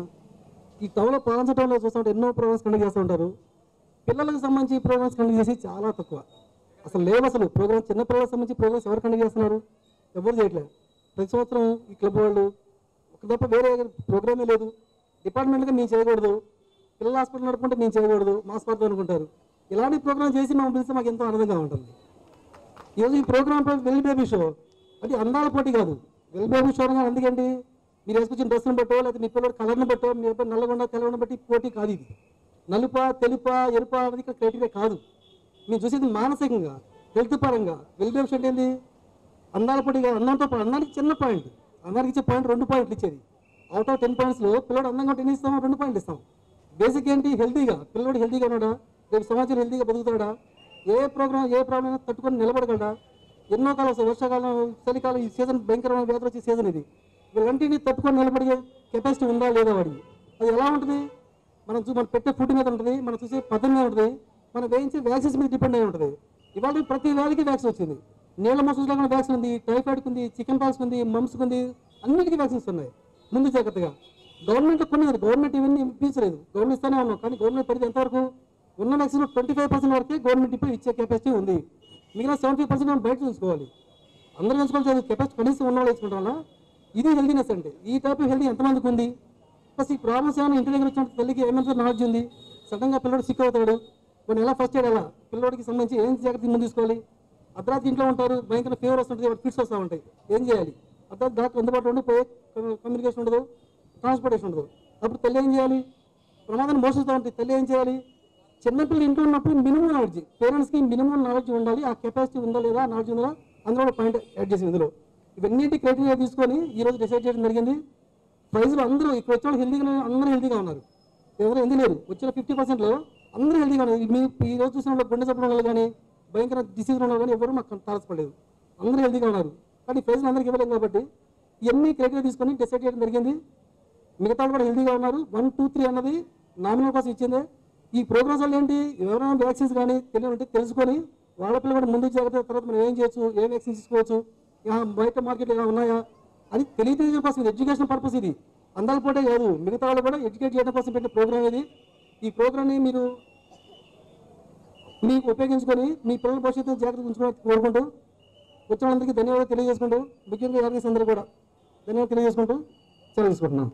ఈ టౌన్లో ప్రాంత టౌన్లో చూస్తుంటే ఎన్నో ప్రోగ్రామ్స్ కండక్ట్ చేస్తూ ఉంటారు పిల్లలకు సంబంధించి ప్రోగ్రామ్స్ కండక్ట్ చేసి చాలా తక్కువ అసలు లేవు అసలు ప్రోగ్రామ్ చిన్న పిల్లలకు సంబంధించి ప్రోగ్రామ్స్ ఎవరు కండక్ట్ చేస్తున్నారు ఎవరు చేయట్లేదు ప్రతి సంవత్సరం ఈ క్లబ్ వాళ్ళు ఒక తప్ప వేరే ప్రోగ్రామే లేదు డిపార్ట్మెంట్గా మేము చేయకూడదు పిల్లల హాస్పిటల్ నడుపుకుంటే మేము చేయకూడదు మా స్పార్ట్ అనుకుంటారు ఇలాంటి ప్రోగ్రామ్ చేసి మమ్మల్ని పిలిస్తే మాకు ఎంతో ఆనందంగా ఉంటుంది ఈరోజు ఈ ప్రోగ్రామ్ పేరు వెల్ బేబీ షో అంటే అందాల పోటీ కాదు వెల్ బేబీ షో అనగా ఎందుకండి మీరు వేసుకొచ్చిన డ్రెస్సును బట్టో లేకపోతే మీ పిల్లల కలర్ని బట్టో మీ అబ్బాయి నల్లగొండ తెల్లగొండ బట్టి పోటీ కాదు ఇది నలుప తెలుప ఎరుప అనేది ఇక్కడ క్రైటీరియా కాదు మీరు చూసేది మానసికంగా హెల్త్ పరంగా వెల్ బేబీ షో అంటే ఏంది అందాల పోటీ కాదు అందంతో పాటు అందానికి చిన్న పాయింట్ అందానికి ఇచ్చే పాయింట్ రెండు పాయింట్లు ఇచ్చేది అవుట్ ఆఫ్ టెన్ పాయింట్స్లో పిల్లడు అందంగా ఉంటే ఎన్ని ఇస్తామో రెండు పాయింట్లు ఇస్తాం బేసిక్ ఏంటి హెల్తీగా పిల్లడు హెల్తీగా ఉన్నాడా రేపు సమాజం హెల్తీగా బతుకుతాడా ఏ ప్రోగ్రామ్ ఏ ప్రాబ్లం అయినా తట్టుకొని నిలబడగలడా ఎన్నో కాలం వస్తాయి వర్షాకాలం చలికాలం ఈ సీజన్ భయంకరమైన వ్యాధులు వచ్చే సీజన్ ఇది వీళ్ళంటిని తట్టుకొని నిలబడే కెపాసిటీ ఉందా లేదా వాడికి అది ఎలా ఉంటుంది మనం చూ మనం పెట్టే ఫుడ్ మీద ఉంటుంది మనం చూసే పద్ధతి మీద ఉంటుంది మనం వేయించే వ్యాక్సిన్స్ మీద డిపెండ్ అయి ఉంటుంది ఇవాళ ప్రతి వ్యాధికి వ్యాక్సిన్ వచ్చింది నీళ్ళ మసూస్ కూడా వ్యాక్సిన్ ఉంది టైఫాయిడ్కి ఉంది చికెన్ పాక్స్ ఉంది మమ్స్కి ఉంది అన్నిటికీ వ్యాక్సిన్స్ ఉన్నాయి ముందు జాగ్రత్తగా గవర్నమెంట్ కొన్ని గవర్నమెంట్ ఇవన్నీ ఇప్పించలేదు గవర్నమెంట్ ఇస్తానే ఉన్నాం కానీ గవర్నమెంట్ పరిధి ఎంతవరకు ఉన్న వ్యాక్సిన్ ట్వంటీ ఫైవ్ పర్సెంట్ వరకే గవర్నమెంట్ ఇప్పుడు ఇచ్చే కెపాసిటీ ఉంది మిగిలిన సెవెంటీ పర్సెంట్ మనం బయట చూసుకోవాలి అందరూ చూసుకోవాలి కెపాసిటీ కనీసం ఉన్న వాళ్ళు వేసుకుంటాం వల్ల ఇది హెల్దీనెస్ అంటే ఈ టైప్ హెల్దీ ఎంతమందికి ఉంది ప్లస్ ఈ ప్రాబ్లమ్స్ ఏమైనా ఇంటి దగ్గర వచ్చినప్పుడు తల్లికి ఏమైనా నాలెడ్జ్ ఉంది సడన్గా పిల్లడు సిక్ అవుతాడు కొన్ని ఎలా ఫస్ట్ ఎయిడ్ ఎలా పిల్లడికి సంబంధించి ఏం జాగ్రత్త ముందు తీసుకోవాలి అర్ధరాత్రి ఇంట్లో ఉంటారు భయంకర ఫీవర్ వస్తుంటుంది వాడు ఫిట్స్ వస్తూ ఉంటాయి ఏం చేయాలి అర్ధరాత్రి డాక్టర్ అందుబాటులో ఉండి పోయే కమ్యూనికేషన్ ఉండదు ట్రాన్స్పోర్టేషన్ ఉండదు అప్పుడు తల్లి ఏం చేయాలి ప్రమాదాన్ని మోసిస్తూ ఉంటాయి తల్లి ఏం చేయాలి చిన్నపిల్లలు ఇంట్లో ఉన్నప్పుడు మినిమం నాలెడ్జ్ పేరెంట్స్కి మినిమం నాలెడ్జ్ ఉండాలి ఆ కెపాసిటీ ఉందా లేదా నాలెడ్జ్ ఉందా అందులో పాయింట్ యాడ్ చేసి ఇందులో ఇవన్నిటి క్రైటీరియా తీసుకొని ఈ రోజు డిసైడ్ చేయడం జరిగింది ప్రైజ్లో అందరూ ఇక్కడ వచ్చిన వాళ్ళు హెల్దీగా అందరూ హెల్దీగా ఉన్నారు ఎవరు ఎందుకు లేరు వచ్చిన ఫిఫ్టీ పర్సెంట్లో అందరూ హెల్దీగా ఉన్నారు మీ ఈ రోజు చూసిన వాళ్ళు గుండె చెప్పడం వల్ల కానీ భయంకర డిసీజ్ ఉన్న కానీ ఎవరు మాకు తారసపడలేదు అందరూ హెల్దీగా ఉన్నారు కానీ ప్రైజ్లు అందరికీ ఇవ్వలేదు కాబట్టి ఇవన్నీ క్రైటీరియా తీసుకొని డిసైడ్ చేయడం జరిగింది మిగతా వాళ్ళు కూడా హెల్దీగా ఉన్నారు వన్ టూ త్రీ అన్నది నామినల్ కోసం ఇచ్చిందే ఈ ప్రోగ్రామ్స్ వల్ల ఏంటి ఎవరైనా వ్యాక్సిన్స్ కానీ తెలియని తెలుసుకొని వాళ్ళ పిల్లలు కూడా ముందు జాగ్రత్త తర్వాత మనం ఏం చేయొచ్చు ఏ వ్యాక్సిన్స్ తీసుకోవచ్చు ఆ, బయట మార్కెట్ ఏమైనా ఉన్నాయా అని తెలియజేయడం కోసం ఇది ఎడ్యుకేషన్ పర్పస్ ఇది అందాల పోటే కాదు మిగతా వాళ్ళు కూడా ఎడ్యుకేట్ చేయడం కోసం పెట్టిన ప్రోగ్రామ్ ఇది ఈ ప్రోగ్రామ్ని మీరు మీకు ఉపయోగించుకొని మీ పిల్లల భవిష్యత్తు జాగ్రత్త ఉంచుకోవాలని కోరుకుంటూ వచ్చిన వాళ్ళందరికీ ధన్యవాదాలు తెలియజేసుకుంటూ ముఖ్యంగా ఆర్గనైజ్ అందరూ కూడా ధన్యవాదాలు తెలియజేసుకుంటూ సెలవు తీసుకుంటున్నాను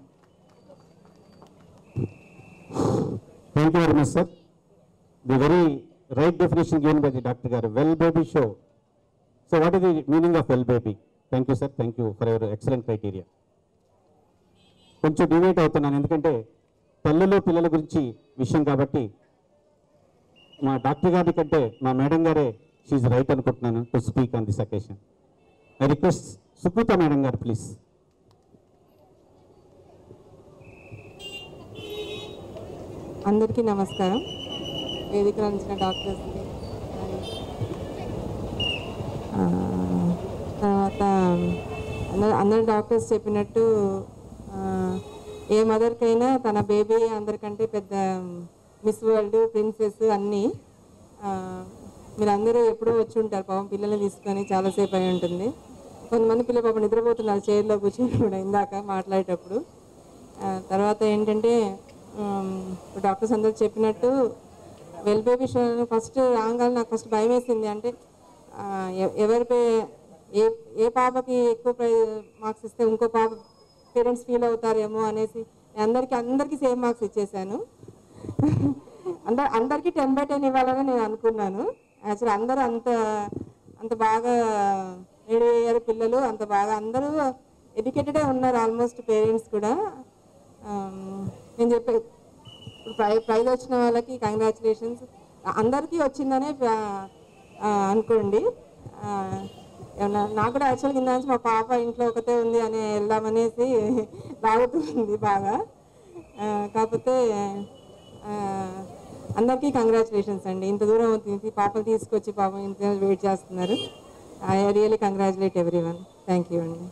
Thank you very much, sir. The very right definition given by the doctor garu, well baby show. So what is the meaning of well baby? Thank you, sir. Thank you for your excellent criteria. కొంచెం డివేట్ అవుతున్నాను ఎందుకంటే తల్లులు పిల్లల గురించి విషయం కాబట్టి మా doctor గారి కంటే మా మేడం గారే షీఈ్ రైట్ అనుకుంటున్నాను to speak on this occasion I request Sukrutha madam గారు ప్లీజ్ అందరికీ నమస్కారం వేదిక నుంచి డాక్టర్స్కి ఆ, తర్వాత అందరు అందరు డాక్టర్స్ చెప్పినట్టు ఆ, ఏ మదర్కైనా తన బేబీ అందరికంటే పెద్ద మిస్ వరల్డ్ ప్రిన్సెస్ అన్నీ ఆ, మీరు అందరూ ఎప్పుడో వచ్చి ఉంటారు పాపం పిల్లల్ని తీసుకొని చాలాసేపు అయి ఉంటుంది కొంతమంది పిల్లలు పాపం నిద్రపోతున్నారు చైర్లో కూర్చొని కూడా ఇందాక మాట్లాడేటప్పుడు ఆ, తర్వాత ఏంటంటే ఉమ్, ఇప్పుడు డాక్టర్స్ అందరూ చెప్పినట్టు వెల్ బేబీ షో ఫస్ట్ రాగానే నాకు ఫస్ట్ భయం వేసింది అంటే ఆ, ఎ- ఎవరి పే ఏ ఏ పాపకి ఎక్కువ ప్రై మార్క్స్ ఇస్తే ఇంకో పాప పేరెంట్స్ ఫీల్ అవుతారేమో అనేసి నేను అందరికీ అందరికీ సేమ్ మార్క్స్ ఇచ్చేసాను అందరు అందరికీ టెన్ బై టెన్ ఇవ్వాలని నేను అనుకున్నాను యాక్చువల్లీ అందరూ అంత అంత బాగా రెడీ అయ్యారు పిల్లలు అంత బాగా అందరూ ఎడ్యుకేటెడే ఉన్నారు ఆల్మోస్ట్ పేరెంట్స్ కూడా ఆమ్, నేను చెప్పే ఇప్పుడు ప్రై ప్రైజ్ వచ్చిన వాళ్ళకి కంగ్రాచులేషన్స్ అందరికీ వచ్చిందనే ఆ, ఆ, అనుకోండి ఆ, ఏమన్నా నాకు కూడా యాక్చువల్గా కింద నుంచి మా పాప ఇంట్లో ఒకతే ఉంది అని వెళ్దామనేసి లాగుతుంది బాగా ఆ, కాకపోతే ఆ, అందరికీ కంగ్రాచులేషన్స్ అండి ఇంత దూరం అవుతుంది పాపలు తీసుకొచ్చి పాపం ఇంత వెయిట్ చేస్తున్నారు I really congratulate everyone thank you అండి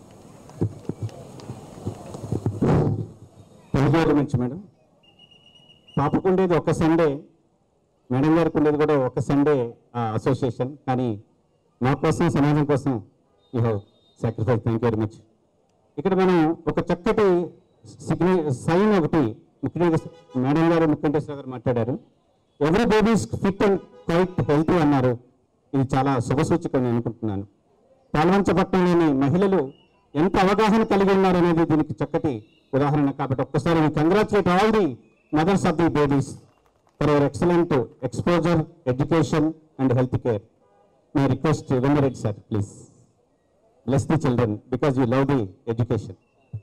పదిహేడు నుంచి మేడం పాపకు ఉండేది ఒక సండే మేడం గారికి ఉండేది కూడా ఒక సండే అసోసియేషన్ కానీ మా కోసం సమాజం కోసం you have sacrifice thank you very much ఇక్కడ మనం ఒక చక్కటి సిగ్ని సైన్ ఒకటి ముఖ్యంగా మేడం గారు ముఖ్యంటేశ్వర గారు మాట్లాడారు ఎవరి babies fit and quite healthy అన్నారు ఇది చాలా శుభసూచకం నేను అనుకుంటున్నాను పాల్వంచపట్నంలోని మహిళలు ఎంత అవగాహన కలిగి ఉన్నారనేది దీనికి చక్కటి ఉదాహరణ కాబట్టి ఒక్కసారి congratulate all the mothers of the babies for your excellent exposure education and health care my request Venkareddy sir please bless the children because you love the education.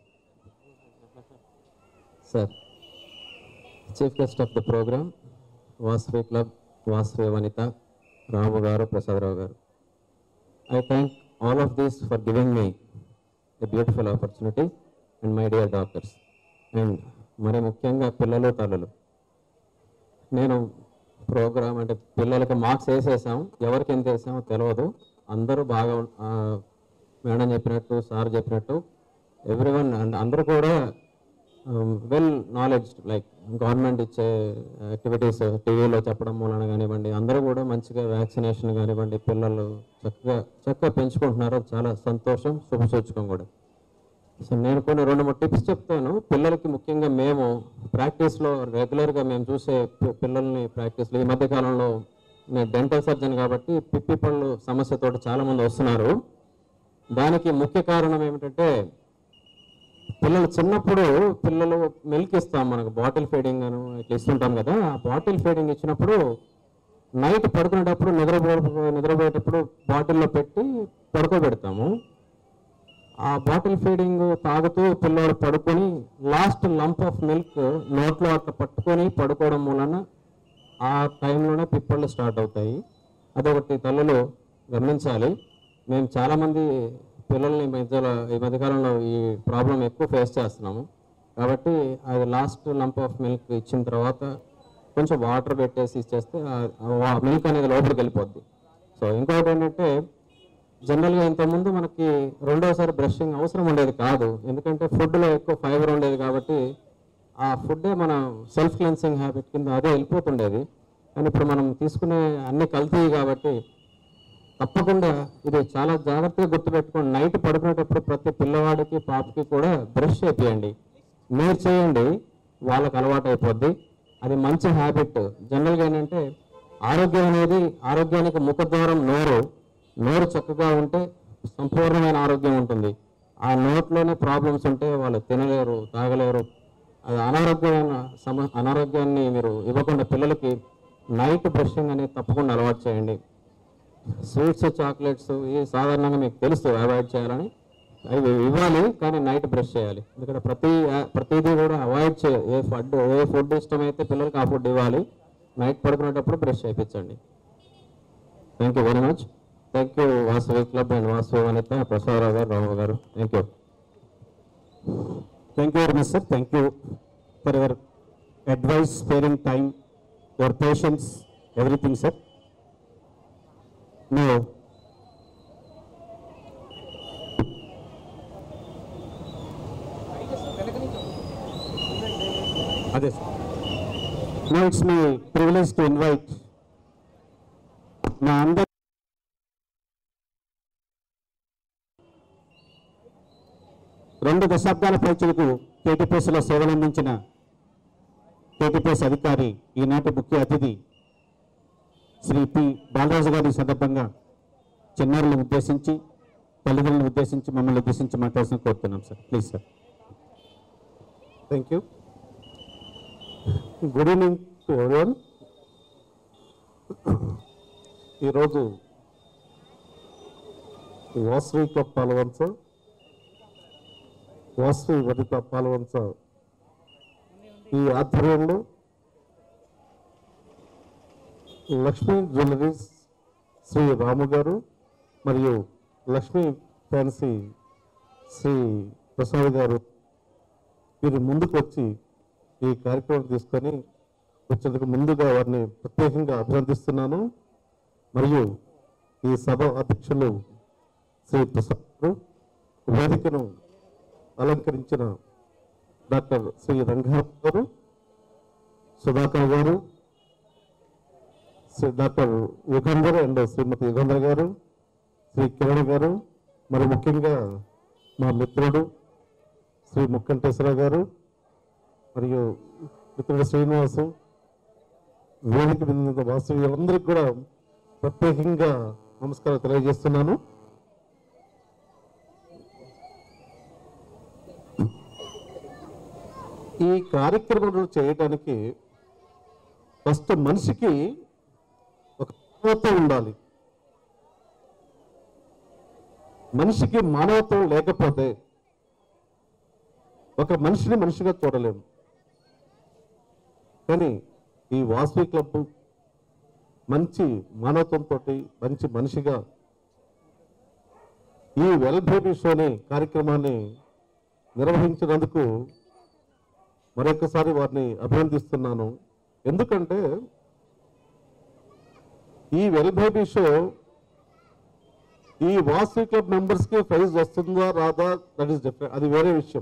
Sir, Chief Guest of the program, Vasve Club, Vasve Vanita, Ramu Garu, Prasad Rao Garu. I thank all of this for giving me a beautiful opportunity and my dear doctors. And మరి ముఖ్యంగా పిల్లలు తల్లులు నేను programme అంటే పిల్లలకి marks వేసేసాం ఎవరికి ఎంత వేసామో తెలియదు అందరూ బాగా ఉన్- ఆ, మేడం చెప్పినట్టు సార్ చెప్పినట్టు ఎవ్రీ వన్ అందరూ కూడా వెల్ నాలెడ్జ్ లైక్ గవర్నమెంట్ ఇచ్చే యాక్టివిటీస్ టీవీలో చెప్పడం మూలన కానివ్వండి అందరూ కూడా మంచిగా వ్యాక్సినేషన్ కానివ్వండి పిల్లలు చక్కగా చక్కగా పెంచుకుంటున్నారు అది చాలా సంతోషం శుభసూచకం కూడా సో నేను కొన్ని రెండు మూడు టిప్స్ చెప్తాను పిల్లలకి ముఖ్యంగా మేము ప్రాక్టీస్లో రెగ్యులర్గా మేము చూసే పి- పిల్లల్ని ప్రాక్టీస్లో ఈ మధ్య కాలంలో నేను డెంటల్ సర్జన్ కాబట్టి పిప్పి పళ్ళు సమస్యతో చాలా మంది వస్తున్నారు దానికి ముఖ్య కారణం ఏమిటంటే పిల్లలు చిన్నప్పుడు పిల్లలు మిల్క్ ఇస్తాం మనకు బాటిల్ ఫీడింగ్ అని ఇట్లా ఇస్తుంటాం కదా ఆ బాటిల్ ఫీడింగ్ ఇచ్చినప్పుడు నైట్ పడుకునేటప్పుడు నిద్రపో నిద్రపోయేటప్పుడు బాటిల్లో పెట్టి పడుకోబెడతాము ఆ బాటిల్ ఫీడింగ్ తాగుతూ పిల్లోడు పడుకొని లాస్ట్ లంప్ ఆఫ్ మిల్క్ నోట్లో అట్లా పట్టుకొని పడుకోవడం మూలన ఆ టైంలోనే పిప్పళ్ళు స్టార్ట్ అవుతాయి అదొకటి తల్లులు గమనించాలి మేము చాలామంది పిల్లల్ని ఈ మధ్యలో ఈ మధ్యకాలంలో ఈ ప్రాబ్లం ఎక్కువ ఫేస్ చేస్తున్నాము కాబట్టి అది లాస్ట్ లంప్ ఆఫ్ మిల్క్ ఇచ్చిన తర్వాత కొంచెం వాటర్ పెట్టేసి ఇచ్చేస్తే ఆ మిల్క్ అనేది లోపలికి వెళ్ళిపోద్ది సో ఇంకొకటి ఏంటంటే జనరల్గా ఇంతకుముందు మనకి రెండోసారి బ్రషింగ్ అవసరం ఉండేది కాదు ఎందుకంటే ఫుడ్లో ఎక్కువ ఫైబర్ ఉండేది కాబట్టి ఆ ఫుడ్డే మన సెల్ఫ్ క్లెన్సింగ్ హ్యాబిట్ కింద అదే వెళ్ళిపోతుండేది కానీ ఇప్పుడు మనం తీసుకునే అన్ని కల్తీ కాబట్టి తప్పకుండా ఇది చాలా జాగ్రత్తగా గుర్తుపెట్టుకోండి నైట్ పడుకునేటప్పుడు ప్రతి పిల్లవాడికి పాపకి కూడా బ్రష్ చేపియండి మీరు చేయండి వాళ్ళకి అలవాటు అయిపోద్ది అది మంచి హ్యాబిట్ జనరల్గా ఏంటంటే ఆరోగ్యం అనేది ఆరోగ్యానికి ముఖద్వారం నోరు నోరు చక్కగా ఉంటే సంపూర్ణమైన ఆరోగ్యం ఉంటుంది ఆ నోట్లోనే ప్రాబ్లమ్స్ ఉంటే వాళ్ళు తినలేరు తాగలేరు అది అనారోగ్యమైన సమ అనారోగ్యాన్ని మీరు ఇవ్వకుండా పిల్లలకి నైట్ బ్రషింగ్ అనేది తప్పకుండా అలవాటు చేయండి స్వీట్స్ చాక్లెట్స్ ఇవి సాధారణంగా మీకు తెలుసు అవాయిడ్ చేయాలని అవి ఇవ్వాలి కానీ నైట్ బ్రష్ చేయాలి ఎందుకంటే ప్రతి ప్రతిదీ కూడా అవాయిడ్ చే ఏ ఫుడ్ ఏ ఫుడ్ ఇష్టమైతే పిల్లలకి ఆ ఫుడ్ ఇవ్వాలి నైట్ పడుకునేటప్పుడు బ్రష్ చేయించండి thank you very much thank you Vasavi club and Vasavi Vanitha Prasadarao గారు రావు గారు thank you Thank you very much, sir. Thank you for your advice, sparing time, your patience, everything, sir. Now, అదే sir Now it's my privilege to invite నా అందరి రెండు దశాబ్దాల పైచులకు కేటీపీఎస్లో సేవలందించిన KTPS అధికారి ఈనాటి ముఖ్య అతిథి శ్రీ పి బాలరాజు గారి సందర్భంగా చిన్నారులను ఉద్దేశించి తల్లిదండ్రులను ఉద్దేశించి మమ్మల్ని ఉద్దేశించి మాట్లాడాల్సిన కోరుతున్నాం sir please sir thank you good evening to everyone ఈరోజు వాసవి క్లబ్ పాలవంచ వాసవి వనిత పాలవంచ ఈ ఆధ్వర్యంలో లక్ష్మీ జ్యువెలరీస్ శ్రీ రాము గారు మరియు లక్ష్మీ ఫ్యాన్సీ శ్రీ ప్రసాద్ గారు వీరు ముందుకు వచ్చి ఈ కార్యక్రమం తీసుకొని వచ్చేందుకు ముందుగా వారిని ప్రత్యేకంగా అభినందిస్తున్నాను మరియు ఈ సభ అధ్యక్షులు శ్రీ ప్రసాద్ గారు, వేదికను అలంకరించిన డాక్టర్ శ్రీ రంగారావు గారు సుధాకర్ గారు శ్రీ డాక్టర్ యుగంధర్ అండ్ శ్రీమతి యుగంధర్ గారు శ్రీ కిరణ్ గారు మరి ముఖ్యంగా మా మిత్రుడు శ్రీ ముక్కంటేశ్వర గారు మరియు మిత్రుడు శ్రీనివాసు వేదిక మీద ఉన్న వాస్తవ్యులందరికీ కూడా ప్రత్యేకంగా నమస్కారం తెలియజేస్తున్నాను ఈ కార్యక్రమం చేయడానికి ఫస్ట్ మనిషికి ఒక మానవత్వం ఉండాలి మనిషికి మానవత్వం లేకపోతే ఒక మనిషిని మనిషిగా చూడలేము కానీ ఈ వాసవి క్లబ్ మంచి మానవత్వంతో మంచి మనిషిగా ఈ వెల్ బేబీ షోని కార్యక్రమాన్ని నిర్వహించినందుకు మరొకసారి వారిని అభినందిస్తున్నాను ఎందుకంటే ఈ వెల్ బేబీ షో ఈ వాసవి క్లబ్ మెంబర్స్కి ప్రైజ్ వస్తుందా రాదా దట్ ఈస్ డిఫరెంట్ అది వేరే విషయం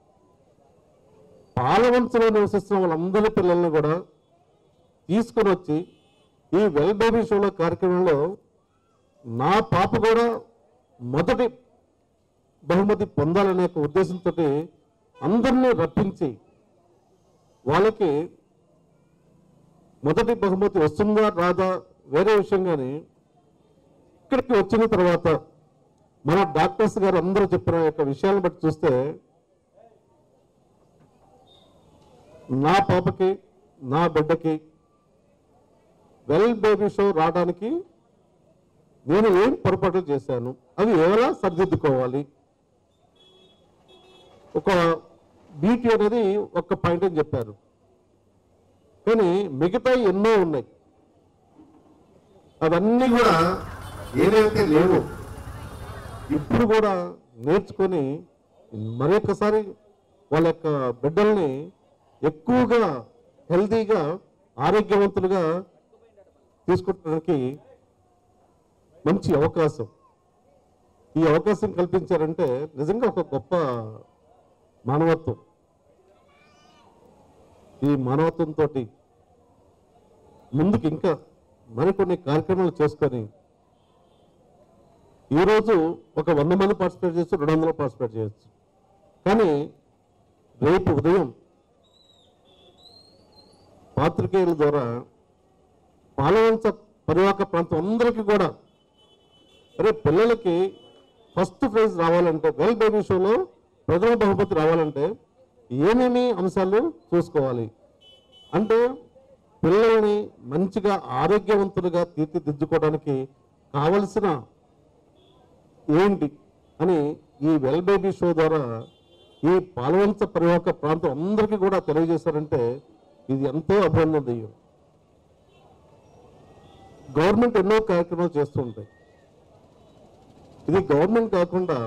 పాలవంచలో నివసిస్తున్న వాళ్ళందరి పిల్లల్ని కూడా తీసుకొని వచ్చి ఈ వెల్ బేబీ షోలో కార్యక్రమంలో నా పాప కూడా మొదటి బహుమతి పొందాలనే ఒక ఉద్దేశంతో అందరినీ రప్పించి వాళ్ళకి మొదటి బహుమతి వస్తుందా రాదా వేరే విషయం కానీ ఇక్కడికి వచ్చిన తర్వాత మన డాక్టర్స్ గారు అందరూ చెప్పిన యొక్క విషయాలను బట్టి చూస్తే నా పాపకి నా బిడ్డకి వెల్ బేబీ షో రావడానికి నేను ఏం పొరపాట్లు చేశాను అవి ఎలా సరిదిద్దుకోవాలి ఒక బీటీ అనేది ఒక పాయింట్ అని చెప్పారు కానీ మిగతా ఎన్నో ఉన్నాయి అవన్నీ కూడా ఏదైతే లేవు ఇప్పుడు కూడా నేర్చుకొని మరొకసారి వాళ్ళ యొక్క బిడ్డల్ని ఎక్కువగా హెల్తీగా ఆరోగ్యవంతులుగా తీసుకుంటానికి మంచి అవకాశం ఈ అవకాశం కల్పించారంటే నిజంగా ఒక గొప్ప మానవత్వం ఈ మానవత్వంతో ముందుకు ఇంకా మరికొన్ని కార్యక్రమాలు చేసుకొని ఈరోజు ఒక వంద మంది పార్టిసిపేట్ చేయొచ్చు రెండు వందలు పార్టిసిపేట్ చేయొచ్చు కానీ రేపు ఉదయం పాత్రికేయుల ద్వారా పాలవంచ పరివాహక ప్రాంతం అందరికీ కూడా అరే పిల్లలకి ఫస్ట్ ప్రైజ్ రావాలంటే వెల్ బేబీ షోలో ప్రథమ బహుమతి రావాలంటే ఏమేమి అంశాలు చూసుకోవాలి అంటే పిల్లల్ని మంచిగా ఆరోగ్యవంతులుగా తీర్చిదిద్దుకోవడానికి కావలసిన ఏంటి అని ఈ వెల్ బేబీ షో ద్వారా ఈ పాలవంచ పరివాహక ప్రాంతం అందరికీ కూడా తెలియజేశారంటే ఇది ఎంతో అభినందనీయం గవర్నమెంట్ ఎన్నో కార్యక్రమాలు చేస్తూ ఉంటాయి ఇది గవర్నమెంట్ కాకుండా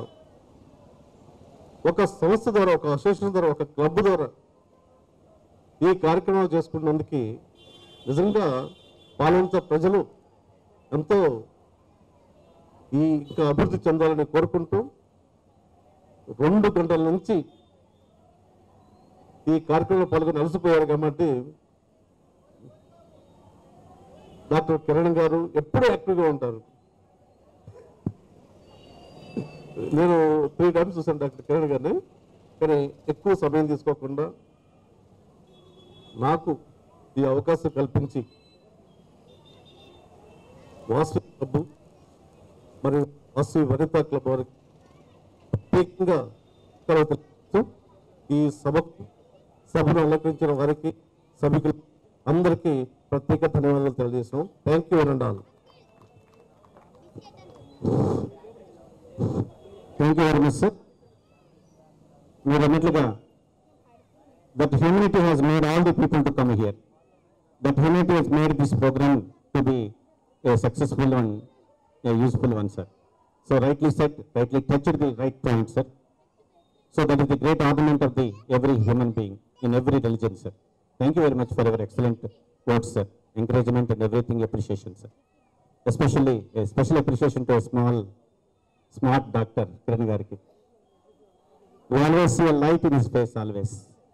ఒక సంస్థ ద్వారా ఒక అసోసియేషన్ ద్వారా ఒక క్లబ్ ద్వారా ఈ కార్యక్రమాలు చేసుకున్నందుకు నిజంగా పాలవంచ ప్రజలు ఎంతో ఈ ఇంకా అభివృద్ధి చెందాలని కోరుకుంటూ రెండు గంటల నుంచి ఈ కార్యక్రమంలో పాల్గొని అలసిపోయారు కాబట్టి డాక్టర్ కిరణ్ గారు ఎప్పుడూ యాక్టివ్గా ఉంటారు నేను త్రీ టైమ్స్ చూసాను డాక్టర్ కిరణ్ గారిని కానీ ఎక్కువ సమయం తీసుకోకుండా నాకు ఈ అవకాశం కల్పించి వాసవి క్లబ్ మరియు వాసవి వనితా క్లబ్ వారికి ప్రత్యేకంగా సెలవు తెలుపుతూ ఈ సభకు సభను అలంకరించిన వారికి సభ్యులు అందరికీ ప్రత్యేక ధన్యవాదాలు తెలియజేస్తున్నాం thank you and all thank you very much sir మీరు అన్నట్లుగా that humanity has made all the people to come here that humanity has made this programme to be a successful one a useful one sir so rightly said rightly touched the right point sir so that is the great ornament of the every human being in every religion sir thank you very much for your excellent words sir encouragement and everything appreciation sir especially special appreciation to small smart doctor Kiran గారికి always see light in his face always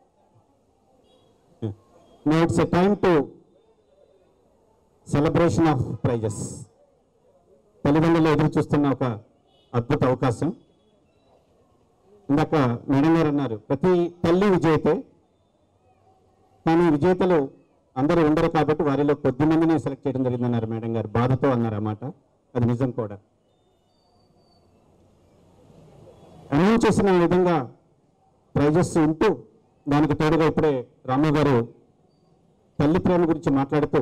no it's a time to celebration of prizes తల్లిదండ్రులు ఎదురు చూస్తున్న ఒక అద్భుత అవకాశం ఇందాక madam గారు అన్నారు ప్రతి తల్లి విజేతే కానీ విజేతలు అందరూ ఉండరు కాబట్టి వారిలో కొద్ది మందిని సెలెక్ట్ చేయడం జరిగిందన్నారు మేడం గారు బాధతో అన్నారు అన్నమాట అది నిజం కూడా అనౌన్స్ చేసిన విధంగా ప్రైజెస్ ఉంటూ దానికి తోడుగా ఇప్పుడే రాము గారు తల్లి ప్రేమ గురించి మాట్లాడుతూ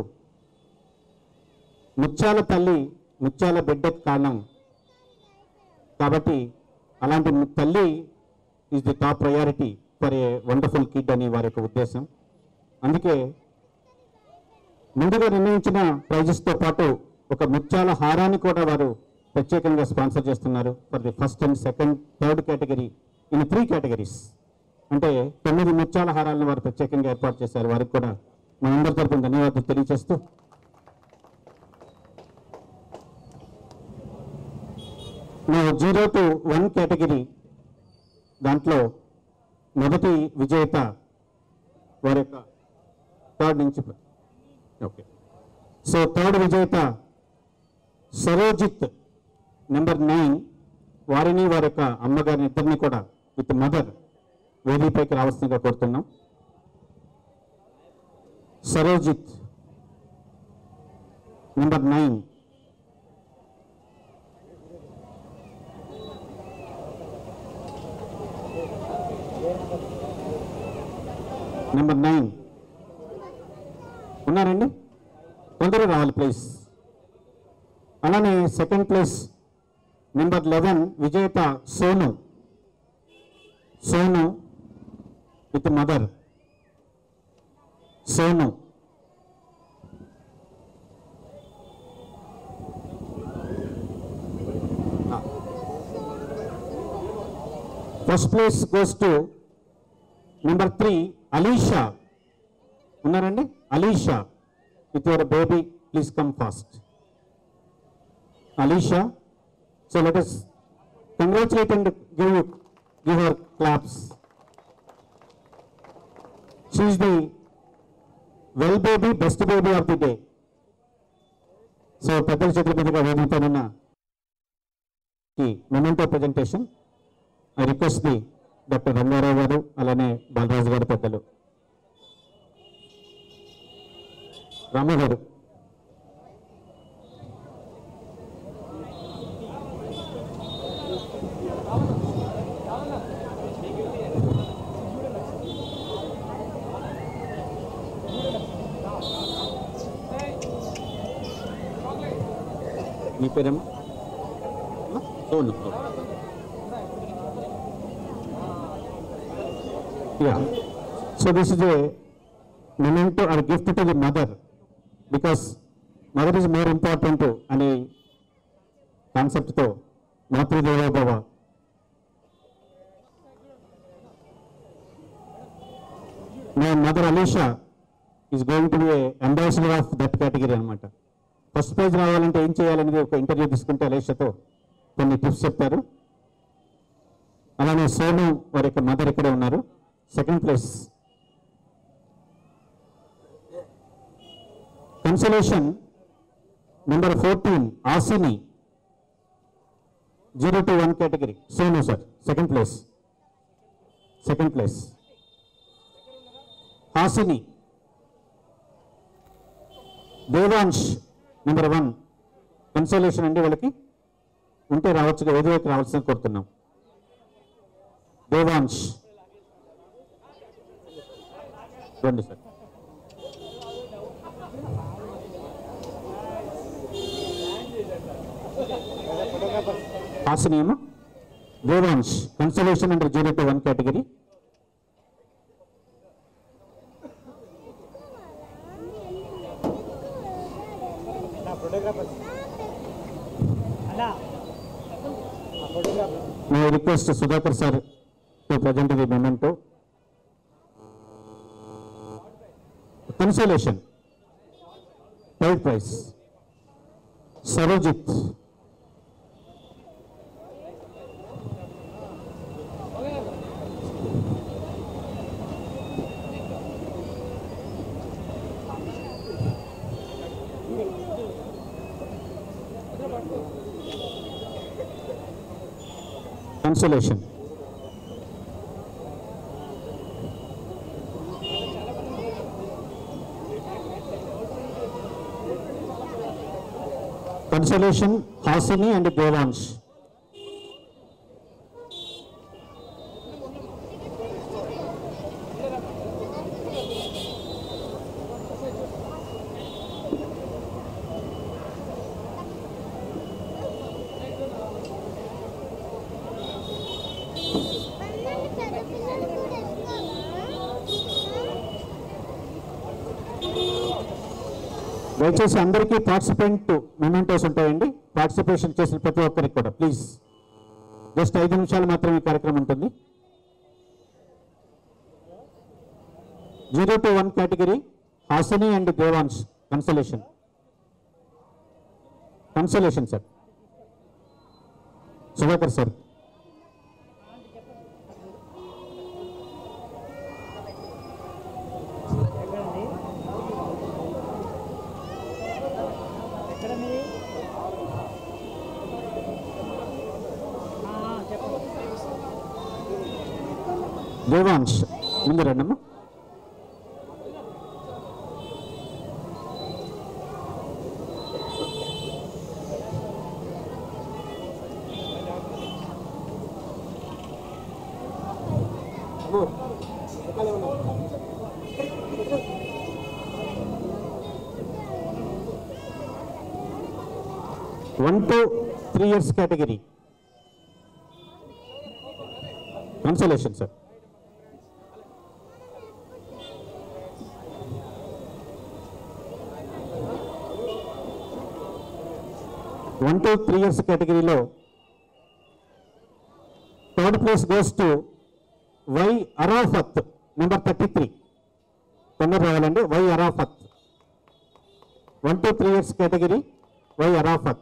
ముత్యాల తల్లి ముత్యాల బిడ్డకు కారణం కాబట్టి అలాంటి ము- తల్లి is the top priority for a wonderful kid అని వారి యొక్క ఉద్దేశం అందుకే ముందుగా నిర్ణయించిన ప్రైజెస్తో పాటు ఒక ముత్యాల హారాన్ని కూడా వారు ప్రత్యేకంగా స్పాన్సర్ చేస్తున్నారు for the first and second third category in three categories అంటే తొమ్మిది ముత్యాల హారాలను వారు ప్రత్యేకంగా ఏర్పాటు చేశారు వారికి కూడా మనందరి తరపున ధన్యవాదాలు తెలియజేస్తూ నా జీరో టు వన్ కేటగిరీ దాంట్లో మొదటి విజేత వారి యొక్క థర్డ్ నుంచి ఓకే సో థర్డ్ విజేత సరోజిత్ నెంబర్ నైన్ వారిని వారి యొక్క అమ్మగారిని ఇద్దరిని కూడా విత్ మదర్ వేదికపైకి రావాల్సిందిగా కోరుతున్నాం Sarojit number nine number nine ఉన్నారండి తొందరగా రావాలి ప్లీజ్ అలానే సెకండ్ ప్లేస్ నెంబర్ లెవెన్ విజేత Sonu Sonu with mother Sonu first place goes to number three Alisha ఉన్నారండి Alisha with your baby please come fast Alisha so let us congratulate and give you give her claps she is the well baby best baby of the day so పెద్దల చేతుల మీదుగా వేదికనున్న ఈ memento presentation I request the doctor Rangarao గారు అలానే బాలరాజు గారు పెద్దలు రాము గారు మీ పేరేమో Sonu yeah so this is a memento or gift to the mother because mother is more important అనే కాన్సెప్ట్తో మాతృదేవోభవ నా mother Alisha is going to be ambassador of that category అనమాట ఫస్ట్ ప్రైజ్ రావాలంటే ఏం చేయాలనేది ఒక ఇంటర్వ్యూ తీసుకుంటే అలీషాతో కొన్ని టిప్స్ చెప్తారు అలానే సోను వారి యొక్క మదర్ ఇక్కడే ఉన్నారు second place consolation number fourteen Hasini zero to one category Sonu sir second place second place Hasini Devansh number one consolation అండి వాళ్ళకి ఉంటే రావచ్చు వేదికకి రావాల్సిన కోరుతున్నాం దేవాంశ్ రండి సార్ హాసినియము Devansh consolation under zero to one category May I request Sudhakar sir to present the memento. Consolation. Third prize. Sarojit. Consolation. Consolation, Hasini and Devansh. దయచేసి అందరికీ పార్టిసిపెంట్ మెమెంటోస్ ఉంటాయండి పార్టిసిపేషన్ చేసిన ప్రతి ఒక్కరికి కూడా ప్లీజ్ జస్ట్ ఐదు నిమిషాలు మాత్రమే ఈ కార్యక్రమం ఉంటుంది zero to one category Hasini and Devansh consolation consolation sir Sudhakar sir Devansh ముందు రండమ్మా one to three years category consolation sir one to three years కేటగిరీలో third place goes to Y Arafat number thirty three తొందర రావాలండి Y Arafat one to three years category Y Arafat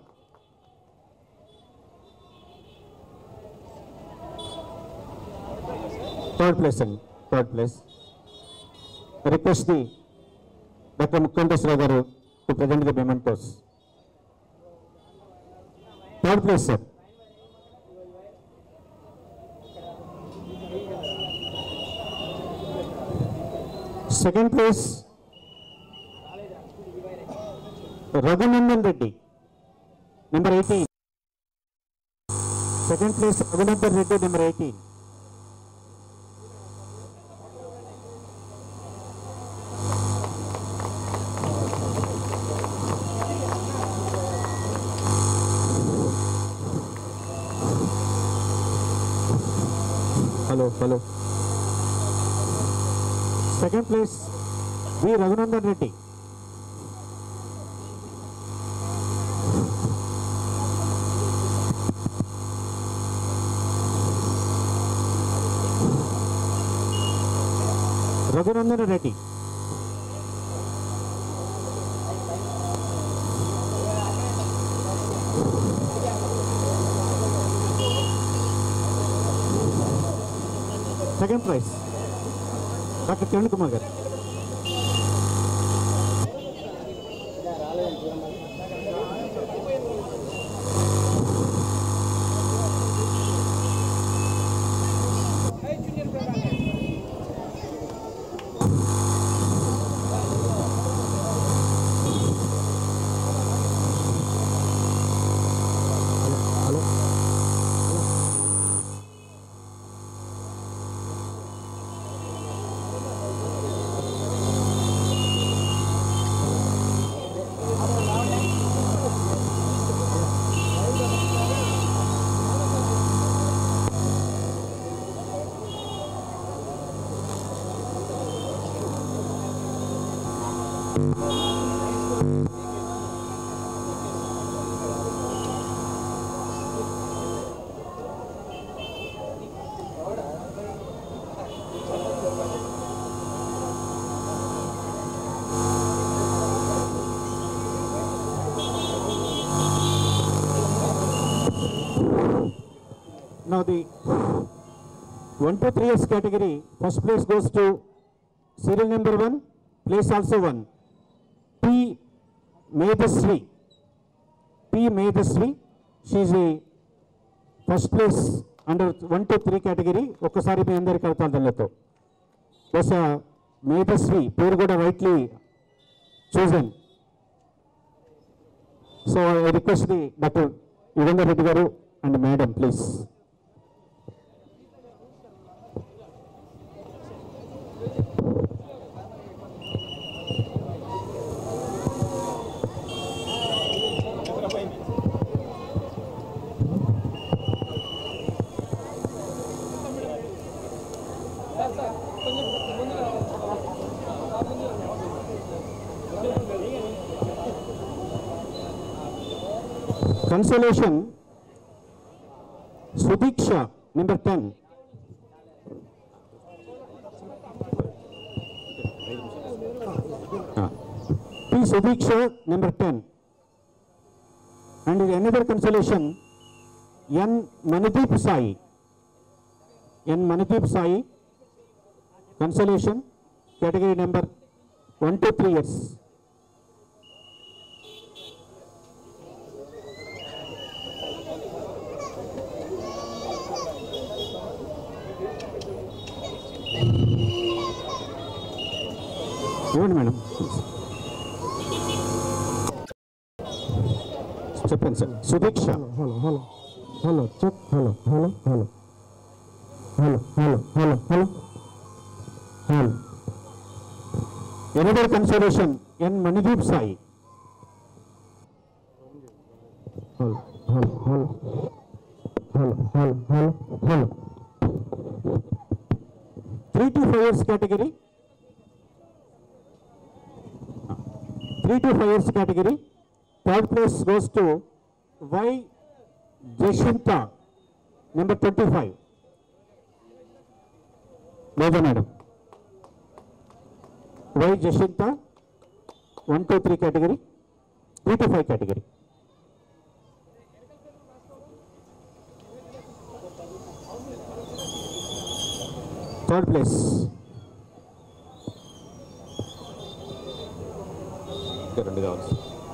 third place అండి third place request the doctor Mukkanteswara గారు to present the mementos third place sir second place Raghunandan Reddy number eighteen second place Raghunandan Reddy number eighteen hello hello second place V Raghunandan Reddy Raghunandan Reddy second prize doctor Kiran Kumar గారు Now the 1 to 3 years category, first place goes to serial number 1, place also 1. P. Medasri. P. Medasri. She is a first place under one to three category ఒక్కసారి మీ అందరి కడతాలతో బహుశా మేధస్వి పేరు కూడా rightly chosen so I request the doctor Yugandhar Reddy garu and madam please consolation Sudeeksha number ten P Sudeeksha number ten and another consolation N Manideep Sai N Manideep Sai consolation category number one to three years ఇవ్వండి madam చెప్పండి sir Sudeeksha hello hello hello check hello hello hello hello hello hello hello hello another consolation N Manideep Sai hello hello hello hello hello hello hello three to five years category three to five years category third place goes to Y Jashanta number twenty five లేదా madam Y Jashanta one two three category three to five category third place ఇంకా రెండు కావాలి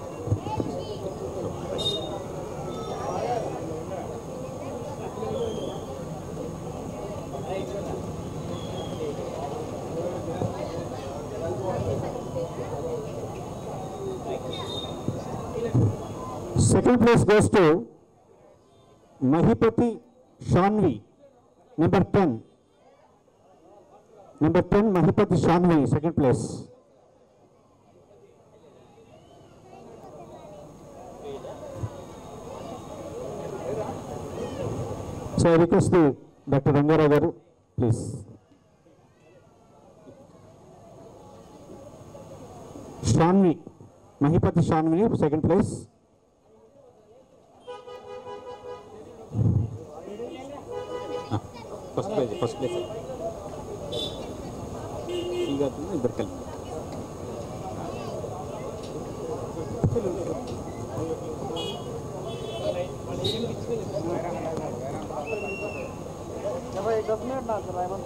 second place goes to Mahipati Shanvi number ten number ten Mahipati Shanvi second place so I request the doctor Rangarao garu please Shanvi Mahipati Shanvi second place first place first place ఇద్దరు కలిపి दस minute ना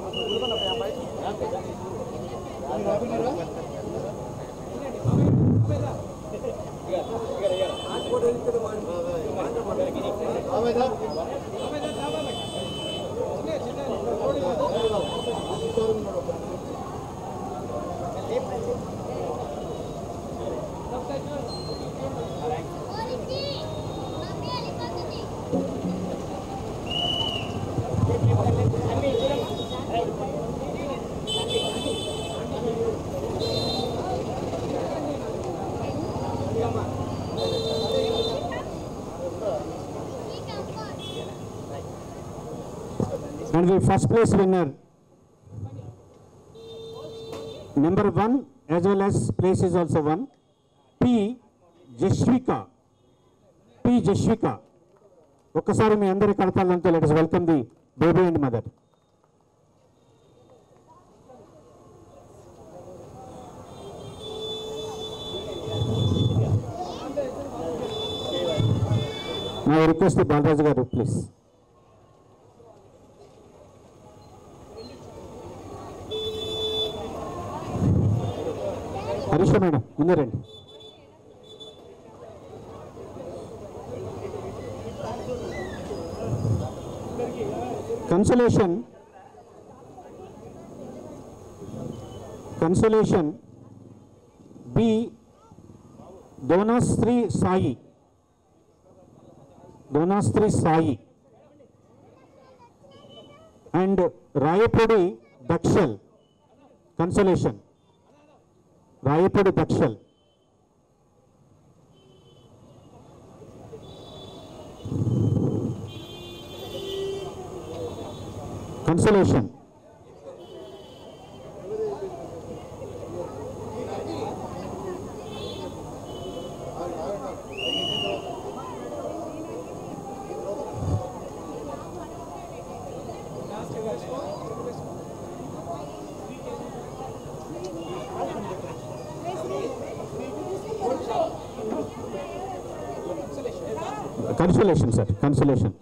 And the first place winner, number one as well as place is also one, P. Jashvika. P. Jashvika. ఒక్కసారి మీ అందరి కడతాలంతో let us welcome the baby and mother నా request Balaraju garu please Harisha madam ముందు రండి consolation consolation B Donasri Sai Donasri Sai and Rayapudi Dakshal consolation Rayapudi Dakshal consolation consolation sir consolation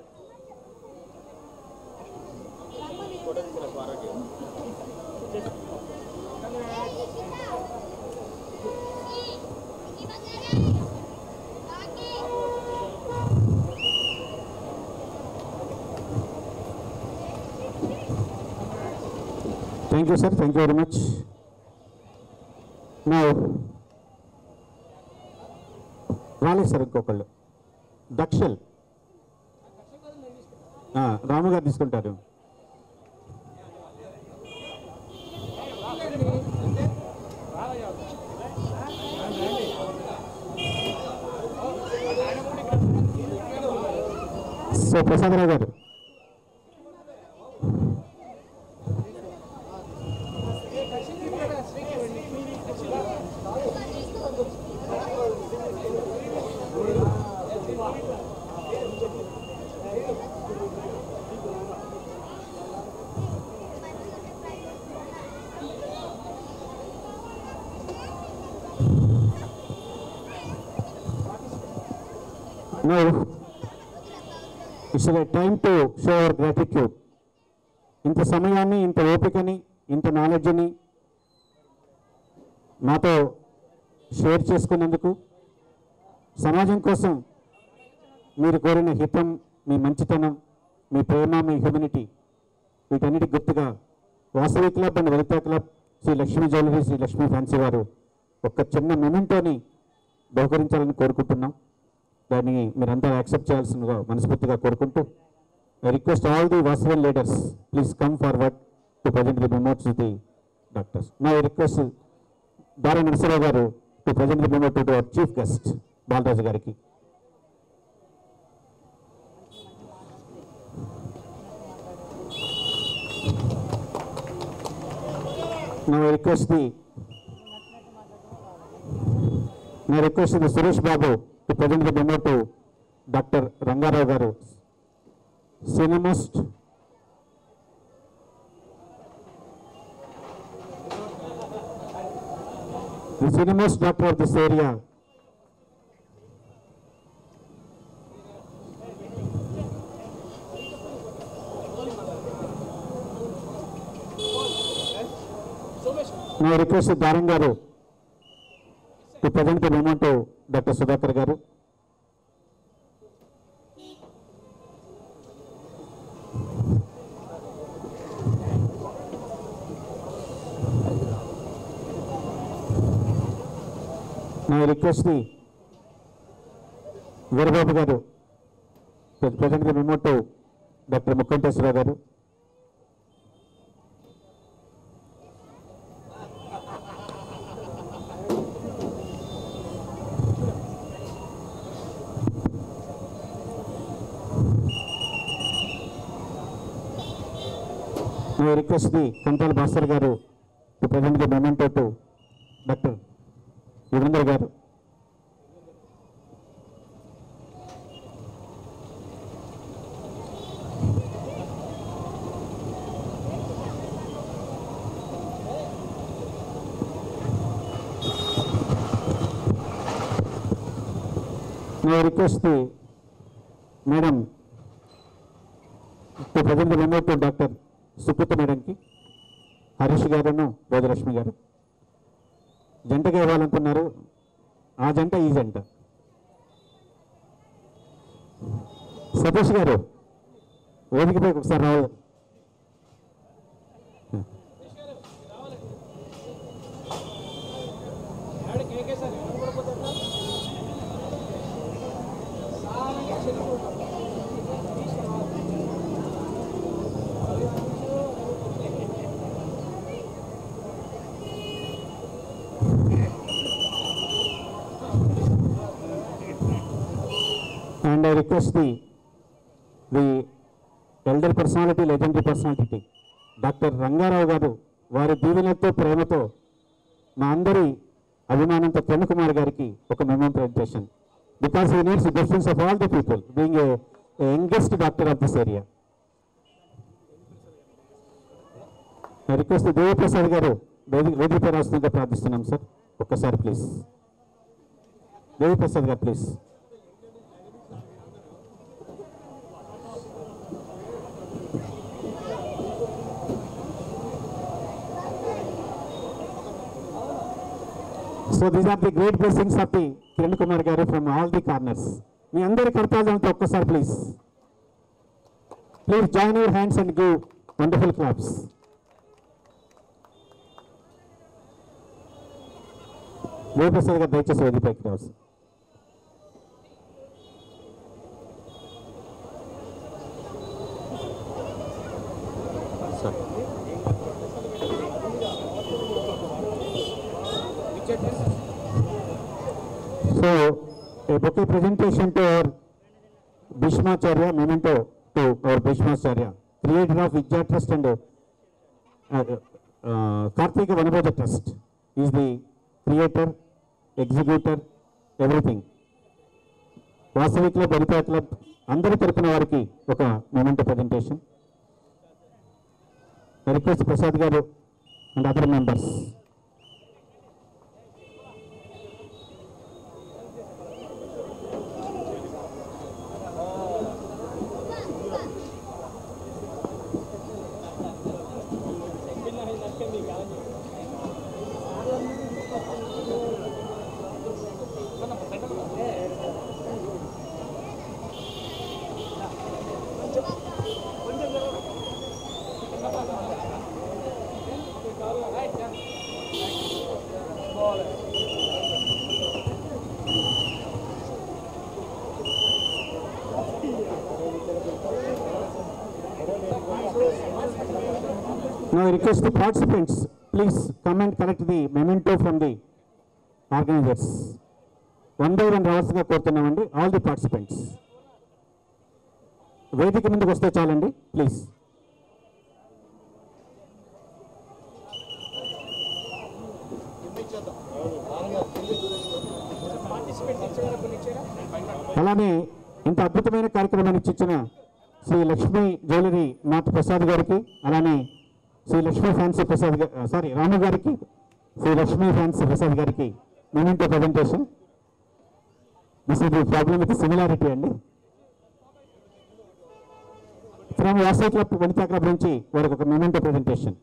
thank you sir thank you very much నా రాలేదు sir ఇంకొకళ్ళు దక్షల్ ఆ, రాము గారు తీసుకుంటారు so Prasadarao garu Now, it's time to show our gratitude ఇంత సమయాన్ని ఇంత ఓపికని ఇంత నాలెడ్జ్ని నాతో షేర్ చేసుకున్నందుకు సమాజం కోసం మీరు కోరిన హితం మీ మంచితనం మీ ప్రేమ మీ హ్యూమినిటీ వీటన్నిటి గుర్తుగా Vasavi club and Vanitha club Sri Lakshmi jewellery Shri Lakshmi fancy వారు ఒక చిన్న మెమెంటోని బహుకరించాలని కోరుకుంటున్నాం దాన్ని మీరంతా యాక్సెప్ట్ చేయాల్సిందిగా మనస్ఫూర్తిగా కోరుకుంటూ ఐ రిక్వెస్ట్ ఆల్ ది వాసవల్ leaders please come forward to present the mementos to the doctors నా request Dara Narasarao garu to present the memo to our chief guest Balaraju గారికి నా రిక్వెస్ట్ ది నా request the Suresh Babu to present the memo to doctor Rangarao garu సినిమస్ట్ the cinemas doctor of this area. Now I request Daran garu to present the memo to Dr. Sudhakar garu. Now I request the Veerababu garu present the memo to doctor Mukkanteswararao garu Now I request the Kantala Bhaskar garu to present the memento to doctor Yugendra garu Now I request the madam to present the memo to Dr. Suputa madam ki Harish గారును రోజలక్ష్మి గారు జంటగా ఇవ్వాలనుకున్నారు ఆ జంట ఈ జంట సతీష్ గారు వేదికపై ఒకసారి రావాలి and I request the the elder personality, legendary personality, doctor Rangarao garu వారి దీవెనతో ప్రేమతో మా అందరి అభిమానంతో కిరణ్ కుమార్ గారికి ఒక memo presentation because he needs difference of all the people being a youngest doctor of this area request Devaprasad garu వేదిక వేదికపై రాస్తుందిగా ప్రార్థిస్తున్నాం సార్ ఒక్కసారి please Deviprasad garu please so these are the great blessings of the Kiran Kumar garu from all the corners మీ అందరి కర్తాలతో ఒక్కసారి please please join your hands and give wonderful claps Devaprasad garu దయచేసి వేదికపైకి రావచ్చు sir So, a bouquet presentation to our Bhishmacharya, memento to our Bhishmacharya, creator of Vidya Trust and uh, uh, uh, Karthika Vanabhoja Trust, is the creator, executor, everything. Vasavi club Vanitha club అందరి తరపున వారికి ఒక moment presentation request Prasad garu and other members Now I request the participants, please come and collect the memento from the organizers. One by one రవర్స్గా కోరుతున్నామండి all the participants వేదిక ముందుకు వస్తే చాలండి ప్లీజ్ అలానే ఇంత అద్భుతమైన కార్యక్రమాన్ని ఇచ్చిన శ్రీ లక్ష్మీ జ్యువెలరీ నాథ్ ప్రసాద్ గారికి అలానే శ్రీ లక్ష్మీ ఫ్యాన్సీ ప్రసాద్ సారీ రాము గారికి శ్రీ లక్ష్మీ ఫ్యాన్సీ ప్రసాద్ గారికి moment presentation this is the problem with similarity అండి from Vasavi club Vanitha club నుంచి వారికి ఒక మూమెంట్ ప్రజెంటేషన్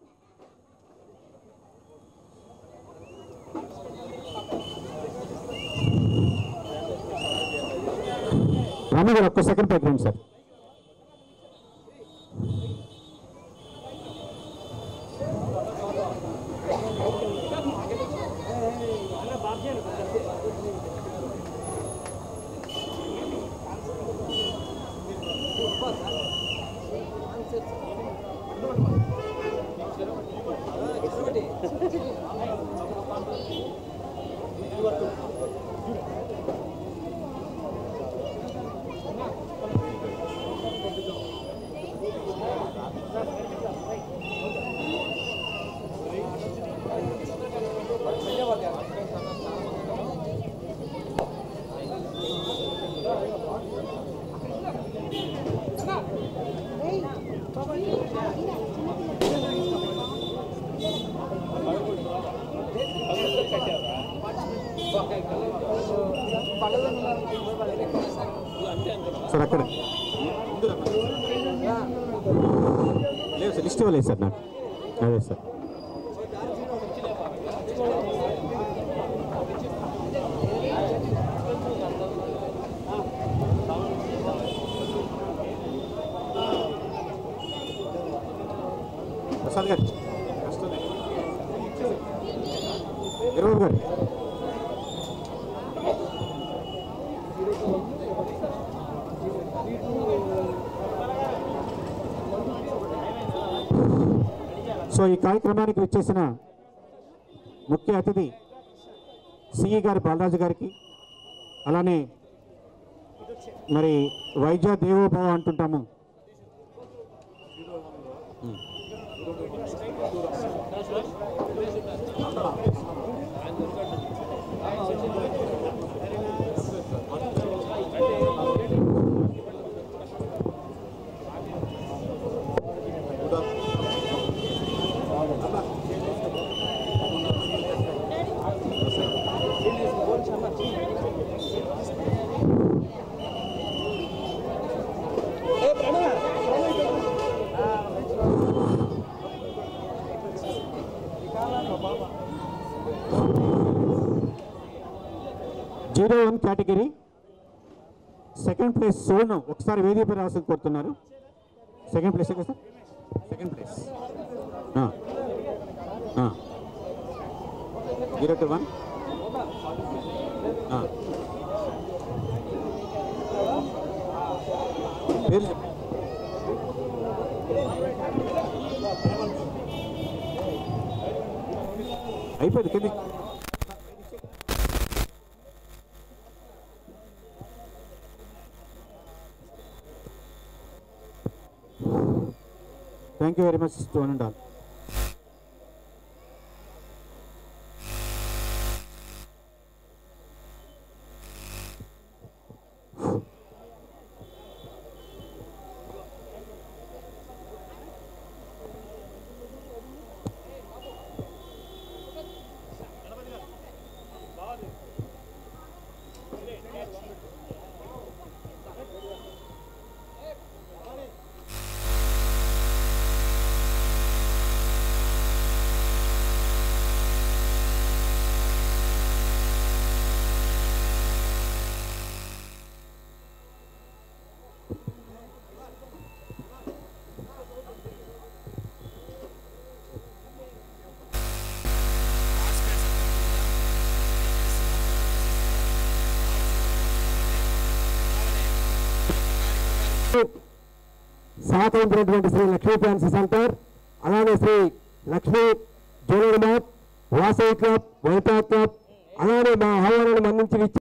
రాము గారు ఒక్క సెకండ్ పైకి రండి సార్ సార్ అక్కడ లేదు సార్ లిస్ట్ ఇవ్వలేదు సార్ నాకు అదే సార్ ప్రసాద్ గారు ఇరవై గారు సో ఈ కార్యక్రమానికి వచ్చేసిన ముఖ్య అతిథి సిఈ గారి బాలరాజు గారికి అలానే మరి వైద్య దేవోభవ అంటుంటాము zero one category second place Sonu ఒకసారి వేదికపై రాసి కోరుతున్నారు సెకండ్ ప్లేస్ కదా sir second place zero to one పేరు చెప్పండి. అయిపోయింది కింది thank you very much to one and all సహకరించినటువంటి శ్రీ లక్ష్మీ ఫ్యాన్సీ సెంటర్ అలానే Shri Lakshmi jewellery mart Vasavi club Vanitha club అలానే మా ఆహ్వానాన్ని మన్నించి